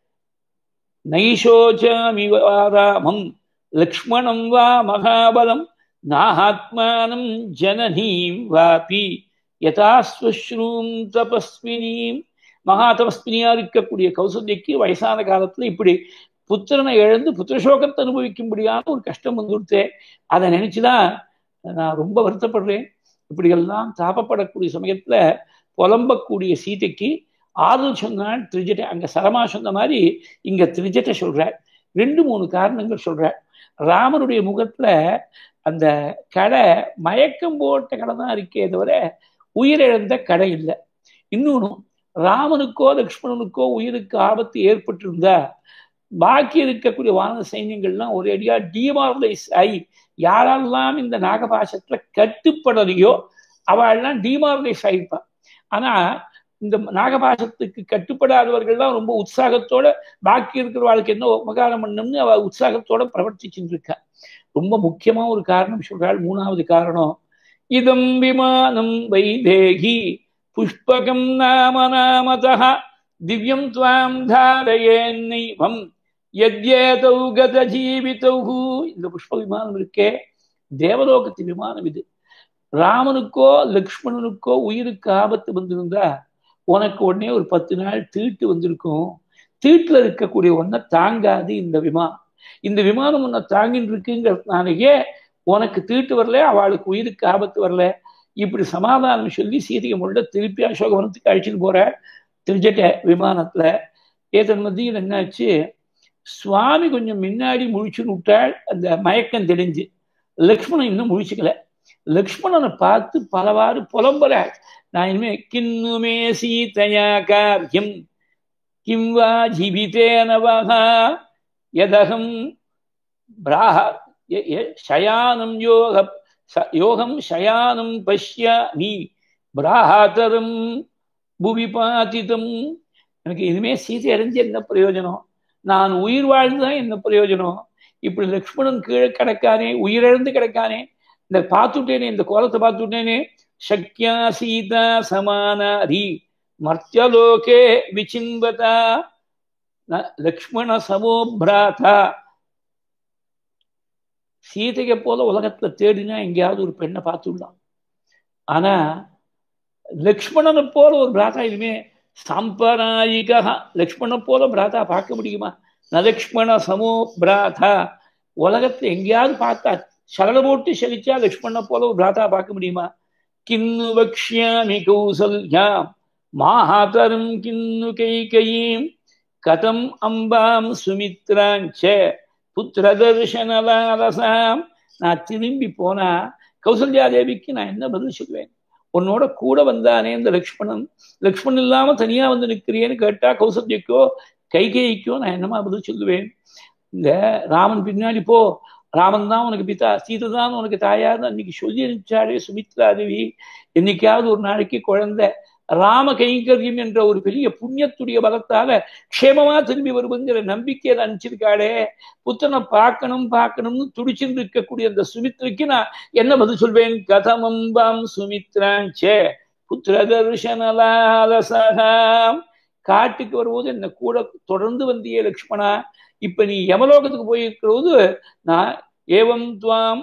நைஷோச்சாமிவாராமம் லக்ஷ்மணம் வா மகாபலம் நாஹாத்மானம் ஜனனீம் வாபி யதாஸ்வஸ்ரூம் தபஸ்வினீம் மகா தபஸ்வினியா இருக்கக்கூடிய கௌசல்யக்கு வயசான காலத்துல இப்படி புத்திரனை இழந்து புத்திரசோகத்தை அனுபவிக்கும்படியான ஒரு கஷ்டம் வந்துடுத்தே அதை நினைச்சுதான் நான் ரொம்ப வருத்தப்படுறேன் இப்படியெல்லாம் தாபப்படக்கூடிய சமயத்துல புலம்பக்கூடிய சீதைக்கு ஆறுதல் சொன்னான் திரிஜட்டை அங்க சரமா சொன்ன மாதிரி இங்க திரிஜட்டை சொல்றார் ரெண்டு மூணு காரணங்கள் சொல்றார் ராமனுடைய முகத்துல அந்த கடை மயக்கம் போட்ட கடை தான் இருக்கே தவிர உயிரிழந்த கடை இல்லை இன்னொன்னு ராமனுக்கோ லக்ஷ்மணனுக்கோ உயிருக்கு ஆபத்து ஏற்பட்டிருந்தா பாக்கி இருக்கக்கூடிய வானத சைன்யங்கள்லாம் ஒரு அடியா டிமாரலைஸ் ஆகி யாரெல்லாம் இந்த நாகபாசத்துல கட்டுப்படலையோ அவள்லாம் டிமாரலைஸ் ஆகிருப்பா ஆனா இந்த நாகபாசத்துக்கு கட்டுப்படாதவர்கள் தான் ரொம்ப உற்சாகத்தோட பாக்கி இருக்கிறவாளுக்கு என்ன உபகாரம் பண்ணணும்னு அவ உற்சாகத்தோட பிரவர்த்திச்சுட்டு இருக்கா ரொம்ப முக்கியமா ஒரு காரணம் சொல்றாள் மூணாவது காரணம் இதம் விமானம் வைதேகி புஷ்பகம் நாம நாமதா திவ்யம் துவாம் தாரயேன்னைவம் யத்யேதௌ கத ஜீவிதௌ இந்த புஷ்ப விமானம் இருக்கே தேவலோகத்து விமானம் இது ராமனுக்கோ லக்ஷ்மணனுக்கோ உயிருக்கு ஆபத்து வந்திருந்தா உனக்கு உடனே ஒரு பத்து நாள் தீட்டு வந்திருக்கும் தீட்டுல இருக்கக்கூடிய ஒன்றை தாங்காது இந்த விமானம் இந்த விமானம் உன்னை தாங்கிட்டு இருக்குங்கிறதுனாலேயே உனக்கு தீட்டு வரல அவளுக்கு உயிருக்கு ஆபத்து வரல இப்படி சமாதானம் சொல்லி சீதையை முள்ள திருப்பி அசோகவனத்துக்கு அழைச்சிட்டு போற திருஜட்ட விமானத்துல ஏதன் மத்தியில் என்னாச்சு சுவாமி கொஞ்சம் முன்னாடி முழிச்சுன்னு விட்டாள் அந்த மயக்கம் தெரிஞ்சு லக்ஷ்மணன் இன்னும் முழிச்சுக்கல லக்ஷ்மணனை பார்த்து பலவாறு புலம்புற நான் இனிமே கிண்ணுமே சீதையா காரியம் கிம் வா ஜீவிதேனவா யதகம் பிராஹ சயானம் யோக யோகம் சயானம் பஷ்யாமி பிராஹாதரம் புவி பாதிதம் எனக்கு இனிமே சீதை அறிஞ்சு என்ன பிரயோஜனம் நான் உயிர் வாழ்ந்துதான் என்ன பிரயோஜனம் இப்படி லக்ஷ்மணன் கீழே கிடக்கானே உயிரிழந்து கிடக்கானே இந்த பார்த்துட்டேனே இந்த கோலத்தை பார்த்துட்டேனே சக்யா சீதா சமானாரி மர்த்தியலோகே விசின்பதா லக்ஷ்மண சமோ பிராதா சீதையை போல உலகத்துல தேடினா எங்கேயாவது ஒரு பெண்ணை பார்த்துடலாம் ஆனா லக்ஷ்மணனை போல ஒரு பிராதா இனிமே சாம்பராயிகா லக்ஷ்மண போல பிராதா பார்க்க முடியுமா நலக்ஷ்மண சமோ பிராதா உலகத்துல எங்கேயாவது பார்த்தா சரள போட்டு செலிச்சா லக்ஷ்மண போல ஒரு பிராதா பார்க்க முடியுமா கிண்ணு வக்ஷாமி கௌசல்யாம் மாஹாதரும் கிண்ணு கைகையீம் கதம் அம்பாம் சுமித்ராஞ்ச புத்திர தர்ஷனலாரசாம் நான் திரும்பி போனா கௌசல்யா தேவிக்கு நான் என்ன பதில் சொல்வேன் உன்னோட கூட வந்தானே இந்த லக்ஷ்மணன் லக்ஷ்மணன் இல்லாம தனியா வந்து நிற்கிறியேன்னு கேட்டா கௌசல்யக்கோ கைகேயிக்கோ நான் என்னமா பதில் சொல்லுவேன் இந்த ராமன் பின்னாடி போ ராமன் தான் உனக்கு பிதா சீதை தான் உனக்கு தாயார்னு அன்னைக்கு சொல்லி அனுப்பிச்சாலே சுமித்ரா தேவி என்னைக்காவது ஒரு நாளைக்கு குழந்தை ராம கைங்கரியம் என்ற ஒரு பெரிய புண்ணியத்துடைய பலத்தால க்ஷேமமா திரும்பி வருவங்கிற நம்பிக்கையை அனுப்பிச்சிருக்காளே புத்தனை பார்க்கணும் பார்க்கணும்னு துடிச்சுட்டு இருக்கக்கூடிய அந்த சுமித்ரைக்கு நான் என்ன பதில் சொல்வேன் கதமம்பாம் சுமித்ராஞ்சே புத்திர தர்ஷனலாலசகாம் காட்டுக்கு வரும்போது என்ன கூட தொடர்ந்து வந்தியே லக்ஷ்மணா இப்ப நீ யமலோகத்துக்கு போயிருக்கிறது நான் ஏவம் துவாம்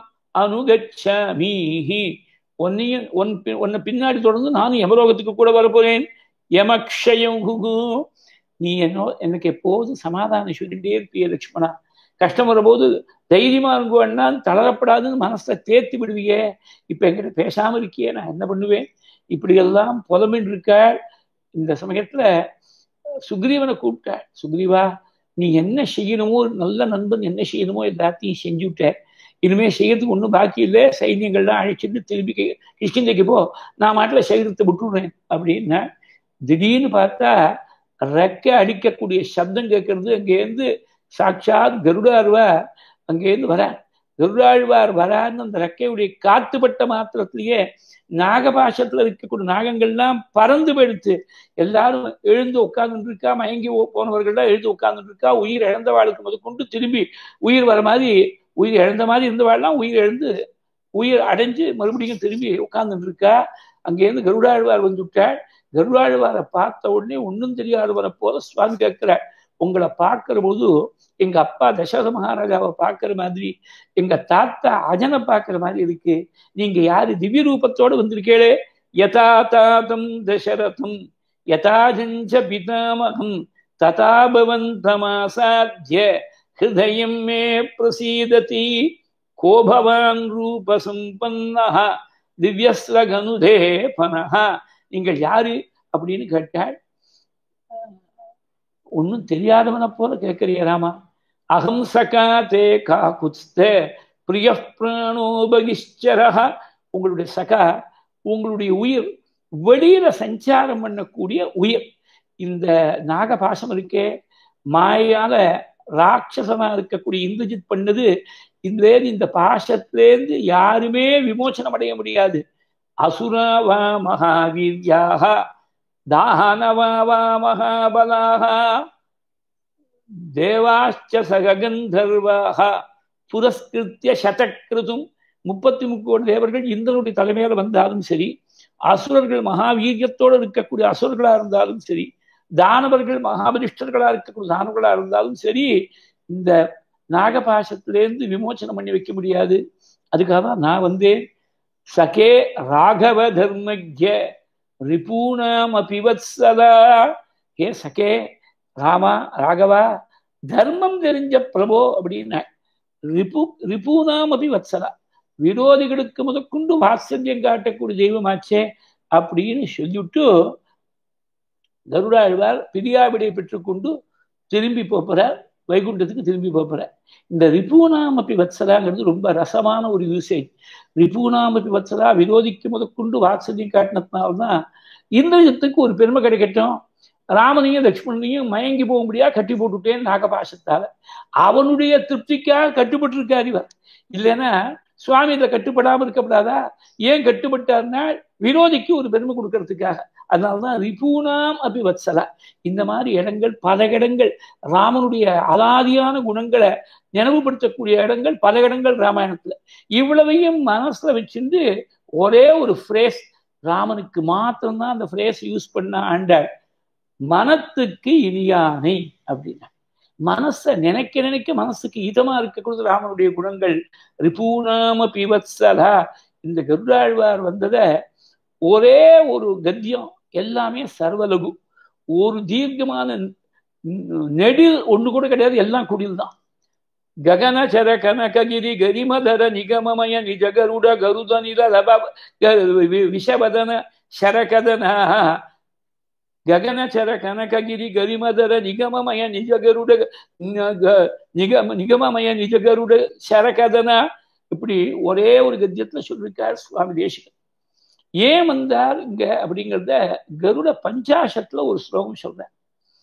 அனுகச்சாமீஹி உன்னையும் உன் உன்னை பின்னாடி தொடர்ந்து நானும் யமலோகத்துக்கு கூட வரப்போறேன் யமக்ஷயம் குகு நீ என்னோ எனக்கு எப்போதும் சமாதானம் சொல்லிட்டே இருப்பிய லக்ஷ்மணா கஷ்டம் வரும்போது தைரியமா இருக்குவேன்னா தளரப்படாதுன்னு மனசை தேர்த்தி விடுவியே இப்ப என்கிட்ட பேசாம இருக்கியே நான் என்ன பண்ணுவேன் இப்படியெல்லாம் புலமின் இருக்காள் இந்த சமயத்துல சுக்ரீவனை கூப்பிட்டாள் சுக்ரீவா நீ என்ன செய்யணுமோ நல்ல நண்பன் என்ன செய்யணுமோ எல்லாத்தையும் செஞ்சுட்ட இனிமே செய்யறதுக்கு ஒன்றும் பாக்கி இல்லை சைன்யங்கள்லாம் அழைச்சிட்டு திரும்பி கிருஷ்ணந்தைக்கு போ நான் மாட்டில் சைரத்தை விட்டுடுறேன் அப்படின்னா திடீர்னு பார்த்தா ரெக்க அடிக்கக்கூடிய சப்தம் கேட்கறது அங்கேருந்து சாட்சாத் கருடாழ்வார் அங்கேருந்து வர கருடாழ்வார் வரான்னு அந்த ரெக்கையுடைய காத்துப்பட்ட மாத்திரத்திலேயே நாகபாஷத்துல இருக்கக்கூடிய நாகங்கள்லாம் பறந்து போயிடுத்து எல்லாரும் எழுந்து உட்கார்ந்துட்டு இருக்கா மயங்கி போனவர்கள்லாம் எழுந்து உட்கார்ந்துட்டு இருக்கா உயிர் இழந்தவாளுக்கு முதல் கொண்டு திரும்பி உயிர் வர மாதிரி உயிர் இழந்த மாதிரி இருந்தவாள்லாம் உயிர் எழுந்து உயிர் அடைஞ்சு மறுபடியும் திரும்பி உட்கார்ந்துட்டு இருக்கா அங்கேருந்து கருடாழ்வார் வந்து விட்டாள் கருடாழ்வாரை பார்த்த உடனே ஒன்றும் தெரியாதவரை போல சுவாமி கேட்கிறாள் உங்களை பார்க்கிற போது எங்க அப்பா தசரத மகாராஜாவை பார்க்கிற மாதிரி எங்க தாத்தா அஜனை பார்க்கிற மாதிரி இருக்கு நீங்க யாரு திவ்ய ரூபத்தோட வந்திருக்கீளே யதா தாத்தம் தசரதம் யதாஜஞ்ச பிதாமகம் ததா பவந்தமாசாத்திய ஹிருதயம் மே பிரசீததி கோபவான் ரூப சம்பன்னஹ திவ்யஸ்ரகனுதே பனஹ நீங்கள் யாரு அப்படின்னு கேட்டாள் ஒன்னும் தெரியாதவனை போல கேட்கறிய ராமா அகம் சகா தே கா குஸ்த பிரிய பிராணோபகிஷ்சரஹ உங்களுடைய சகா உங்களுடைய உயிர் வெளியில சஞ்சாரம் பண்ணக்கூடிய உயிர் இந்த நாகபாசம் இருக்கே மாயால ராட்சசமா இருக்கக்கூடிய இந்திரஜித் பண்ணது இந்த இந்த பாசத்திலேருந்து யாருமே விமோசனம் அடைய முடியாது அசுராவா மகாவீர்யாக தானவா மகாபலாக தேவாச்ச சககந்தர்வாக புரஸ்கிருத்திய சதக்கிருதும் முப்பத்தி முக்கோடி தேவர்கள் இந்திரனுடைய தலைமையில வந்தாலும் சரி அசுரர்கள் மகாவீரியத்தோடு இருக்கக்கூடிய அசுரர்களா இருந்தாலும் சரி தானவர்கள் மகாபலிஷ்டர்களா இருக்கக்கூடிய தானவர்களா இருந்தாலும் சரி இந்த நாகபாசத்திலேருந்து விமோச்சனம் பண்ணி வைக்க முடியாது அதுக்காக தான் நான் வந்தேன் சகே ராகவ தர்மஜ ரிபூணாம் அபிவத்சதா ஏ சகே ராமா ராகவா தர்மம் தெரிஞ்ச பிரபோ அப்படின்னா ரிபு ரிபூனாம் அபி வத்சலா விரோதிகளுக்கு முதற்கொண்டு வாத்சல்யம் காட்டக்கூடிய தெய்வமாச்சே அப்படின்னு சொல்லிவிட்டு கருடாழ்வார் பிரியாவிடை பெற்றுக்கொண்டு திரும்பி போகிறார் வைகுண்டத்துக்கு திரும்பி போகிறார் இந்த ரிபூனாமப்பி வத்சலாங்கிறது ரொம்ப ரசமான ஒரு யூசேஜ் ரிபூனாமப்பி வத்சலா விரோதிக்கு முதற்கொண்டு வாத்சல்யம் காட்டினதுனால்தான் இந்திரஜத்துக்கு ஒரு பெருமை கிடைக்கட்டும் ராமனையும் லக்ஷ்மணனையும் மயங்கி போக முடியா கட்டி போட்டுட்டேன் நாகபாசத்தால அவனுடைய திருப்திக்காக கட்டுப்பட்டு இருக்கார் இவர் இல்லைன்னா சுவாமி இதில் கட்டுப்படாமல் இருக்கப்படாதா ஏன் கட்டுப்பட்டார்னா விரோதிக்கு ஒரு பெருமை கொடுக்கறதுக்காக அதனால்தான் ரிபூனாம் அபி வத்சலா இந்த மாதிரி இடங்கள் பல இடங்கள் ராமனுடைய அலாதியான குணங்களை நினைவுபடுத்தக்கூடிய இடங்கள் பல இடங்கள் ராமாயணத்துல இவ்வளவையும் மனசுல வச்சிருந்து ஒரே ஒரு ஃப்ரேஸ் ராமனுக்கு மாத்திரம்தான் அந்த ஃப்ரேஸ் யூஸ் பண்ண ஆண்டார் மனத்துக்கு இனியானை அப்படின்னா மனசை நினைக்க நினைக்க மனசுக்கு இதமா இருக்கக்கூடிய ராமனுடைய குணங்கள் ரிபூனாம பிவத்சலா இந்த கருடாழ்வார் வந்தத ஒரே ஒரு கத்தியம் எல்லாமே சர்வலகு ஒரு தீர்க்கமான நெடில் ஒண்ணு கூட கிடையாது எல்லாம் குடில் தான் ககனச்சர கனககிரி கரிமதர நிகமமய நிஜகருட கருத நில லப விஷபதன ಶರಕದನ ಗಗನಚರ ಕನಕಗಿರಿ ಗರಿಮದರ ನಿಗಮಮಯ ನಿಜಗರುಡ நிகம நிகமமய நிஜகருட சரகதனா இப்படி ஒரே ஒரு கத்தியத்துல சொல்லியிருக்கார் சுவாமி தேசிகன் ஏன் வந்தார் இங்க அப்படிங்கிறத கருட பஞ்சாசத்துல ஒரு ஸ்லோகம் சொல்றேன்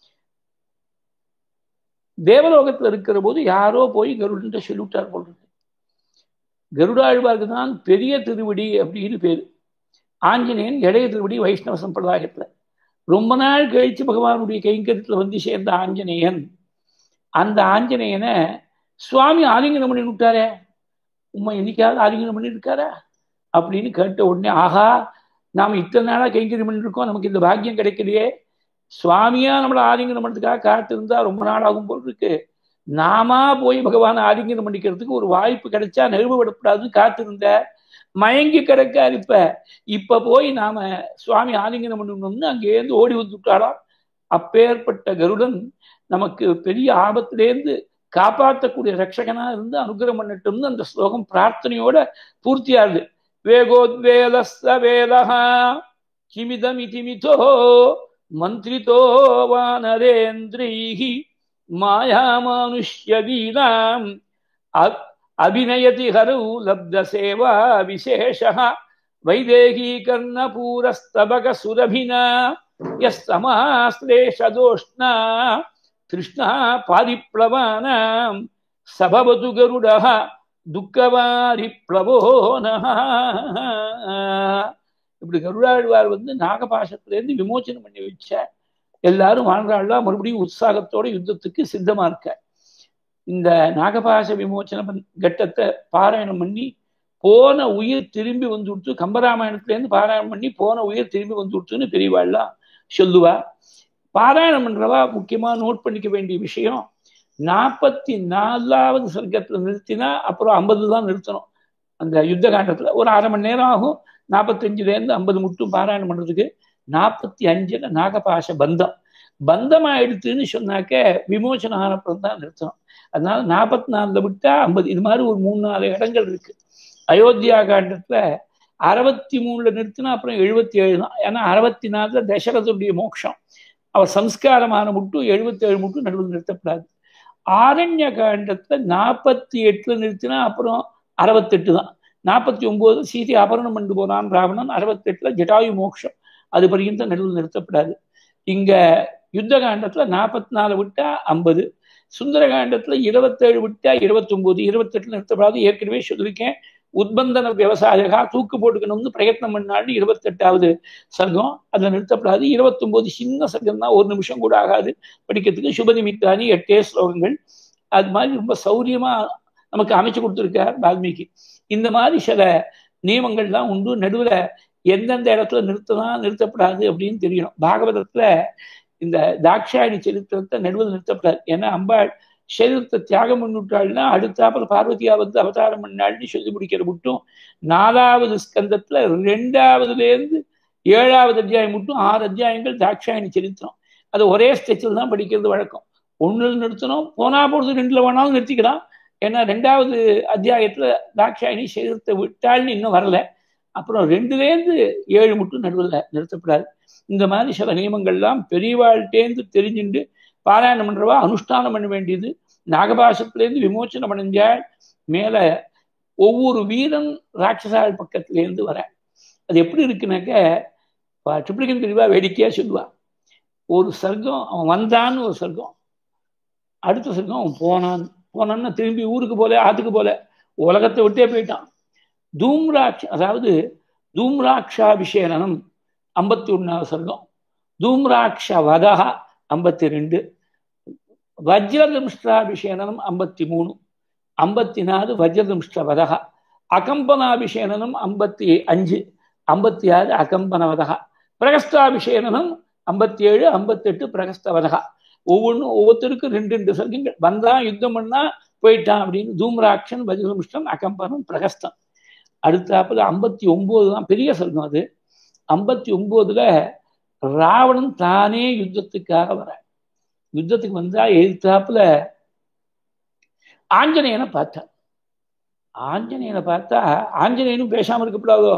தேவலோகத்துல இருக்கிற போது யாரோ போய் கருடன் சொல்லிவிட்டார் போடுறது கருடாழ்வாருக்கு தான் பெரிய திருவடி அப்படின்னு பேரு ஆஞ்சநேயன் இளைய திருவடி வைஷ்ணவ சம்பிரதாயத்துல ரொம்ப நாள் கழிச்சு பகவானுடைய கைங்கரியத்துல வந்து சேர்ந்த ஆஞ்சநேயன் அந்த ஆஞ்சநேயனை சுவாமி ஆலிங்கனம் பண்ணி விட்டாரே உண்மை என்னைக்காவது ஆலிங்கனம் பண்ணி இருக்காரா அப்படின்னு கேட்ட உடனே ஆஹா நாம இத்தனை நாளா கைங்கரியம் பண்ணிருக்கோம் நமக்கு இந்த பாக்கியம் கிடைக்கலையே சுவாமியா நம்மளை ஆலிங்கனம் பண்ணுறதுக்காக காத்திருந்தா ரொம்ப நாள் ஆகும் போல் இருக்கு நாமா போய் பகவானை ஆலிங்கனம் பண்ணிக்கிறதுக்கு ஒரு வாய்ப்பு கிடைச்சா நெருவுபடப்படாதுன்னு காத்திருந்த மயங்கி கிடக்கார் இப்ப இப்ப போய் நாம சுவாமி ஆலிங்கனம் பண்ணணும்னு அங்கேருந்து ஓடி வந்துட்டாளாம் அப்பேற்பட்ட கருடன் நமக்கு பெரிய ஆபத்திலேருந்து காப்பாற்றக்கூடிய ரட்சகனா இருந்து அனுகிரகம் பண்ணட்டும்னு அந்த ஸ்லோகம் பிரார்த்தனையோட பூர்த்தியாகுது வேகோத்வேலஸ்த வேதா கிமிதமிதிமிதோ மந்திரிதோ வானரேந்திரைः மாயாமானுஷ்யவீனாம் அபிநயதி ஹரௌ லப்தசேவா விசேஷः வைதேகீகர்ணபூரஸ்தபகசுரபினா யஸ்தமாஸ்லேஷதோஷ்ணா கிருஷ்ணா பாரிப்ளவானாம் சபவது கருடः துக்கவாரி பிளவோனः இப்படி கருடாழ்வார் வந்து நாகபாசத்திலேருந்து விமோச்சனம் பண்ணி வச்ச எல்லாரும் வாழ்றாள்லாம் மறுபடியும் உற்சாகத்தோட யுத்தத்துக்கு சித்தமா இருக்க இந்த நாகபாச விமோச்சன கட்டத்தை பாராயணம் பண்ணி போன உயிர் திரும்பி வந்துடுத்து கம்பராமாயணத்திலேருந்து பாராயணம் பண்ணி போன உயிர் திரும்பி வந்துடுத்துன்னு பெரியவாள்லாம் சொல்லுவா பாராயணம் பண்றவா முக்கியமா நோட் பண்ணிக்க வேண்டிய விஷயம் நாற்பத்தி நாலாவது சர்க்கத்துல நிறுத்தினா அப்புறம் ஐம்பது தான் நிறுத்தணும் அந்த யுத்த காண்டத்துல ஒரு அரை மணி நேரம் ஆகும் நாற்பத்தஞ்சுலேருந்து ஐம்பது மட்டும் பாராயணம் பண்றதுக்கு நாற்பத்தி அஞ்சுல நாகபாச பந்தம் பந்தம் ஆயிடுத்துன்னு சொன்னாக்க விமோசனம் ஆனப்புறம் தான் நிறுத்தணும் அதனால நாற்பத்தி நாலுல விட்டா ஐம்பது இது மாதிரி ஒரு மூணு நாலு இடங்கள் இருக்கு அயோத்தியா காண்டத்துல அறுபத்தி மூணுல நிறுத்தினா அப்புறம் எழுபத்தி ஏழு தான் ஏன்னா அறுபத்தி நாலுல தசரதுடைய மோட்சம் அவர் சம்ஸ்காரமான மட்டும் எழுபத்தி ஏழு மட்டும் நடுவில் நிறுத்தப்படாது ஆரண்ய காண்டத்துல நாற்பத்தி எட்டுல நிறுத்தினா அப்புறம் அறுபத்தெட்டு தான் நாற்பத்தி ஒன்பது சீதை அபரணம் பண்ணி போனான் ராவணன் அறுபத்தெட்டுல ஜட்டாயு மோட்சம் அது பர்யந்த நடுவில் நிறுத்தப்படாது இங்க யுத்த காண்டத்துல நாற்பத்தி நாலு விட்டா ஐம்பது சுந்தர காண்டத்துல இருபத்தேழு விட்டா இருபத்தொன்பது இருபத்தெட்டுல நிறுத்தப்படாது ஏற்கனவே சொல்லியிருக்கேன் உத்பந்தன விவசாயகா தூக்கு போட்டுக்கணும்னு பிரயத்னம் பண்ணாலும் இருபத்தெட்டாவது சர்க்கம் அதில் நிறுத்தப்படாது இருபத்தொம்போது சின்ன சர்க்கம் தான் ஒரு நிமிஷம் கூட ஆகாது படிக்கிறதுக்கு சுபநிமித்தானி எட்டே ஸ்லோகங்கள் அது மாதிரி ரொம்ப சௌரியமா நமக்கு அமைச்சு கொடுத்துருக்கார் வால்மீகி இந்த மாதிரி சில நியமங்கள்லாம் உண்டு நடுவில் எந்தெந்த இடத்துல நிறுத்தலாம் நிறுத்தப்படாது அப்படின்னு தெரியணும் பாகவதத்துல இந்த தாட்சாயணி சரித்திரத்தை நடுவில் நிறுத்தப்படாது ஏன்னா அம்பாள் சரீரத்தை தியாகம் பண்ணிவிட்டாள்னா அடுத்தாப்புல பார்வதியா வந்து அவதாரம் பண்ணாள்னு சொல்லி முடிக்கிற மட்டும் நாலாவது ஸ்கந்தத்துல ரெண்டாவதுல இருந்து ஏழாவது அத்தியாயம் மட்டும் ஆறு அத்தியாயங்கள் தாட்சாயணி சரித்திரம் அது ஒரே ஸ்டெச்சில் தான் படிக்கிறது வழக்கம் ஒன்றில் நிறுத்தணும் போனா பொழுது ரெண்டுல வேணாலும் நிறுத்திக்கலாம் ஏன்னா ரெண்டாவது அத்தியாயத்துல தாட்சாயணி சரீரத்தை விட்டாள்னு இன்னும் வரல அப்புறம் ரெண்டுலேருந்து ஏழு மட்டும் நடுவில் நிறுத்தப்படாது இந்த மாதிரி சில நியமங்கள்லாம் பெரியவாழ்கிட்டேருந்து தெரிஞ்சுண்டு பாராயணம் பண்றவா அனுஷ்டானம் பண்ண வேண்டியது நாகபாசத்திலேருந்து விமோச்சனம் அடைஞ்சால் மேல ஒவ்வொரு வீரன் ராட்சசால் பக்கத்திலேருந்து வர அது எப்படி இருக்குனாக்க ட்ரிப்ளிகன் பிரிவா வேடிக்கையா சொல்லுவா ஒரு சர்க்கம் அவன் வந்தான்னு ஒரு சர்க்கம் அடுத்த சர்க்கம் அவன் போனான் போனான்னு திரும்பி ஊருக்கு போல ஆத்துக்கு போல உலகத்தை விட்டே போயிட்டான் தூம்ராட்ச அதாவது தூம்ராட்சாபிஷேகனம் ஐம்பத்தி ஒன்றாவது சர்க்கம் தூம்ராட்ச வதா ஐம்பத்தி ரெண்டு வஜ்ரதம்ஷ்டாபிஷேகனம் ஐம்பத்தி மூணு ஐம்பத்தி நாலு வஜ்ரதம்ஷ்ட வதா அகம்பனாபிஷேகனம் ஐம்பத்தி அஞ்சு ஐம்பத்தி ஆறு அகம்பனவதா பிரகஸ்தாபிஷேகனம் ஐம்பத்தி ஏழு ஐம்பத்தெட்டு பிரகஸ்தவதா ஒவ்வொன்றும் ஒவ்வொருத்தருக்கும் ரெண்டு ரெண்டு சர்க்கங்கள் வந்தான் யுத்தம் பண்ணா போயிட்டான் அப்படின்னு தூம்ராட்சன் வஜ்ரமிஷ்டம் அகம்பனம் பிரகஸ்தம் அடுத்தாப்புல ஐம்பத்தி ஒன்பது தான் பெரிய சர்க்கம் அது ஐம்பத்தி ஒன்பதுல ராவணன் தானே யுத்தத்துக்காக வர யுத்தத்துக்கு வந்தா எழுத்தாப்புல ஆஞ்சநேயனை பார்த்தான் ஆஞ்சநேயனை பார்த்தா ஆஞ்சநேயனும் பேசாம இருக்கப்படாதோ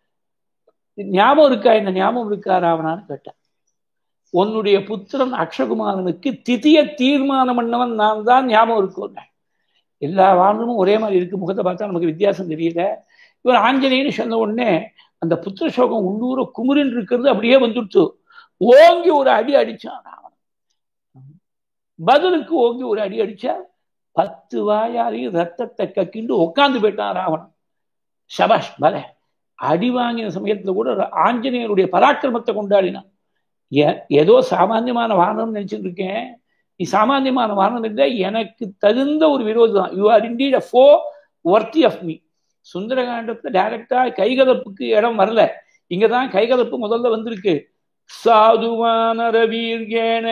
ஞாபகம் இருக்கா என்ன ஞாபகம் இருக்கா ராவணான்னு கேட்டான் உன்னுடைய புத்திரன் அக்ஷகுமாரனுக்கு திதிய தீர்மானம் பண்ணவன் நான் தான் ஞாபகம் இருக்கும் எல்லா வாழ்வும் ஒரே மாதிரி இருக்கு முகத்தை பார்த்தா நமக்கு வித்தியாசம் தெரியல இவர் ஆஞ்சநேயன்னு சொன்ன உடனே அந்த புத்திர சோகம் உள்ளூர குமுறின் இருக்கிறது அப்படியே வந்துடுச்சு ஓங்கி ஒரு அடி அடிச்சான் ராவணன் பதிலுக்கு ஓங்கி ஒரு அடி அடிச்சா பத்து வாயாரையும் ரத்தத்தை கக்கிண்டு உட்காந்து போயிட்டான் ராவணன் சபாஷ் பல அடி வாங்கின சமயத்துல கூட ஆஞ்சநேயருடைய பராக்கிரமத்தை கொண்டாடினான் ஏதோ சாமானியமான வாகனம் நினைச்சிட்டு இருக்கேன் நீ சாமானியமான வாகனம் இல்லை எனக்கு தகுந்த ஒரு விரோதி தான் யூ ஆர் இண்டீட் அ ஃபோ ஒர்த்தி ஆஃப் மீ சுந்தரகாண்டத்துல டைரக்டா கைகலப்புக்கு இடம் வரல இங்கதான் கைகலப்பு முதல்ல வந்திருக்கு சாதுவான ரவீர்கேன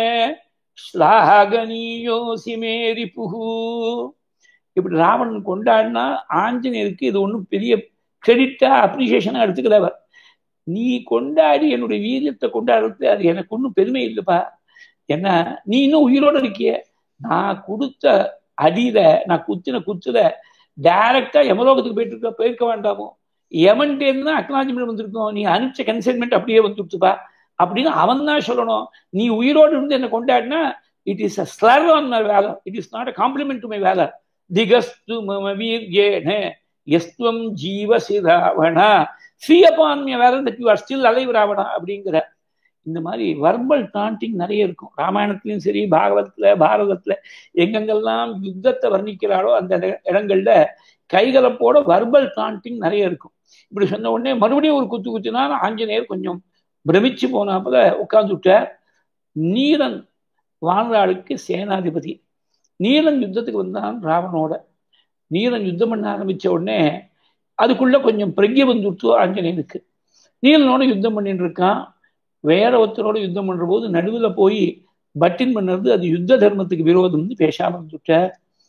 ஸ்லாகனியோசி மேரி புகு இப்படி ராவணன் கொண்டாடினா ஆஞ்சநேயருக்கு இது ஒன்றும் பெரிய கிரெடிட்டா அப்ரிசியேஷனா எடுத்துக்கல அவர் நீ கொண்டாடி என்னுடைய வீரியத்தை கொண்டாடுறது அது எனக்கு ஒன்றும் பெருமை இல்லைப்பா என்ன நீ இன்னும் உயிரோட இருக்கிய நான் கொடுத்த அடியில நான் குத்தின குத்துல டைரக்டா யமலோகத்துக்கு போயிட்டு இருக்க போயிருக்க வேண்டாமோ யமன்டேருந்து தான் அக்னாலஜ்மெண்ட் வந்திருக்கோம் நீ அனுப்பிச்ச கன்சைன்மெண்ட் அப்படியே வந்துடுச்சுப்பா அப்படின்னு அவன் தான் சொல்லணும் நீ உயிரோடு இருந்து என்ன கொண்டாடினா it is a slur on my valour it is not a compliment to my valour திகஸ்து மம வீர்யேன எஸ்துவம் ஜீவசி Ravana fie upon my valour that you are still alive Ravana அப்படிங்கிற இந்த மாதிரி வர்பல் டாண்டிங் நிறைய இருக்கும் ராமாயணத்துலயும் சரி பாகவத்துல பாரதத்துல எங்கெங்கெல்லாம் யுத்தத்தை வர்ணிக்கிறாளோ அந்த இடங்கள்ல கைகலப்போட வர்பல் டாண்டிங் நிறைய இருக்கும் இப்படி சொன்ன உடனே மறுபடியும் ஒரு குத்து குத்தினா ஆஞ்சநேயர் கொஞ்சம் பிரமிச்சு போனாப்புல உட்கார்ந்து விட்டார் நீலன் வானராளுக்கு சேனாதிபதி நீலன் யுத்தத்துக்கு வந்தான் ராவனோட நீலன் யுத்தம் பண்ண ஆரம்பிச்ச உடனே அதுக்குள்ள கொஞ்சம் பிரக்ய வந்துட்டு ஆஞ்சநேயனுக்கு நீலனோட யுத்தம் பண்ணிட்டு இருக்கான் வேற ஒருத்தரோட யுத்தம் பண்ற போது நடுவில் போய் பட்டின் பண்ணுறது அது யுத்த தர்மத்துக்கு விரோதம்னு பேசாம இருந்துட்டார்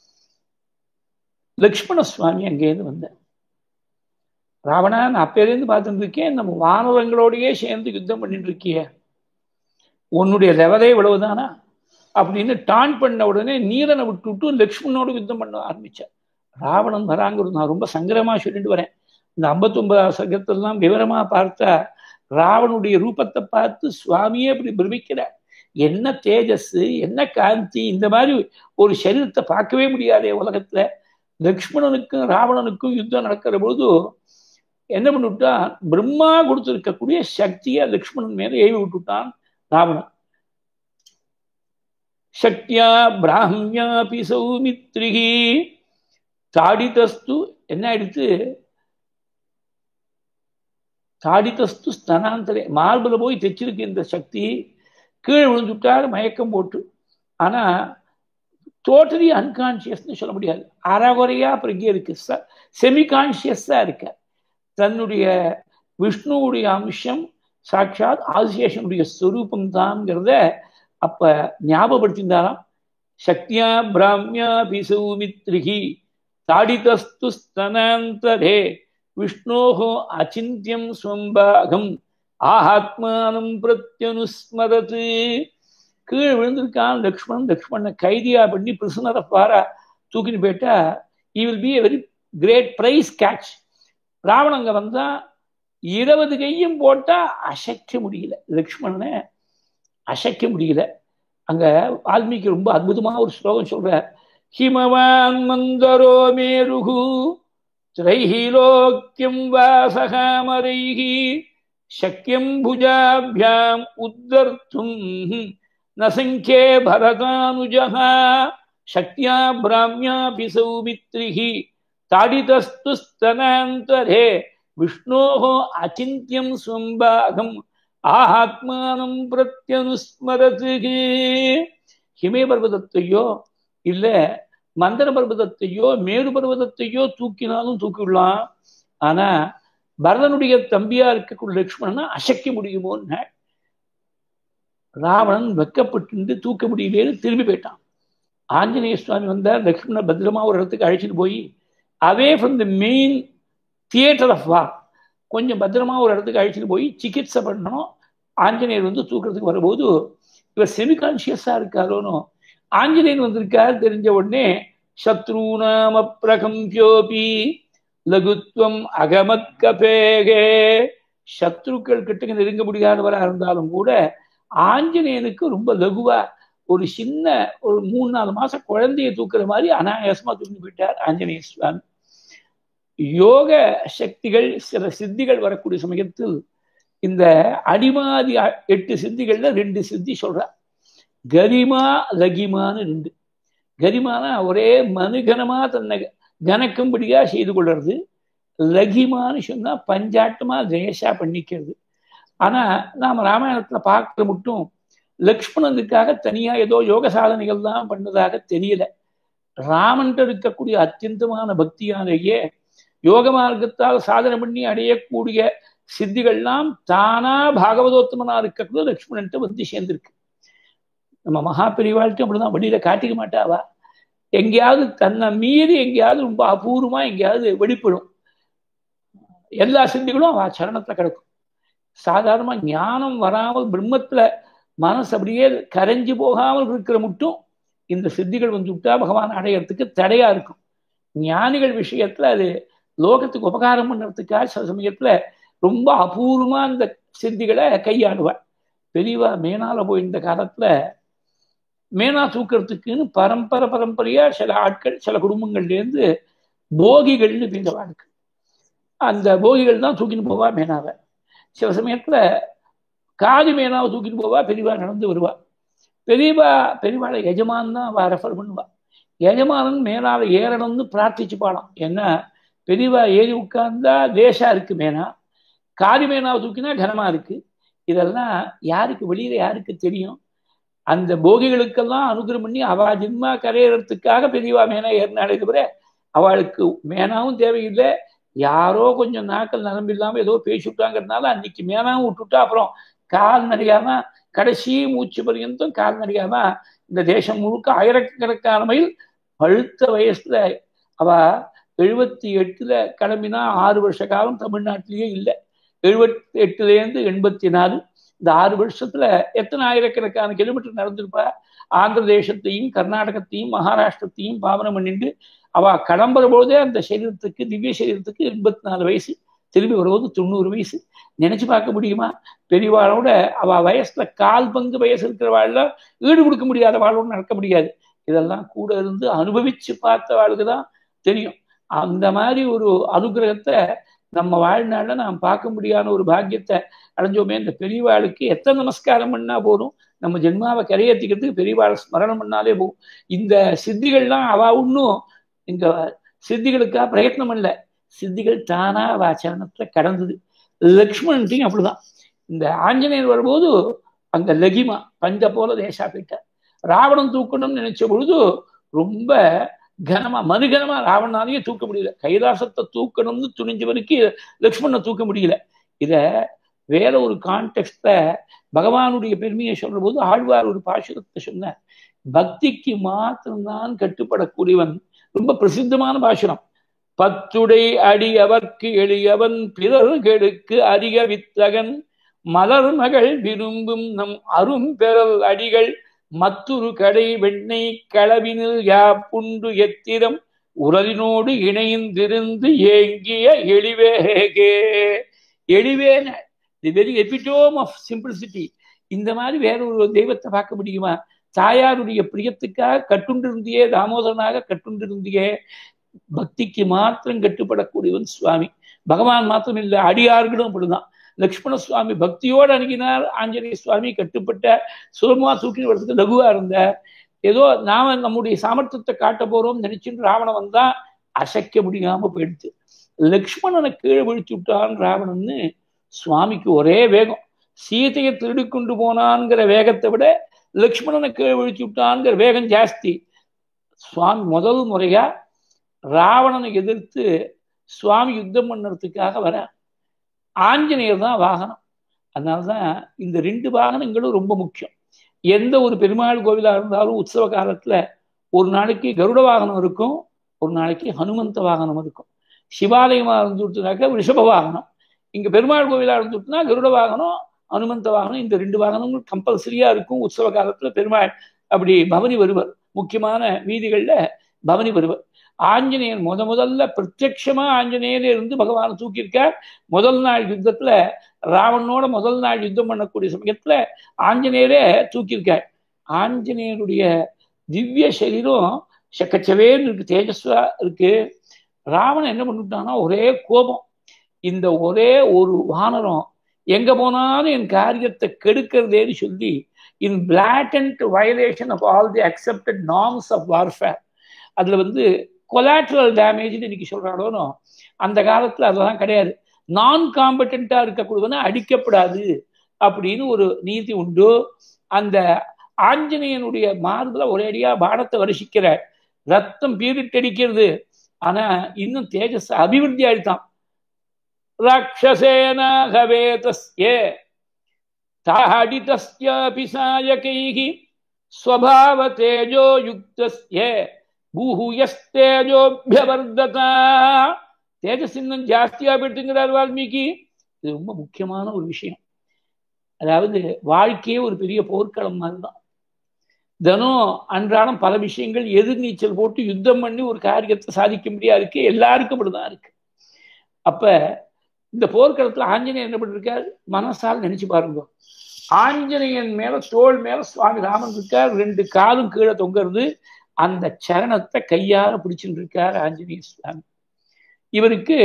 லக்ஷ்மண சுவாமி அங்கேருந்து வந்தார் ராவணா நான் அப்பேலேருந்து பார்த்துட்டு இருக்கேன் நம்ம வானவங்களோடையே சேர்ந்து யுத்தம் பண்ணிட்டு இருக்கிய உன்னுடைய லெவலே இவ்வளவுதானா அப்படின்னு டான் பண்ண உடனே நீரனை விட்டுவிட்டு லக்ஷ்மணோட யுத்தம் பண்ண ஆரம்பிச்சார் ராவணன் வராங்கிறது நான் ரொம்ப சங்கரமா சொல்லிட்டு வரேன் இந்த ஐம்பத்தொன்பதாம் சங்கத்திலாம் விவரமா பார்த்தா ராவனுடைய ரூபத்தை பார்த்து சுவாமியே இப்படி பிரமிக்கிறார் என்ன தேஜஸ் என்ன காந்தி இந்த மாதிரி ஒரு சரீரத்தை பார்க்கவே முடியாதே உலகத்துல லக்ஷ்மணனுக்கும் ராவணனுக்கும் யுத்தம் நடக்கிற பொழுது என்ன பண்ணிவிட்டான் பிரம்மா கொடுத்திருக்கக்கூடிய சக்தியை லக்ஷ்மணன் மேல ஏவி விட்டுட்டான் ராவணன் சக்தியா பிராமியாபி சௌமித்ரிகி தாடிதஸ்து என்ன ஆயிடுத்து தாடித்தஸ்து ஸ்தனாந்தரே மார்பில் போய் தைச்சிருக்கு இந்த சக்தி கீழே விழுந்துட்டார் மயக்கம் போட்டு ஆனா டோட்டலி அன்கான்சியஸ்னு சொல்ல முடியாது அறகுறையா பிரகே இருக்கு செமி கான்சியஸா இருக்க தன்னுடைய விஷ்ணுவுடைய அம்சம் சாட்சாத் ஆதிசேஷனுடைய ஸ்வரூபம் தான்ங்கிறத அப்ப ஞாபகப்படுத்தியிருந்தாராம் சக்தியா பிராமியா பிசௌமித்ரிகி தாடிதஸ்து ஸ்தனாந்தரே விஷ்ணோகோ அச்சிந்தியம் ஸ்வம்பாகம் ஆத்மானம் பிரத்யனுஸ்மரத்து கீழே விழுந்திருக்கான் லக்ஷ்மணன் லக்ஷ்மணனை கைதியா பண்ணி பிரிசனரை பாரா தூக்கின்னு போயிட்டா he will be a very great prize catch Ravanan அங்க வந்தா இருபது கையும் போட்டா அசைக்க முடியல லக்ஷ்மணனை அசைக்க முடியல அங்க வால்மீகி ரொம்ப அற்புதமா ஒரு ஸ்லோகம் சொல்ற ஹிமவான் மந்தரோ மேருகு திரைஹிலோக்கியம் வாசகாமரைஹி சக்கியம் புஜாபியாம் உத்தர்த்தும் நசங்கே பரதானுஜா சக்தியா பிராமியாபி சௌமித்ரிஹி தாடிதஸ்து ஸ்தனாந்தரே விஷ்ணோஹோ அச்சிந்தியம் ஸ்வம்பாகம் ஆத்மானம் பிரத்யனுஸ்மரது ஹிமே பர்வதத்தையோ இல்ல மந்தர பர்வதத்தையோ மேரு பர்வதத்தையோ தூக்கினாலும் தூக்கிடலாம் ஆனா பரதனுடைய தம்பியா இருக்கக்கூடிய லக்ஷ்மணனை அசைக்க முடியுமோன்னு ராவணன் வெக்கப்பட்டு தூக்க முடியலேன்னு திரும்பி போயிட்டான் ஆஞ்சநேய சுவாமி வந்தார் லக்ஷ்மணன் பத்திரமா ஒரு இடத்துக்கு அழைச்சிட்டு போய் away from the main theatre of war கொஞ்சம் பத்திரமா ஒரு இடத்துக்கு அழைச்சிட்டு போய் சிகிச்சை பண்ணணும் ஆஞ்சநேயர் வந்து தூக்கிறதுக்கு வரும்போது இவர் செமி கான்சியஸா இருக்காரோன்னு ஆஞ்சநேயன் வந்திருக்கார் தெரிஞ்ச உடனே சத்ருநாம பிரகம்பியோபி லகுத்வம் அகமத் கபேகே சத்ருக்கள் கிட்ட நெருங்க முடியாதவரா இருந்தாலும் கூட ஆஞ்சநேயனுக்கு ரொம்ப லகுவா ஒரு சின்ன ஒரு மூணு நாலு மாசம் குழந்தைய தூக்குற மாதிரி அனாயாசமா தூக்கி போயிட்டார் ஆஞ்சநேய சுவாமி யோக சக்திகள் சில சித்திகள் வரக்கூடிய சமயத்தில் இந்த அடிமாதி எட்டு சித்திகள்ல ரெண்டு சித்தி சொல்றா கரிமா லகிமான்னு ரெண்டு கரிமானா ஒரே மனுகனமா தன்னை கனக்கும்படியா செய்து கொள்றது லகிமான்னு சொன்னா பஞ்சாட்டமா ஜெயசா பண்ணிக்கிறது ஆனா நாம ராமாயணத்துல பார்க்கற மட்டும் லக்ஷ்மணனுக்காக தனியா ஏதோ யோக சாதனைகள் தான் பண்ணதாக தெரியல ராமன்ட்டு இருக்கக்கூடிய அத்தியந்தமான பக்தியாலேயே யோக மார்க்கத்தால் சாதனை பண்ணி அடையக்கூடிய சித்திகள்லாம் தானா பாகவதோத்தமனா இருக்கக்கூடிய லக்ஷ்மணன்ட்டு வந்து சேர்ந்திருக்கு நம்ம மகா பெரியவாழ்ட்டு அப்படிதான் வழியில காட்டிக்க மாட்டாவா எங்கேயாவது தன்னை மீறி எங்கேயாவது ரொம்ப அபூர்வமா எங்கேயாவது வெளிப்படும் எல்லா சித்திகளும் அவ சரணத்துல கிடக்கும் சாதாரணமா ஞானம் வராமல் பிரம்மத்துல மனசு அப்படியே கரைஞ்சு போகாமல் இருக்கிற மட்டும் இந்த சித்திகள் வந்து விட்டா பகவான் அடையறதுக்கு தடையா இருக்கும் ஞானிகள் விஷயத்துல அது லோகத்துக்கு உபகாரம் பண்ணுறதுக்காக சில சமயத்துல ரொம்ப அபூர்வமா அந்த சித்திகளை கையாடுவாள் பெரியவா மேனால போயிருந்த காலத்துல மேனா தூக்கிறதுக்குன்னு பரம்பரை பரம்பரையா சில ஆட்கள் சில குடும்பங்கள்லேருந்து போகிகள்னு பேசுவாளுக்கு அந்த போகிகள் தான் தூக்கின்னு போவா மேனாவை சில சமயத்துல காதி மேனாவை தூக்கிட்டு போவா பெரியவா நடந்து வருவா பெரியவா பெரியவாளை எஜமான் தான் அவ ரெஃபர் பண்ணுவா எஜமானன் மேலால ஏறணும்னு பிரார்த்திச்சு பாடம் ஏன்னா பெரியவா ஏறி உட்கார்ந்தா லேசா இருக்கு மேனா காதி மேனாவை தூக்கினா கனமா இருக்கு இதெல்லாம் யாருக்கு வெளியில யாருக்கு தெரியும் அந்த போகிகளுக்கெல்லாம் அனுகிரம் பண்ணி அவா ஜின்மா கரையறதுக்காக பெரியவா மேனா ஏறினாலே தவிர அவளுக்கு மேனாவும் தேவையில்லை யாரோ கொஞ்சம் நாக்கள் நரம்பில்லாம ஏதோ பேசி விட்டாங்கிறதுனால அன்னைக்கு மேனாவும் விட்டுட்டா அப்புறம் கால் நடிகாம கடைசி மூச்சு பர்யந்தம் கால் நடிகாம இந்த தேசம் முழுக்க ஆயிரக்கணக்கான மைல் பழுத்த வயசுல அவ எழுபத்தி எட்டுல கிளம்பினா ஆறு வருஷ காலம் தமிழ்நாட்டிலேயே இல்லை எழுபத்தி எட்டுல இருந்து எண்பத்தி நாலு இந்த ஆறு வருஷத்துல எத்தனை ஆயிரக்கணக்கான கிலோமீட்டர் நடந்திருப்பா ஆந்திர தேசத்தையும் கர்நாடகத்தையும் மகாராஷ்டிரத்தையும் பாவனம் பண்ணிட்டு அவ கிளம்புற போதே அந்த சரீரத்துக்கு திவ்ய சரீரத்துக்கு எண்பத்தி நாலு வயசு திரும்பி வரும்போது தொண்ணூறு வயசு நினைச்சு பார்க்க முடியுமா பெரியவாளோட அவ வயசுல கால் பங்கு வயசு இருக்கிறவாள்ல ஈடு கொடுக்க முடியாத வாழோடு நடக்க முடியாது இதெல்லாம் கூட இருந்து அனுபவிச்சு பார்த்த வாழ்க்கை தான் தெரியும் அந்த மாதிரி ஒரு அனுகிரகத்தை நம்ம வாழ்நாளில் நாம் பார்க்க முடியாத ஒரு பாக்கியத்தை அடைஞ்சோமே இந்த பெரியவாளுக்கு எத்தனை நமஸ்காரம் பண்ணா போதும் நம்ம ஜென்மாவை கரையேற்றிக்கிறதுக்கு பெரியவாளை ஸ்மரணம் பண்ணாலே போகும் இந்த சித்திகள்லாம் அவ ஒன்றும் இந்த சித்திகளுக்காக பிரயத்னம் பண்ணல சித்திகள் தானா அவ சரணத்துல கடந்தது லக்ஷ்மணன்ட்டையும் அப்படிதான் இந்த ஆஞ்சநேயர் வரும்போது அங்க லகிமா பஞ்ச போல தேசா போயிட்டார் ராவணன் தூக்கணும்னு நினைச்ச பொழுது ரொம்ப கனமா மறுகனமா ராவணனாலேயே தூக்க முடியல கைலாசத்தை தூக்கணும்னு துணிஞ்சவனுக்கு லக்ஷ்மணனை தூக்க முடியல இத வேற ஒரு கான்டெக்ட்ல பகவானுடைய பெருமையை சொல்ற போது ஆழ்வார் ஒரு பாசுரத்தை சொன்னார் பக்திக்கு மாத்திரம்தான் கட்டுப்படக்கூடியவன் ரொம்ப பிரசித்தமான பாசுரம் பத்துடை அடி அவர்க்கு எளியவன் பிறர்களுக்கு அதிக வித்தகன் மலர் மகள் விரும்பும் நம் அரும் பெறல் அடிகள் மத்துரு கடை வெண்ணெய் களவினில் யாப்புண்டு எத்திரம் உரலினோடு இணைந்திருந்து ஏங்கிய எளிவேகே எளிவேன the very epitome of simplicity இந்த மாதிரி வேற ஒரு தெய்வத்தை பார்க்க முடியுமா தாயாருடைய பிரியத்துக்காக கட்டுண்டிருந்தியே தாமோதரனாக கட்டுண்டிருந்தியே பக்திக்கு மாத்திரம் கட்டுப்படக்கூடியவன் சுவாமி பகவான் மாத்திரம் இல்லை அடியார்களும் அப்படிதான் லக்ஷ்மண சுவாமி பக்தியோடு அணுகினார் ஆஞ்சநேய சுவாமி கட்டுப்பட்ட சுலபமா தூக்கி வரதுக்கு லகுவா இருந்த ஏதோ நாம நம்முடைய சாமர்த்தியத்தை காட்ட போறோம் நினைச்சுட்டு ராவணன் வந்தா அசைக்க முடியாம போயிடுச்சு லக்ஷ்மணனை கீழே விழிச்சு விட்டான் ராவணன்னு சுவாமிக்கு ஒரே வேகம் சீதையை திருடி கொண்டு போனான்ங்கிற வேகத்தை விட லக்ஷ்மணனை கீழே விழிச்சு விட்டான்ங்கிற வேகம் ஜாஸ்தி சுவாமி முதல் முறையா ராவணனை எதிர்த்து சுவாமி யுத்தம் பண்ணுறதுக்காக வர ஆஞ்சநேயர் தான் வாகனம் அதனால்தான் இந்த ரெண்டு வாகனங்களும் ரொம்ப முக்கியம் எந்த ஒரு பெருமாள் கோவிலாக இருந்தாலும் உற்சவ காலத்துல ஒரு நாளைக்கு கருட வாகனம் இருக்கும் ஒரு நாளைக்கு ஹனுமந்த வாகனம் இருக்கும் சிவாலயமா இருந்துட்டுனாக்க ரிஷப வாகனம் இங்க பெருமாள் கோவிலா இருந்துட்டுனா கருட வாகனம் அனுமந்த வாகனம் இந்த ரெண்டு வாகனங்களும் கம்பல்சரியா இருக்கும் உற்சவ காலத்துல பெருமாள் அப்படி பவனி வருவர் முக்கியமான வீதிகள்ல பவனி வருவர் ஆஞ்சநேயர் முத முதல்ல பிரத்யட்சமா ஆஞ்சநேயர் இருந்து பகவானை தூக்கியிருக்கார் முதல் நாள் யுத்தத்துல ராவணனோட முதல் நாள் யுத்தம் பண்ணக்கூடிய சமயத்துல ஆஞ்சநேயரே தூக்கியிருக்கார் ஆஞ்சநேயருடைய திவ்ய சரீரம் சக்கச்சவேன்னு இருக்கு தேஜஸ்வா இருக்கு ராவணன் என்ன பண்ணிவிட்டான்னா ஒரே கோபம் இந்த ஒரே ஒரு வானரம் எங்க போனாலும் என் காரியத்தை கெடுக்கிறதேன்னு சொல்லி in blatant violation of all the accepted norms of warfare அதுல வந்து கொலாட்ரல் டேமேஜ்னு இன்னைக்கு சொல்றாடோனோ அந்த காலத்துல அதெல்லாம் கிடையாது நான் காம்பட்டண்டா இருக்கக்கூடியவன அடிக்கப்படாது அப்படின்னு ஒரு நீதி உண்டு அந்த ஆஞ்சநேயனுடைய மார்பில் ஒரே அடியா பானத்தை வருஷிக்கிற ரத்தம் பீரிட்டடிக்கிறது ஆனா இன்னும் தேஜஸ் அபிவிருத்தி ஆயிட்டான் ராட்சசேனாகவே தஸ்ய தாடிதஸ்யாபி சாயகைः ஸ்வபாவ தேஜோ யுக்தஸ்ய பூஹுயஸ்தேஜோபியவர்ததா தேஜஸ் இன்னும் ஜாஸ்தியா போயிட்டுங்கிறார் வால்மீகி இது ரொம்ப முக்கியமான ஒரு விஷயம் அதாவது வாழ்க்கையே ஒரு பெரிய போர்க்களம் மாதிரி தான் தினம் அன்றாடம் பல விஷயங்கள் எதிர்நீச்சல் போட்டு யுத்தம் பண்ணி ஒரு காரியத்தை சாதிக்க முடியா இருக்கு எல்லாருக்கும் இப்படிதான் இருக்கு அப்ப இந்த போர்க்களத்துல ஆஞ்சநேயர் என்ன பண்ணிருக்கார் மனசால் நினைச்சு பாருங்க ஆஞ்சநேயன் மேல தோல் மேல சுவாமி ராமன் இருக்கார் ரெண்டு காலும் கீழே தொங்குறது அந்த சரணத்தை கையால பிடிச்சிட்டு இருக்கார் ஆஞ்சநேய சுவாமி இவருக்கு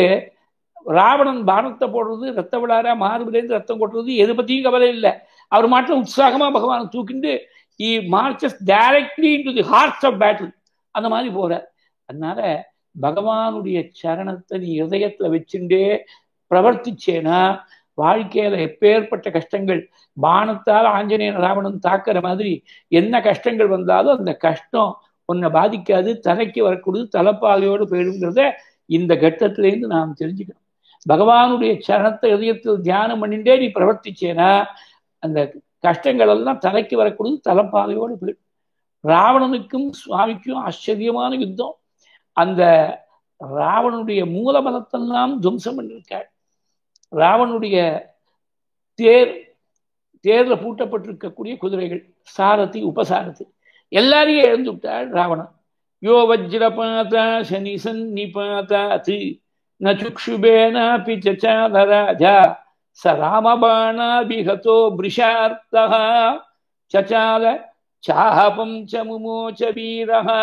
ராவணன் பானத்தை போடுறது ரத்த விழாரா மாறுபிலேருந்து ரத்தம் கொட்டுறது எது பத்தியும் கவலை இல்லை அவர் மாட்டில் உற்சாகமா பகவானை தூக்கிட்டு he marches directly into the heart of battle அந்த மாதிரி போறார் அதனால பகவானுடைய சரணத்தை நீ இதயத்துல வச்சுட்டே பிரவர்த்திச்சேனா வாழ்க்கையில எப்பேற்பட்ட கஷ்டங்கள் பானத்தால் ஆஞ்சநேயன் ராவணன் தாக்குற மாதிரி என்ன கஷ்டங்கள் வந்தாலும் அந்த கஷ்டம் உன்னை பாதிக்காது தலைக்கு வரக்கூடியது தலைப்பாகையோடு போயிடுங்கிறத இந்த கட்டத்திலேருந்து நாம் தெரிஞ்சுக்கணும் பகவானுடைய சரணத்தை இதயத்தில் தியானம் பண்ணிட்டே நீ பிரவர்த்திச்சேனா அந்த கஷ்டங்கள் எல்லாம் தலைக்கு வரக்கூடியது தலைப்பாகையோடு போயிடும் ராவணனுக்கும் சுவாமிக்கும் ஆச்சரியமான யுத்தம் அந்த ராவணனுடைய மூலபலத்தெல்லாம் துவம்சம் பண்ணிருக்காள் ராவனுடைய தேர் தேர்ல பூட்டப்பட்டிருக்கக்கூடிய குதிரைகள் சாரதி உபசாரதி எல்லாரையும் இழந்து விட்டாள் ராவணன் யோ வஜ்ரபாதா சனி சன்னிபாதாத் நச்சுக்ஷுபேனாபி சச்சாதராஜா ச ராமபாணாபிகதோ பிரிஷார்த்தா சச்சால சாபம் ச முமோச்ச வீரஹா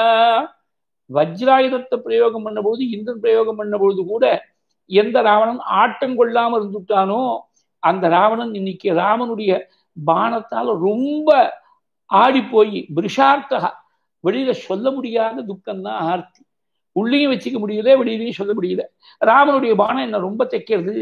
வஜ்ராயுதத்தை பிரயோகம் பண்ண பொழுது இந்திரன் பிரயோகம் பண்ண பொழுது கூட எந்த ராவணன் ஆட்டம் கொள்ளாம இருந்துட்டானோ அந்த ராவணன் இன்னைக்கு ராமனுடைய பானத்தால் ரொம்ப ஆடி போய் பிரிஷார்த்தகா வெளியில சொல்ல முடியாத துக்கம் தான் ஆர்த்தி உள்ளேயும் வச்சுக்க முடியல வெளியிலையும் சொல்ல முடியல ராமனுடைய பானம் என்ன ரொம்ப தைக்கிறது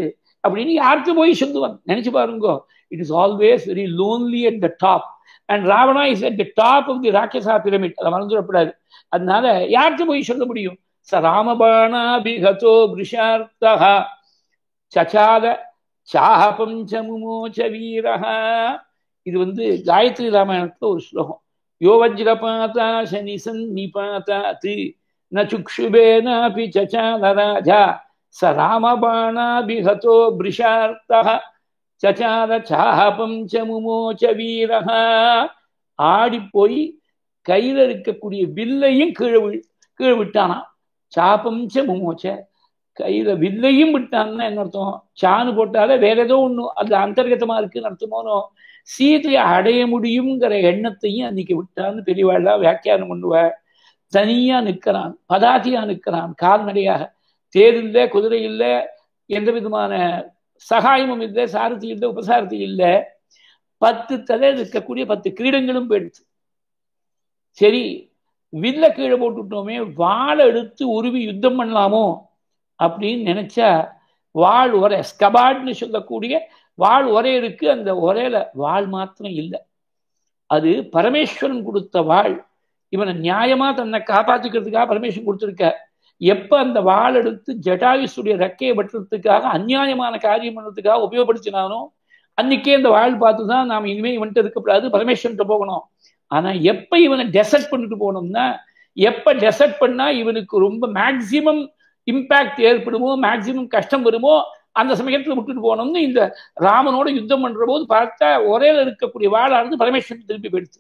அப்படின்னு யாருக்கு போய் சொல்லுவான் நினைச்சு பாருங்க it is always very lonely at the top and Ravana is at the top of the rakshasa pyramid அதை மறந்துடக்கூடாது அதனால யாருக்கு போய் சொல்ல முடியும் ச ராமபாணாபிகதோ பிருஷார்த்தா சச்சாத சாஹபம் சமுமோச்ச வீரஹா இது வந்து காயத்ரி ராமாயணத்துல ஒரு ஸ்லோகம் யோ வஜ்ரபாதா சனி சன்னிபாதாத் ந சுக்ஷுபேனாபி சச்சாத ராஜா ச ராமபாணாபிஹதோ பிருஷார்த்தः சச்சாத சாஹபம் சமுமோச்ச வீரஹா ஆடி போய் கையில இருக்கக்கூடிய வில்லையும் கீழே கீழே விட்டானா சாபம் ச முமோச்ச கையில வில்லையும் விட்டான்னா என்ன அர்த்தம் சாணு போட்டாலே வேற ஏதோ ஒண்ணு அது அந்தர்கதமா இருக்குன்னு அர்த்தமோனோ சீதையை அடைய முடியுங்கிற எண்ணத்தையும் அன்னைக்கு விட்டான்னு பெரியவாழ்லாம் வியாக்கியானம் பண்ணுவ தனியா நிற்கிறான் பதாதியா நிற்கிறான் கால்நடையாக தேர் இல்லை குதிரை இல்லை எந்த விதமான சகாயமும் இல்லை சாரதி இல்லை உபசாரதி இல்லை பத்து தலை இருக்கக்கூடிய பத்து கிரீடங்களும் போயிடுச்சு சரி வில்ல கீழே போட்டுட்டோமே வாழை எடுத்து உருவி யுத்தம் பண்ணலாமோ அப்படின்னு நினைச்சா வாழ் உரை ஸ்கபாட்னு சொல்லக்கூடிய வாழ் ஒரே இருக்கு அந்த ஒரேல வாழ் மாத்திரம் இல்லை அது பரமேஸ்வரன் கொடுத்த வாழ் இவனை நியாயமா தன்னை காப்பாத்திக்கிறதுக்காக பரமேஸ்வரன் கொடுத்துருக்க எப்ப அந்த வாள் எடுத்து ஜட்டாயுசுடைய ரெக்கையை வெட்டுறதுக்காக அந்நியாயமான காரியம் பண்ணுறதுக்காக உபயோகப்படுத்தினானோ அன்னைக்கே அந்த வாழ் பார்த்து தான் நாம் இனிமே இவன்ட்டு இருக்கப்படாது பரமேஸ்வரன் போகணும் ஆனா எப்ப இவனை டெசர்ட் பண்ணிட்டு போனோம்னா எப்ப டெசர்ட் பண்ணா இவனுக்கு ரொம்ப மேக்சிமம் இம்பாக்ட் ஏற்படுமோ மேக்சிமம் கஷ்டம் வருமோ அந்த சமயத்துல விட்டுட்டு போனோம்னு இந்த ராமனோட யுத்தம் பண்ற போது பார்த்தா ஒரேல இருக்கக்கூடிய வாழானது பரமேஸ்வரன் திருப்பி போயிடுச்சு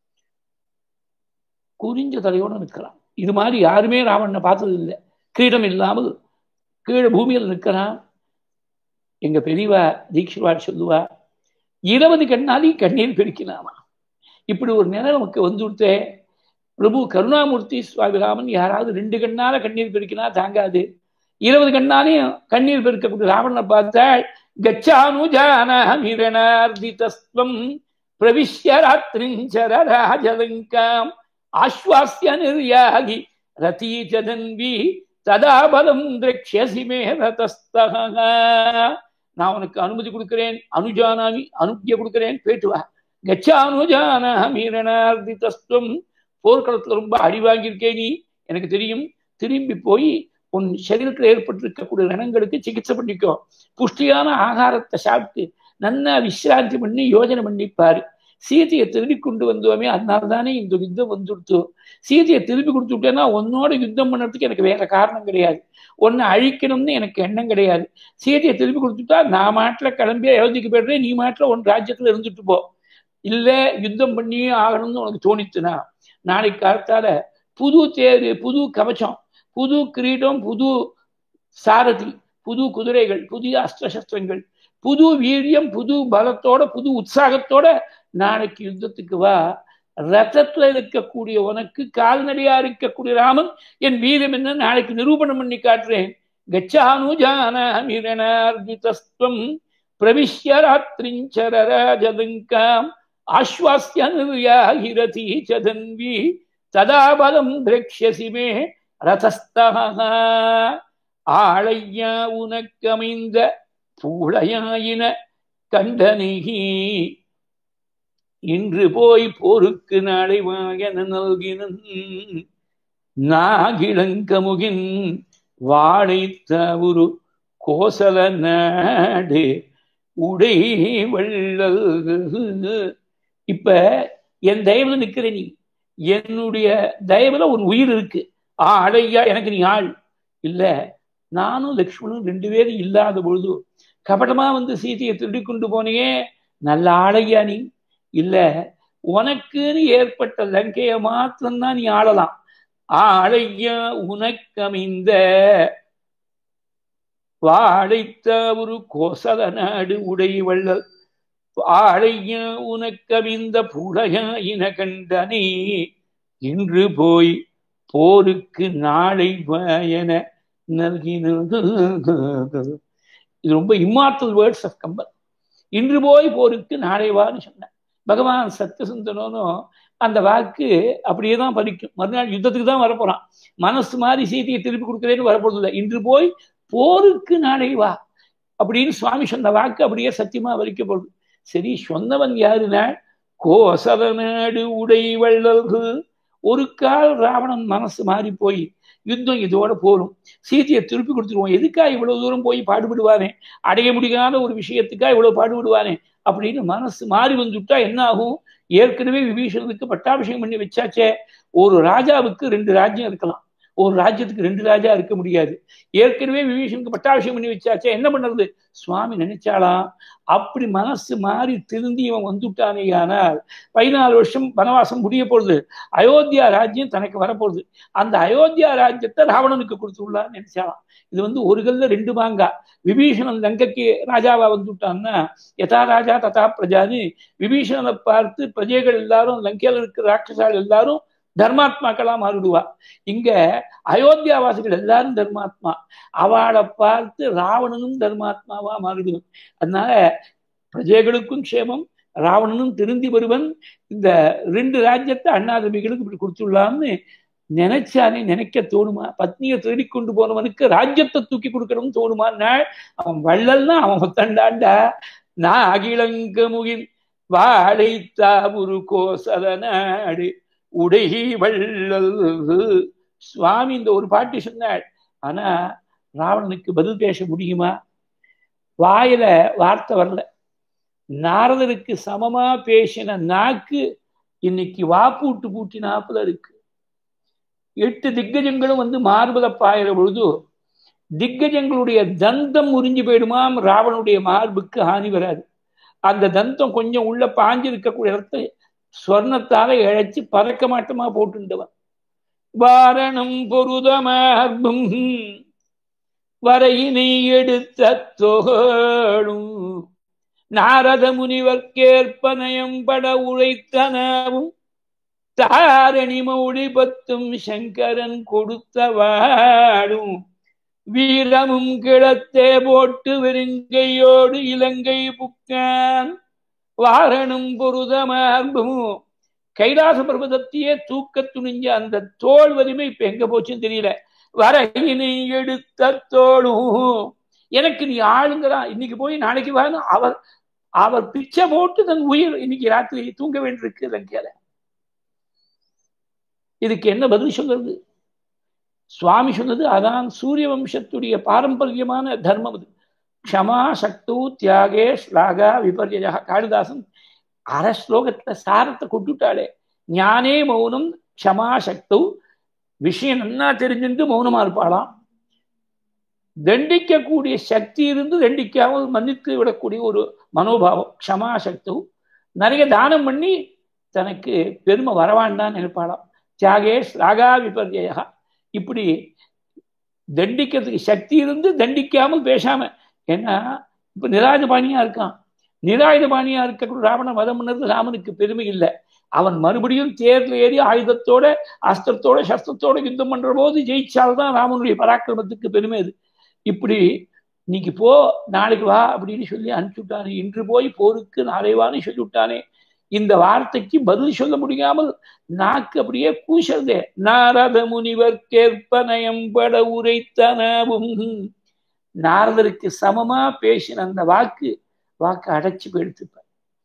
குறிஞ்ச தலையோட நிற்கிறான் இது மாதிரி யாருமே ராவணனை பார்த்தது இல்லை கிரீடம் இல்லாமல் கீழே பூமியில் நிற்கிறான் எங்க பெரியவா தீட்சிவாள் சொல்லுவா இருபது கண்ணாலி கண்ணீர் பெருக்கினாமா இப்படி ஒரு நிலை நமக்கு வந்துவிட்டே பிரபு கருணாமூர்த்தி சுவாமிராமன் யாராவது ரெண்டு கண்ணால கண்ணீர் பெருக்கினா தாங்காது இருபது கண்ணாலையும் கண்ணீர் பெருக்கக்கூடிய ராவணனை பார்த்தால் கச்சானுஜானமிரணார்திதஸ்வம் பிரவிஷ்ய ராத்திரிஞ்சர ராஜலங்காம் ஆஸ்வாசிய நிர்யாகி ரதீச்சதன்வி ததா பலம் திரக்ஷசி மே ரதஸ்தக நான் உனக்கு அனுமதி கொடுக்கிறேன் அனுஜானாமி அனுப்பிய கொடுக்கிறேன் போயிட்டு வா கச்சானுஜானமிரணார்திதஸ்வம் போர்க்களத்துல ரொம்ப அடி வாங்கியிருக்கேன் நீ எனக்கு தெரியும் திரும்பி போய் உன் சரீரத்தில் ஏற்பட்டிருக்கக்கூடிய ரணங்களுக்கு சிகிச்சை பண்ணிக்கோ புஷ்டியான ஆகாரத்தை சாப்பிட்டு நல்லா விசிராந்தி பண்ணி யோஜனை பண்ணிப்பாரு சீதையை திரும்பி கொண்டு வந்தோமே அதனால தானே இந்த யுத்தம் வந்துடுத்து சீதையை திருப்பி கொடுத்து விட்டேன்னா உன்னோட யுத்தம் பண்ணுறதுக்கு எனக்கு வேற காரணம் கிடையாது ஒன்னு அழிக்கணும்னு எனக்கு எண்ணம் கிடையாது சீதையை திருப்பி கொடுத்துட்டா நான் மாட்டில் கிளம்பி அயோத்திக்கு போயிடுறேன் நீ மாட்டில் உன் ராஜ்யத்துல இருந்துட்டு போ இல்ல யுத்தம் பண்ணியே ஆகணும்னு உனக்கு தோணிச்சுனா நாளைக்கு காலத்தால புது தேர் புது கவச்சம் புது கிரீடம் புது சாரதி புது குதிரைகள் புதிய அஸ்திரசஸ்திரங்கள் புது வீரியம் புது பலத்தோட புது உற்சாகத்தோட நாளைக்கு யுத்தத்துக்கு வா ரத்தத்துல இருக்கக்கூடிய உனக்கு கால்நடையா இருக்கக்கூடிய ராமன் என் வீரம் என்ன நாளைக்கு நிரூபணம் பண்ணி காட்டுறேன் கச்சானுஜானமிரணார்ஜிதஸ்துவம் பிரவிஷ்ய ராத்திரிஞ்சரராஜதங்காம் ஆஸ்வாஸ்ய நிர்யாகிரதி சதன்வி ததா பலம் திரக்ஷசி மே ரதஸ்தக ஆளையா உனக்கமைந்த பூழையாயின கண்டனிகி இன்று போய் போருக்கு நாளை வாயன நல்கினன் நாகிழங்கமுகின் வாழைத்த ஒரு கோசல நாடு உடை வள்ளல் இப்ப என் தயவுல நிக்கிற நீ என்னுடைய தயவுல ஒரு உயிர் இருக்கு ஆ அடையா எனக்கு நீ ஆள் இல்ல நானும் லக்ஷ்மணும் ரெண்டு பேரும் இல்லாத பொழுது கபடமா வந்து சீதையை திருடி கொண்டு போனியே நல்ல ஆளையா நீ இல்ல உனக்குன்னு ஏற்பட்ட லங்கைய மாத்திரம்தான் நீ ஆளலாம் ஆளையா உனக்கமைந்த வாழைத்த ஒரு கோசல நாடு உடை வள்ளல் ஆழைய உனக்கவிந்த புழையின கண்டனே இன்று போய் போருக்கு நாளை பயன நல்கினது இது ரொம்ப இம்மார்டல் வேர்ட்ஸ் ஆஃப் கம்பல் இன்று போய் போருக்கு நாளை வான்னு சொன்ன பகவான் சத்தியசுந்தனும் அந்த வாக்கு அப்படியே தான் படிக்கும் மறுநாள் யுத்தத்துக்கு தான் வரப்போறான் மனசு மாதிரி சீதையை திருப்பி கொடுக்குறேன்னு வரப்போறது இல்லை இன்று போய் போருக்கு நாளை வா அப்படின்னு சுவாமி சொன்ன வாக்கு அப்படியே சத்தியமா வலிக்கப்படுது சரி சொன்னவன் யாருன்னா கோசர நாடு உடை வள்ளல்கள் ஒரு கால் ராவணன் மனசு மாறி போய் யுத்தம் இதோட போரும் சீதையை திருப்பி கொடுத்துருவோம் எதுக்கா இவ்வளவு தூரம் போய் பாடுபடுவானே அடைய முடியாத ஒரு விஷயத்துக்கா இவ்வளவு பாடுபடுவானே அப்படின்னு மனசு மாறி வந்துட்டா என்ன ஆகும் ஏற்கனவே விபீஷணனுக்கு பட்டாபிஷேகம் பண்ணி வச்சாச்சே ஒரு ராஜாவுக்கு ரெண்டு ராஜ்யம் இருக்கலாம் ஒரு ராஜ்யத்துக்கு ரெண்டு ராஜா இருக்க முடியாது ஏற்கனவே விபீஷனுக்கு பட்டாபிஷேகம் பண்ணி வச்சாச்சே என்ன பண்ணுறது சுவாமி நினைச்சாலாம் அப்படி மனசு மாறி திருந்தி இவன் வந்துட்டானே ஆனால் பதினாலு வருஷம் வனவாசம் முடிய போகுது அயோத்தியா ராஜ்யம் தனக்கு வரப்போகுது அந்த அயோத்தியா ராஜ்யத்தை ராவணனுக்கு கொடுத்துள்ளான்னு நினைச்சாலாம் இது வந்து ஒரு கல்ல ரெண்டு மாங்கா விபீஷணன் லங்கைக்கு ராஜாவா வந்துட்டான்னா யதா ராஜா ததா பிரஜான்னு விபீஷணனை பார்த்து பிரஜைகள் எல்லாரும் லங்கையில் இருக்கிற ராட்சசால் எல்லாரும் தர்மாத்மாக்களா மாறிடுவா இங்க அயோத்தியாவாசிகள் எல்லாரும் தர்மாத்மா அவளை பார்த்து ராவணனும் தர்மாத்மாவா மாறிடுவன் அதனால பிரஜைகளுக்கும் க்ஷேமம் ராவணனும் திருந்தி வருவன் இந்த ரெண்டு ராஜ்யத்தை அண்ணாதம்பிகளுக்கு இப்படி கொடுத்துடலாம்னு நினைச்சானே நினைக்க தோணுமா பத்னியை தேடி கொண்டு போனவனுக்கு ராஜ்யத்தை தூக்கி கொடுக்கணும்னு தோணுமான்னா அவன் வள்ளல்னா அவன் தண்டாண்டா நான் அகிலங்க முகில் வாழைத்தா ஒரு கோசல நாடு உடை வள்ளல் சுவாமி இந்த ஒரு பாட்டு சொன்னாள் ஆனா ராவணனுக்கு பதில் பேச முடியுமா வாயில வார்த்தை வரல நாரதருக்கு சமமா பேசின நாக்கு இன்னைக்கு வாப்பூட்டு பூட்டினாப்புல இருக்கு எட்டு திக்கஜங்களும் வந்து மார்பல பாயிற பொழுது திக்கஜங்களுடைய தந்தம் உறிஞ்சு போயிடுமாம் ராவனுடைய மார்புக்கு ஹானி வராது அந்த தந்தம் கொஞ்சம் உள்ள பாஞ்சு இருக்கக்கூடிய இடத்தை சொர்ணத்தால இழைச்சு பறக்க மாட்டமா போட்டுண்டவன் வாரணம் பொருதமார்பும் வரையினை எடுத்த தோளும் நாரத முனிவர்க்கேற்பனயம் பட உழைத்தனவும் தாரணி மௌடி பத்தும் சங்கரன் கொடுத்த வாடும் வீரமும் கிளத்தே போட்டு வெறுங்கையோடு இலங்கை புக்கான் வாரணம் பொருதமார்பும் கைலாச பர்வதத்தையே தூக்க துணிஞ்ச அந்த தோல் வலிமை இப்ப எங்க போச்சுன்னு தெரியல வரையினை எடுத்த தோளும் எனக்கு நீ ஆளுங்கிறான் இன்னைக்கு போய் நாளைக்கு வாங்க அவர் அவர் பிச்சை போட்டு தன் உயிர் இன்னைக்கு ராத்திரி தூங்க வேண்டியிருக்கு லங்கையில இதுக்கு என்ன பதில் சொல்றது சுவாமி சொன்னது அதான் சூரிய வம்சத்துடைய பாரம்பரியமான தர்மம் அது க்ஷமா சக்து தியாகே ஸ்லாகா விபர்யா காளிதாசன் அரை ஸ்லோகத்துல சாரத்தை கொட்டுட்டாளே ஞானே மௌனம் க்ஷமா சக்து விஷயம் நன்னா தெரிஞ்சுட்டு மௌனமா இருப்பாளாம் தண்டிக்கக்கூடிய சக்தி இருந்து தண்டிக்காமல் மன்னித்து விடக்கூடிய ஒரு மனோபாவம் க்ஷமா சக்து நிறைய தானம் பண்ணி தனக்கு பெருமை வரவாண்டான்னு நினைப்பாளாம் தியாகே ஸ்லாகா விபர்யா இப்படி தண்டிக்கிறதுக்கு சக்தி இருந்து தண்டிக்காமல் பேசாம ஏன்னா இப்ப நிராயுதபாணியா இருக்கான் நிராயுதபாணியா இருக்கக்கூடிய ராவண வதம் பண்ணது ராமனுக்கு பெருமை இல்லை அவன் மறுபடியும் தேர்ல ஏறி ஆயுதத்தோட அஸ்திரத்தோட சஸ்திரத்தோட யுத்தம் பண்ற போது ஜெயிச்சால்தான் ராமனுடைய பராக்கிரமத்துக்கு பெருமை அது இப்படி இன்னைக்கு போ நாளைக்கு வா அப்படின்னு சொல்லி அனுப்பிச்சு விட்டானே இன்று போய் போருக்கு நாளை வான்னு சொல்லி விட்டானே இந்த வார்த்தைக்கு பதில் சொல்ல முடியாமல் நாக்கு அப்படியே கூசறதே நாரத முனிவர் கேற்பனயம் பட உரைத்தனவும் நாரதருக்கு சமமா பேசின அந்த வாக்கு வாக்கு அடைச்சு போயிடுத்துப்பார்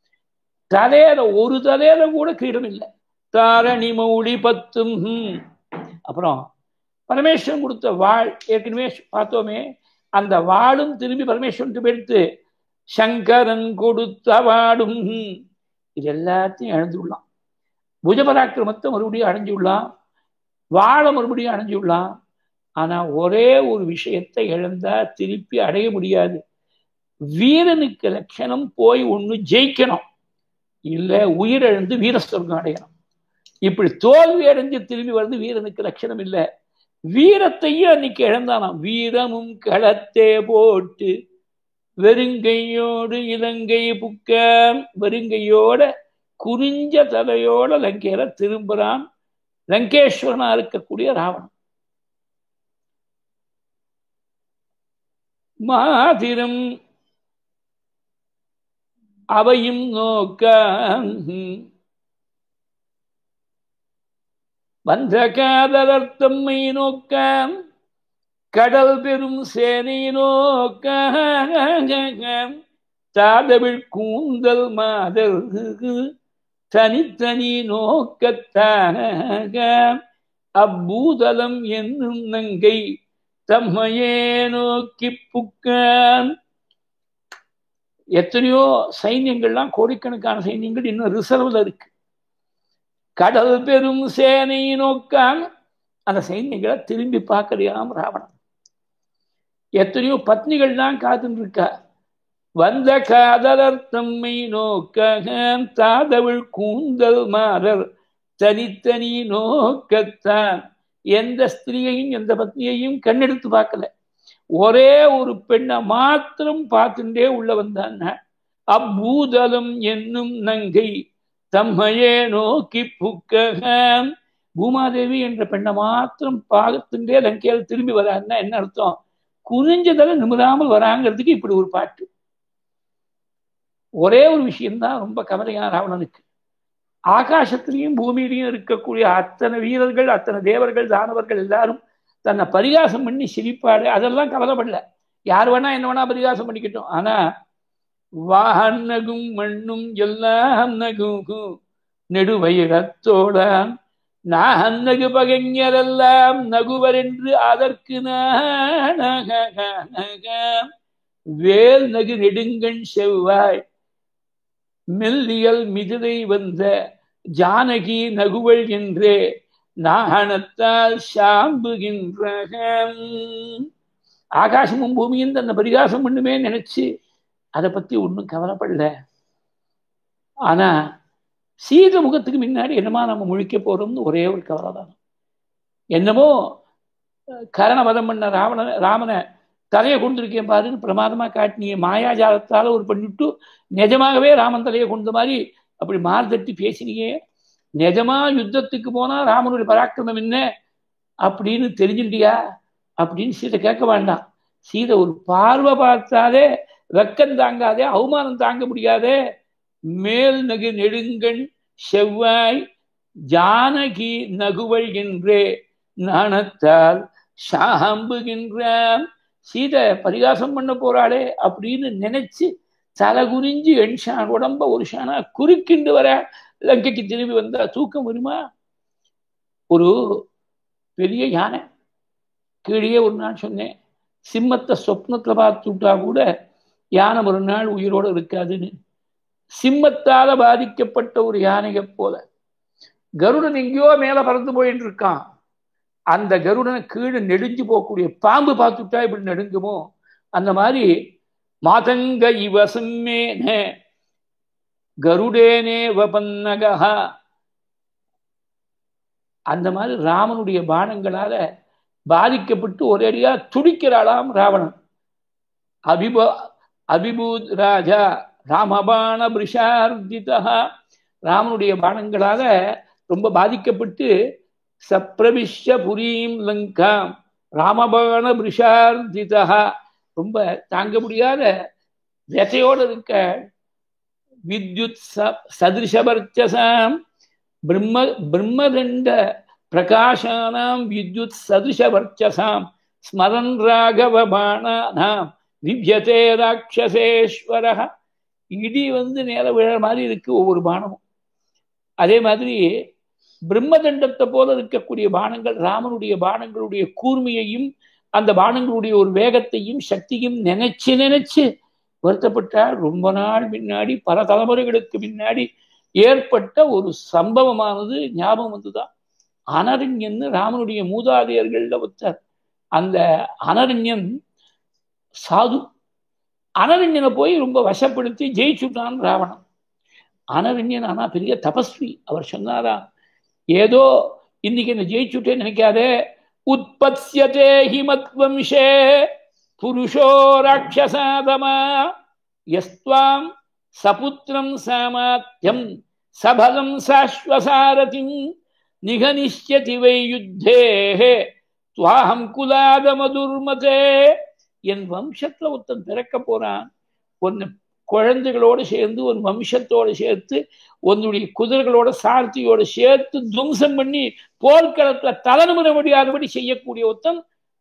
தலையில ஒரு தலையில கூட கிரீடம் இல்லை தாரணி மௌடி பத்தும் அப்புறம் பரமேஸ்வரன் கொடுத்த வாழ் ஏற்கனவே பார்த்தோமே அந்த வாளும் திரும்பி பரமேஸ்வரன் எடுத்து சங்கரன் கொடுத்த வாடும் இது எல்லாத்தையும் இழந்துள்ளான் புஜபராக்கிரமத்தை மறுபடியும் அடைஞ்சுள்ளான் வாழை மறுபடியும் அடைஞ்சுள்ளான் ஆனா ஒரே ஒரு விஷயத்தை இழந்தா திருப்பி அடைய முடியாது வீரனுக்கு லட்சணம் போய் ஒண்ணு ஜெயிக்கணும் இல்ல உயிரிழந்து வீர சொர்க்கம் அடையணும் இப்படி தோல்வி அடைஞ்சு திரும்பி வந்து வீரனுக்கு லட்சணம் இல்லை வீரத்தையும் அன்னைக்கு இழந்தானாம் வீரமும் களத்தே போட்டு வெறுங்கையோடு இலங்கை புக்க வெறுங்கையோட குறிஞ்ச தலையோட லங்கையில திரும்புறான் லங்கேஸ்வரனா இருக்கக்கூடிய ராவணன் மாதிரம் அவையும் நோக்க வந்த காதலர் தம்மை நோக்க கடல் பெரும் சேனை நோக்க தாதவிழ் கூந்தல் மாதல் தனித்தனி நோக்கத்தாக அப்பூதலம் என்னும் நங்கை தம்மையே நோக்கி புக்கான் எத்தனையோ சைன்யங்கள்லாம் கோடிக்கணக்கான சைன்யங்கள் இன்னும் ரிசர்வ்ல இருக்கு கடல் பெரும் சேனை நோக்கான் அந்த சைன்யங்களை திரும்பி பார்க்கலையாம் ராவணன் எத்தனையோ பத்னிகள் தான் காத்துட்டு இருக்கா வந்த காதலர் தம்மை நோக்க தாதவள் கூந்தல் மாறர் தனித்தனி நோக்கத்தான் எந்த ஸ்திரீயையும் எந்த பத்னியையும் கண்ணெடுத்து பார்க்கல ஒரே ஒரு பெண்ணை மாத்திரம் பார்த்துட்டே உள்ள வந்தாங்க அப்பூதலம் என்னும் நங்கை தம்மையே நோக்கி புக்க பூமாதேவி என்ற பெண்ணை மாத்திரம் பார்த்துட்டே லங்கையில் திரும்பி வராருன்னா என்ன அர்த்தம் குனிஞ்சதல நிமிராமல் வராங்கிறதுக்கு இப்படி ஒரு பாட்டு ஒரே ஒரு விஷயம்தான் ரொம்ப கவலையான ராவணனுக்கு ஆகாசத்திலையும் பூமியிலையும் இருக்கக்கூடிய அத்தனை வீரர்கள் அத்தனை தேவர்கள் தானவர்கள் எல்லாரும் தன்னை பரிகாசம் பண்ணி சிரிப்பாடு அதெல்லாம் கவலைப்படல யார் வேணா என்ன வேணா பரிகாசம் பண்ணிக்கிட்டோம் ஆனா வாகன் நகும் மண்ணும் எல்லாம் நகும் நெடுவயிரத்தோட நான் நகு பகைஞரெல்லாம் நகுவர் என்று அதற்கு வேல் நகு நெடுங்கண் செவ்வாய் மெல்லியல் மிதுதை வந்த ஜானகி நகுவள் என்றே நாணத்தால் சாம்புகின்ற ஆகாசமும் பூமியும் தன்னை பரிகாசம் பண்ணுமே நினைச்சு அதை பத்தி ஒன்றும் கவலைப்படல ஆனா சீத முகத்துக்கு முன்னாடி என்னமா நம்ம முழிக்க போறோம்னு ஒரே ஒரு கவலை தான் என்னமோ கரணவதம் பண்ண ராவண ராமனை தலையை கொண்டிருக்கேன் பாருன்னு பிரமாதமா காட்டினிய மாயாஜாலத்தால ஒரு பண்ணிட்டு நிஜமாகவே ராமன் தலையை கொண்ட மாதிரி அப்படி மார்தட்டி பேசினியே நிஜமா யுத்தத்துக்கு போனா ராமனுடைய பராக்கிரமம் என்ன அப்படின்னு தெரிஞ்சுட்டியா அப்படின்னு சீதை கேட்க வேண்டாம் சீதை ஒரு பார்வை பார்த்தாலே வெக்கம் தாங்காதே அவமானம் தாங்க முடியாதே மேல் நகு நெடுங்கண் செவ்வாய் ஜானகி நகுவள் என்றே நாணத்தால் சாம்புகின்றான் சீதை பரிகாசம் பண்ண போறாளே அப்படின்னு நினைச்சு தலை குறிஞ்சு எண்ஷான் உடம்ப ஒரு ஷானா குறுக்கிண்டு வர லங்கைக்கு திரும்பி வந்தா தூக்கம் வருமா ஒரு பெரிய யானை கீழே ஒரு நாள் சொன்னேன் சிம்மத்தை சொப்னத்துல பார்த்து விட்டா கூட யானை ஒரு நாள் உயிரோடு இருக்காதுன்னு சிம்மத்தால பாதிக்கப்பட்ட ஒரு யானையை போல கருடன் எங்கேயோ மேல பறந்து போயிட்டு இருக்கான் அந்த கருடனை கீழே நெடுஞ்சு போகக்கூடிய பாம்பு பார்த்துட்டா இப்படி நெடுங்குமோ அந்த மாதிரி மாதங்க இவசம்மேன கருடேனே வபன்னகா அந்த மாதிரி ராமனுடைய பானங்களால பாதிக்கப்பட்டு ஒரேடியா துடிக்கிறாளாம் ராவணன் அபிப அபிபூத் ராஜா ராமபான பிரிஷார்ஜிதா ராமனுடைய பானங்களால ரொம்ப பாதிக்கப்பட்டு சப்ரவிஷ புரீம் லங்காம் ராமபான பிரிஷார்ஜிதா ரொம்ப தாங்க முடியாத விசையோடு இருக்க வித்யுத் சதிருஷவர்ச்சசாம் பிரம்ம பிரம்மதண்ட பிரகாசானாம் வித்யுத் சதிருஷவர்ச்சசாம் ஸ்மரன் ராகவ பாணானாம் திவ்யதே ராட்சசேஸ்வர இடி வந்து நேர விழ மாதிரி இருக்கு ஒவ்வொரு பானமும் அதே மாதிரி பிரம்மதண்டத்தை போல இருக்கக்கூடிய பானங்கள் ராமனுடைய பானங்களுடைய கூர்மையையும் அந்த பானங்களுடைய ஒரு வேகத்தையும் சக்தியும் நினைச்சு நினைச்சு வருத்தப்பட்டால் ரொம்ப நாள் முன்னாடி பல தலைமுறைகளுக்கு முன்னாடி ஏற்பட்ட ஒரு சம்பவமானது ஞாபகம் வந்துதான் அனரண்யன் ராமனுடைய மூதாதையர்கள்ல ஒருத்தர் அந்த அனரண்யன் சாது அனரண்யனை போய் ரொம்ப வசப்படுத்தி ஜெயிச்சுட்டான் ராவணன் அனரண்யன் ஆனா பெரிய தபஸ்வி அவர் சொன்னாரா ஏதோ இன்னைக்கு என்ன ஜெயிச்சுட்டேன்னு நினைக்காதே உற்பத்தியதே ஹிமத்வம்சே புருஷோ ராட்சசாதமா எஸ்வாம் சபுத்திரம் சாமாத்தியம் சபலம் சாஸ்வசாரதிம் நிகனிஷ்யதி வை யுத்தே துவாஹம் குலாத மதுர்மதே என் வம்சத்துல ஒருத்தன் பிறக்க போறான் ஒன்னு குழந்தைகளோடு சேர்ந்து ஒரு வம்சத்தோடு சேர்த்து உன்னுடைய குதிரைகளோட சார்த்தியோடு சேர்த்து துவம்சம் பண்ணி போர்க்களத்துல தலைமுறை முடியாதபடி செய்யக்கூடிய ஒருத்தன்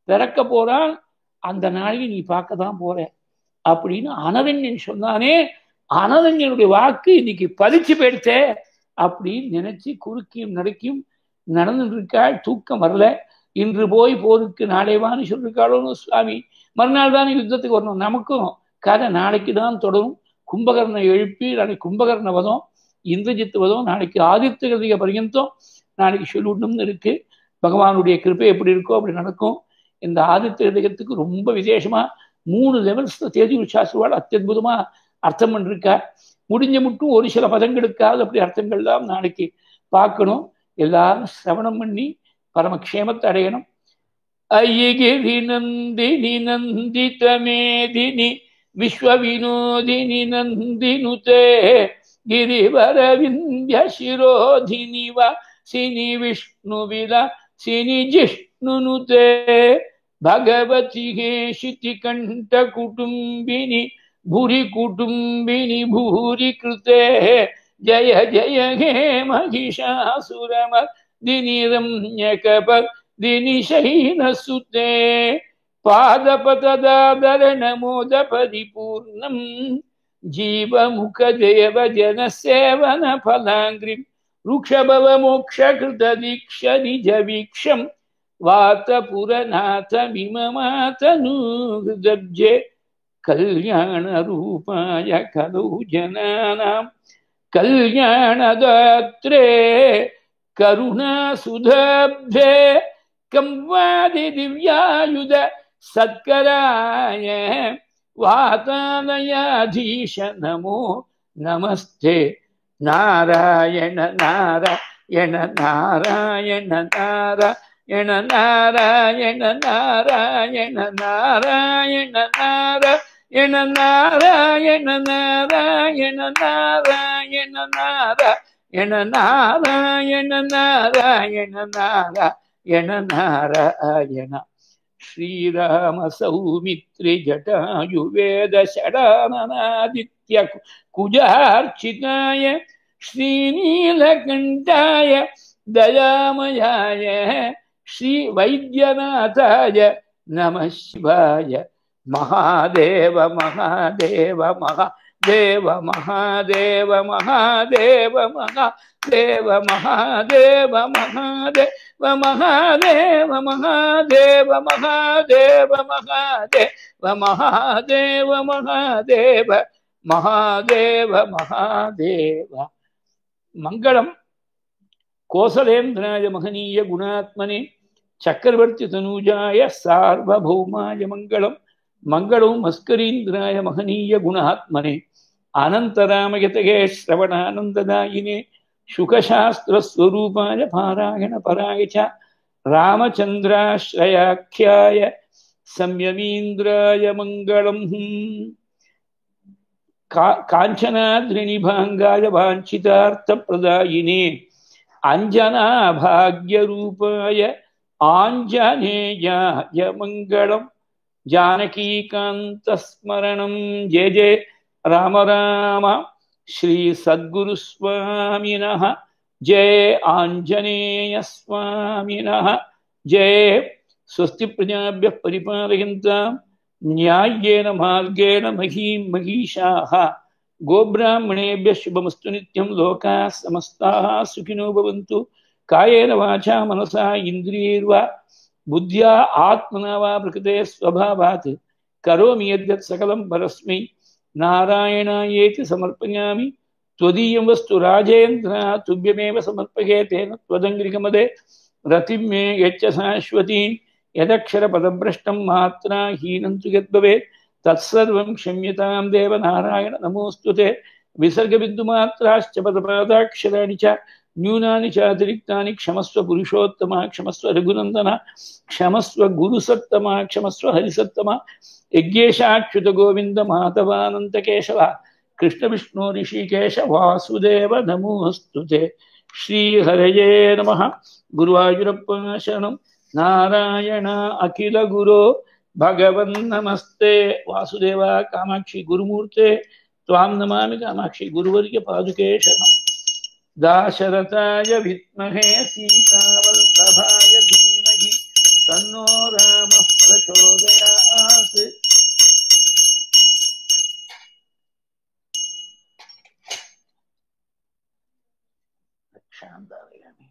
பிறக்க போறான் அந்த நாளைக்கு நீ பார்க்க தான் போற அப்படின்னு அனரண்யன் சொன்னானே அனரண்யனுடைய வாக்கு இன்னைக்கு பறிச்சு போயிடுத்தே அப்படின்னு நினைச்சு குறுக்கியும் நடக்கியும் நடந்துட்டு இருக்காள் தூக்கம் வரல இன்று போய் போருக்கு நாளைவான்னு சொல்லிருக்காளோன்னு சுவாமி மறுநாள் தானே யுத்தத்துக்கு வரணும் நமக்கும் கதை நாளைக்கு தான் தொடரும் கும்பகர்ணை எழுப்பி நாளைக்கு கும்பகர்ண வதம் இந்திரஜித் வதம் நாளைக்கு ஆதித்ய கிருதிக பர்யந்தம் நாளைக்கு சொல்லிவிடணும்னு இருக்கு பகவானுடைய கிருப்பை எப்படி இருக்கோ அப்படி நடக்கும் இந்த ஆதித்ய கிருதிகத்துக்கு ரொம்ப விசேஷமா மூணு லெவல்ஸ் தேதி சாஸ்திரவாள் அத்தியுதமா அர்த்தம் பண்ணிருக்கா முடிஞ்ச மட்டும் ஒரு சில பதங்களுக்காவது அப்படி அர்த்தங்கள்லாம் நாளைக்கு பார்க்கணும் எல்லாரும் சிரவணம் பண்ணி பரமக்ஷேமத்தை அடையணும் ஐயகிரி நந்தினி நந்திதமேதினி விஸ்வவினோதினி நந்தினுதே ಗಿರಿವರವಿಂಧ್ಯ ಶಿರೋಧಿನಿವ ಸಿನಿ ವಿಷ್ಣುವಿಲ ಸಿನಿ ಜಿಷ್ಣುನುತೆ ಭಗವತಿಗೆ ಶಿತಿ ಕಂಠ ಕುಟುಂಬಿನಿ ಭೂರಿ ಕುಟುಂಬಿನಿ ಭೂರಿ ಕೃತೆ ಜಯ ಜಯ ಹೇ ಮಹಿಷಾಸುರಮ ದಿನಿ ರಮ್ಯಕಪ ದಿನಿ ಶೈನ ಸುತೆ ಪಾದಪತದಾದರಣ ಮೋದ ಪರಿಪೂರ್ಣಂ जीवमुखदेव जनसेवन फलाङ्ग्रिं वृक्षभव मोक्षकृतदीक्ष निजवीक्षं वातपुरनाथमिममातनुहृदब्जे कल्याणरूपाय खलु जनानां कल्याणदात्रे करुणासुधाब्धे कंवादिदिव्यायुध सत्कराय वातालयाधीश नमो नमस्ते नारायण नारायण नारायण नारायण नारायण नारायण नारायण नारायण नारायण नारायण नारायण नारायण नारायण नारायण नारायण नारायण श्रीराम सौमित्रि जटायुवेद षडाननादित्य कुजार्चिताय श्रीनीलकण्ठाय दयामयाय श्रीवैद्यनाथाय नमः शिवाय महादेव महादेव महादेव महादेव महादेव महादेव महादेव महादेव महादेव महादेव महादेव महादेव महादेव महादेव महादेव महादेव मङ्गलम् कोसलेन्द्राय महनीय गुणात्मने चक्रवर्ति तनूजाय सार्वभौमाय मङ्गलम् मङ्गलम् मस्करीन्द्राय महनीय गुणात्मने अनन्तरामयतये श्रवणानन्ददायिने शुकशास्त्रस्वरूपाय पारायणपराय च रामचन्द्राश्रयाख्याय संयमीन्द्राय मङ्गलम् का काञ्चनाद्रिनिभाङ्गाय वाञ्छितार्थप्रदायिने अञ्जनाभाग्यरूपाय आञ्जनेयाय मङ्गलम् जानकीकान्तस्मरणं जय जय राम राम श्रीसद्गुरुस्वामिनः जय आञ्जनेयस्वामिनः जय स्वस्ति प्रजाभ्यः परिपालयन्तां न्याय्येन मार्गेण महीं महीषाः गोब्राह्मणेभ्यः शुभमस्तु नित्यं लोकाः समस्ताः सुखिनो भवन्तु कायेन वाचा मनसा इन्द्रियैर्वा बुद्ध्या आत्मना वा प्रकृते स्वभावात् करोमि यद्यत् सकलं परस्मै नारायणायेति समर्पयामि त्वदीयं वस्तु राजेन्द्र तुभ्यमेव समर्पये तेन त्वदङ्घ्रिकमदे रतिं मे यच्च शाश्वतीं यदक्षरपदभ्रष्टं मात्रा हीनं तु यद्भवेत् तत्सर्वं क्षम्यतां देव नारायण नमोऽस्तु ते विसर्गबिन्दुमात्राश्च पदपादाक्षराणि च न्यूनानि चातिरिक्तानि क्षमस्व पुरुषोत्तमा क्षमस्व रघुनन्दन क्षमस्व गुरुसत्तमा क्षमस्व हरिसत्तमा यज्ञेशाच्युत गोविन्द माधवानन्तकेशव कृष्णविष्णु ऋषिकेश वासुदेव नमोऽस्तु ते श्रीहरये नमः गुरुवायुरप्पा शरणं नारायण अखिलगुरो भगवन्नमस्ते वासुदेव कामाक्षि गुरुमूर्ते त्वां नमामि कामाक्षि गुरुवर्यपादुके शरणम् दाशरथाय विद्महे सीतावल्लभाय धीमहि तन्नो रामः பிரச்சோதயாத் ரக்ஷாந்தாரயாமி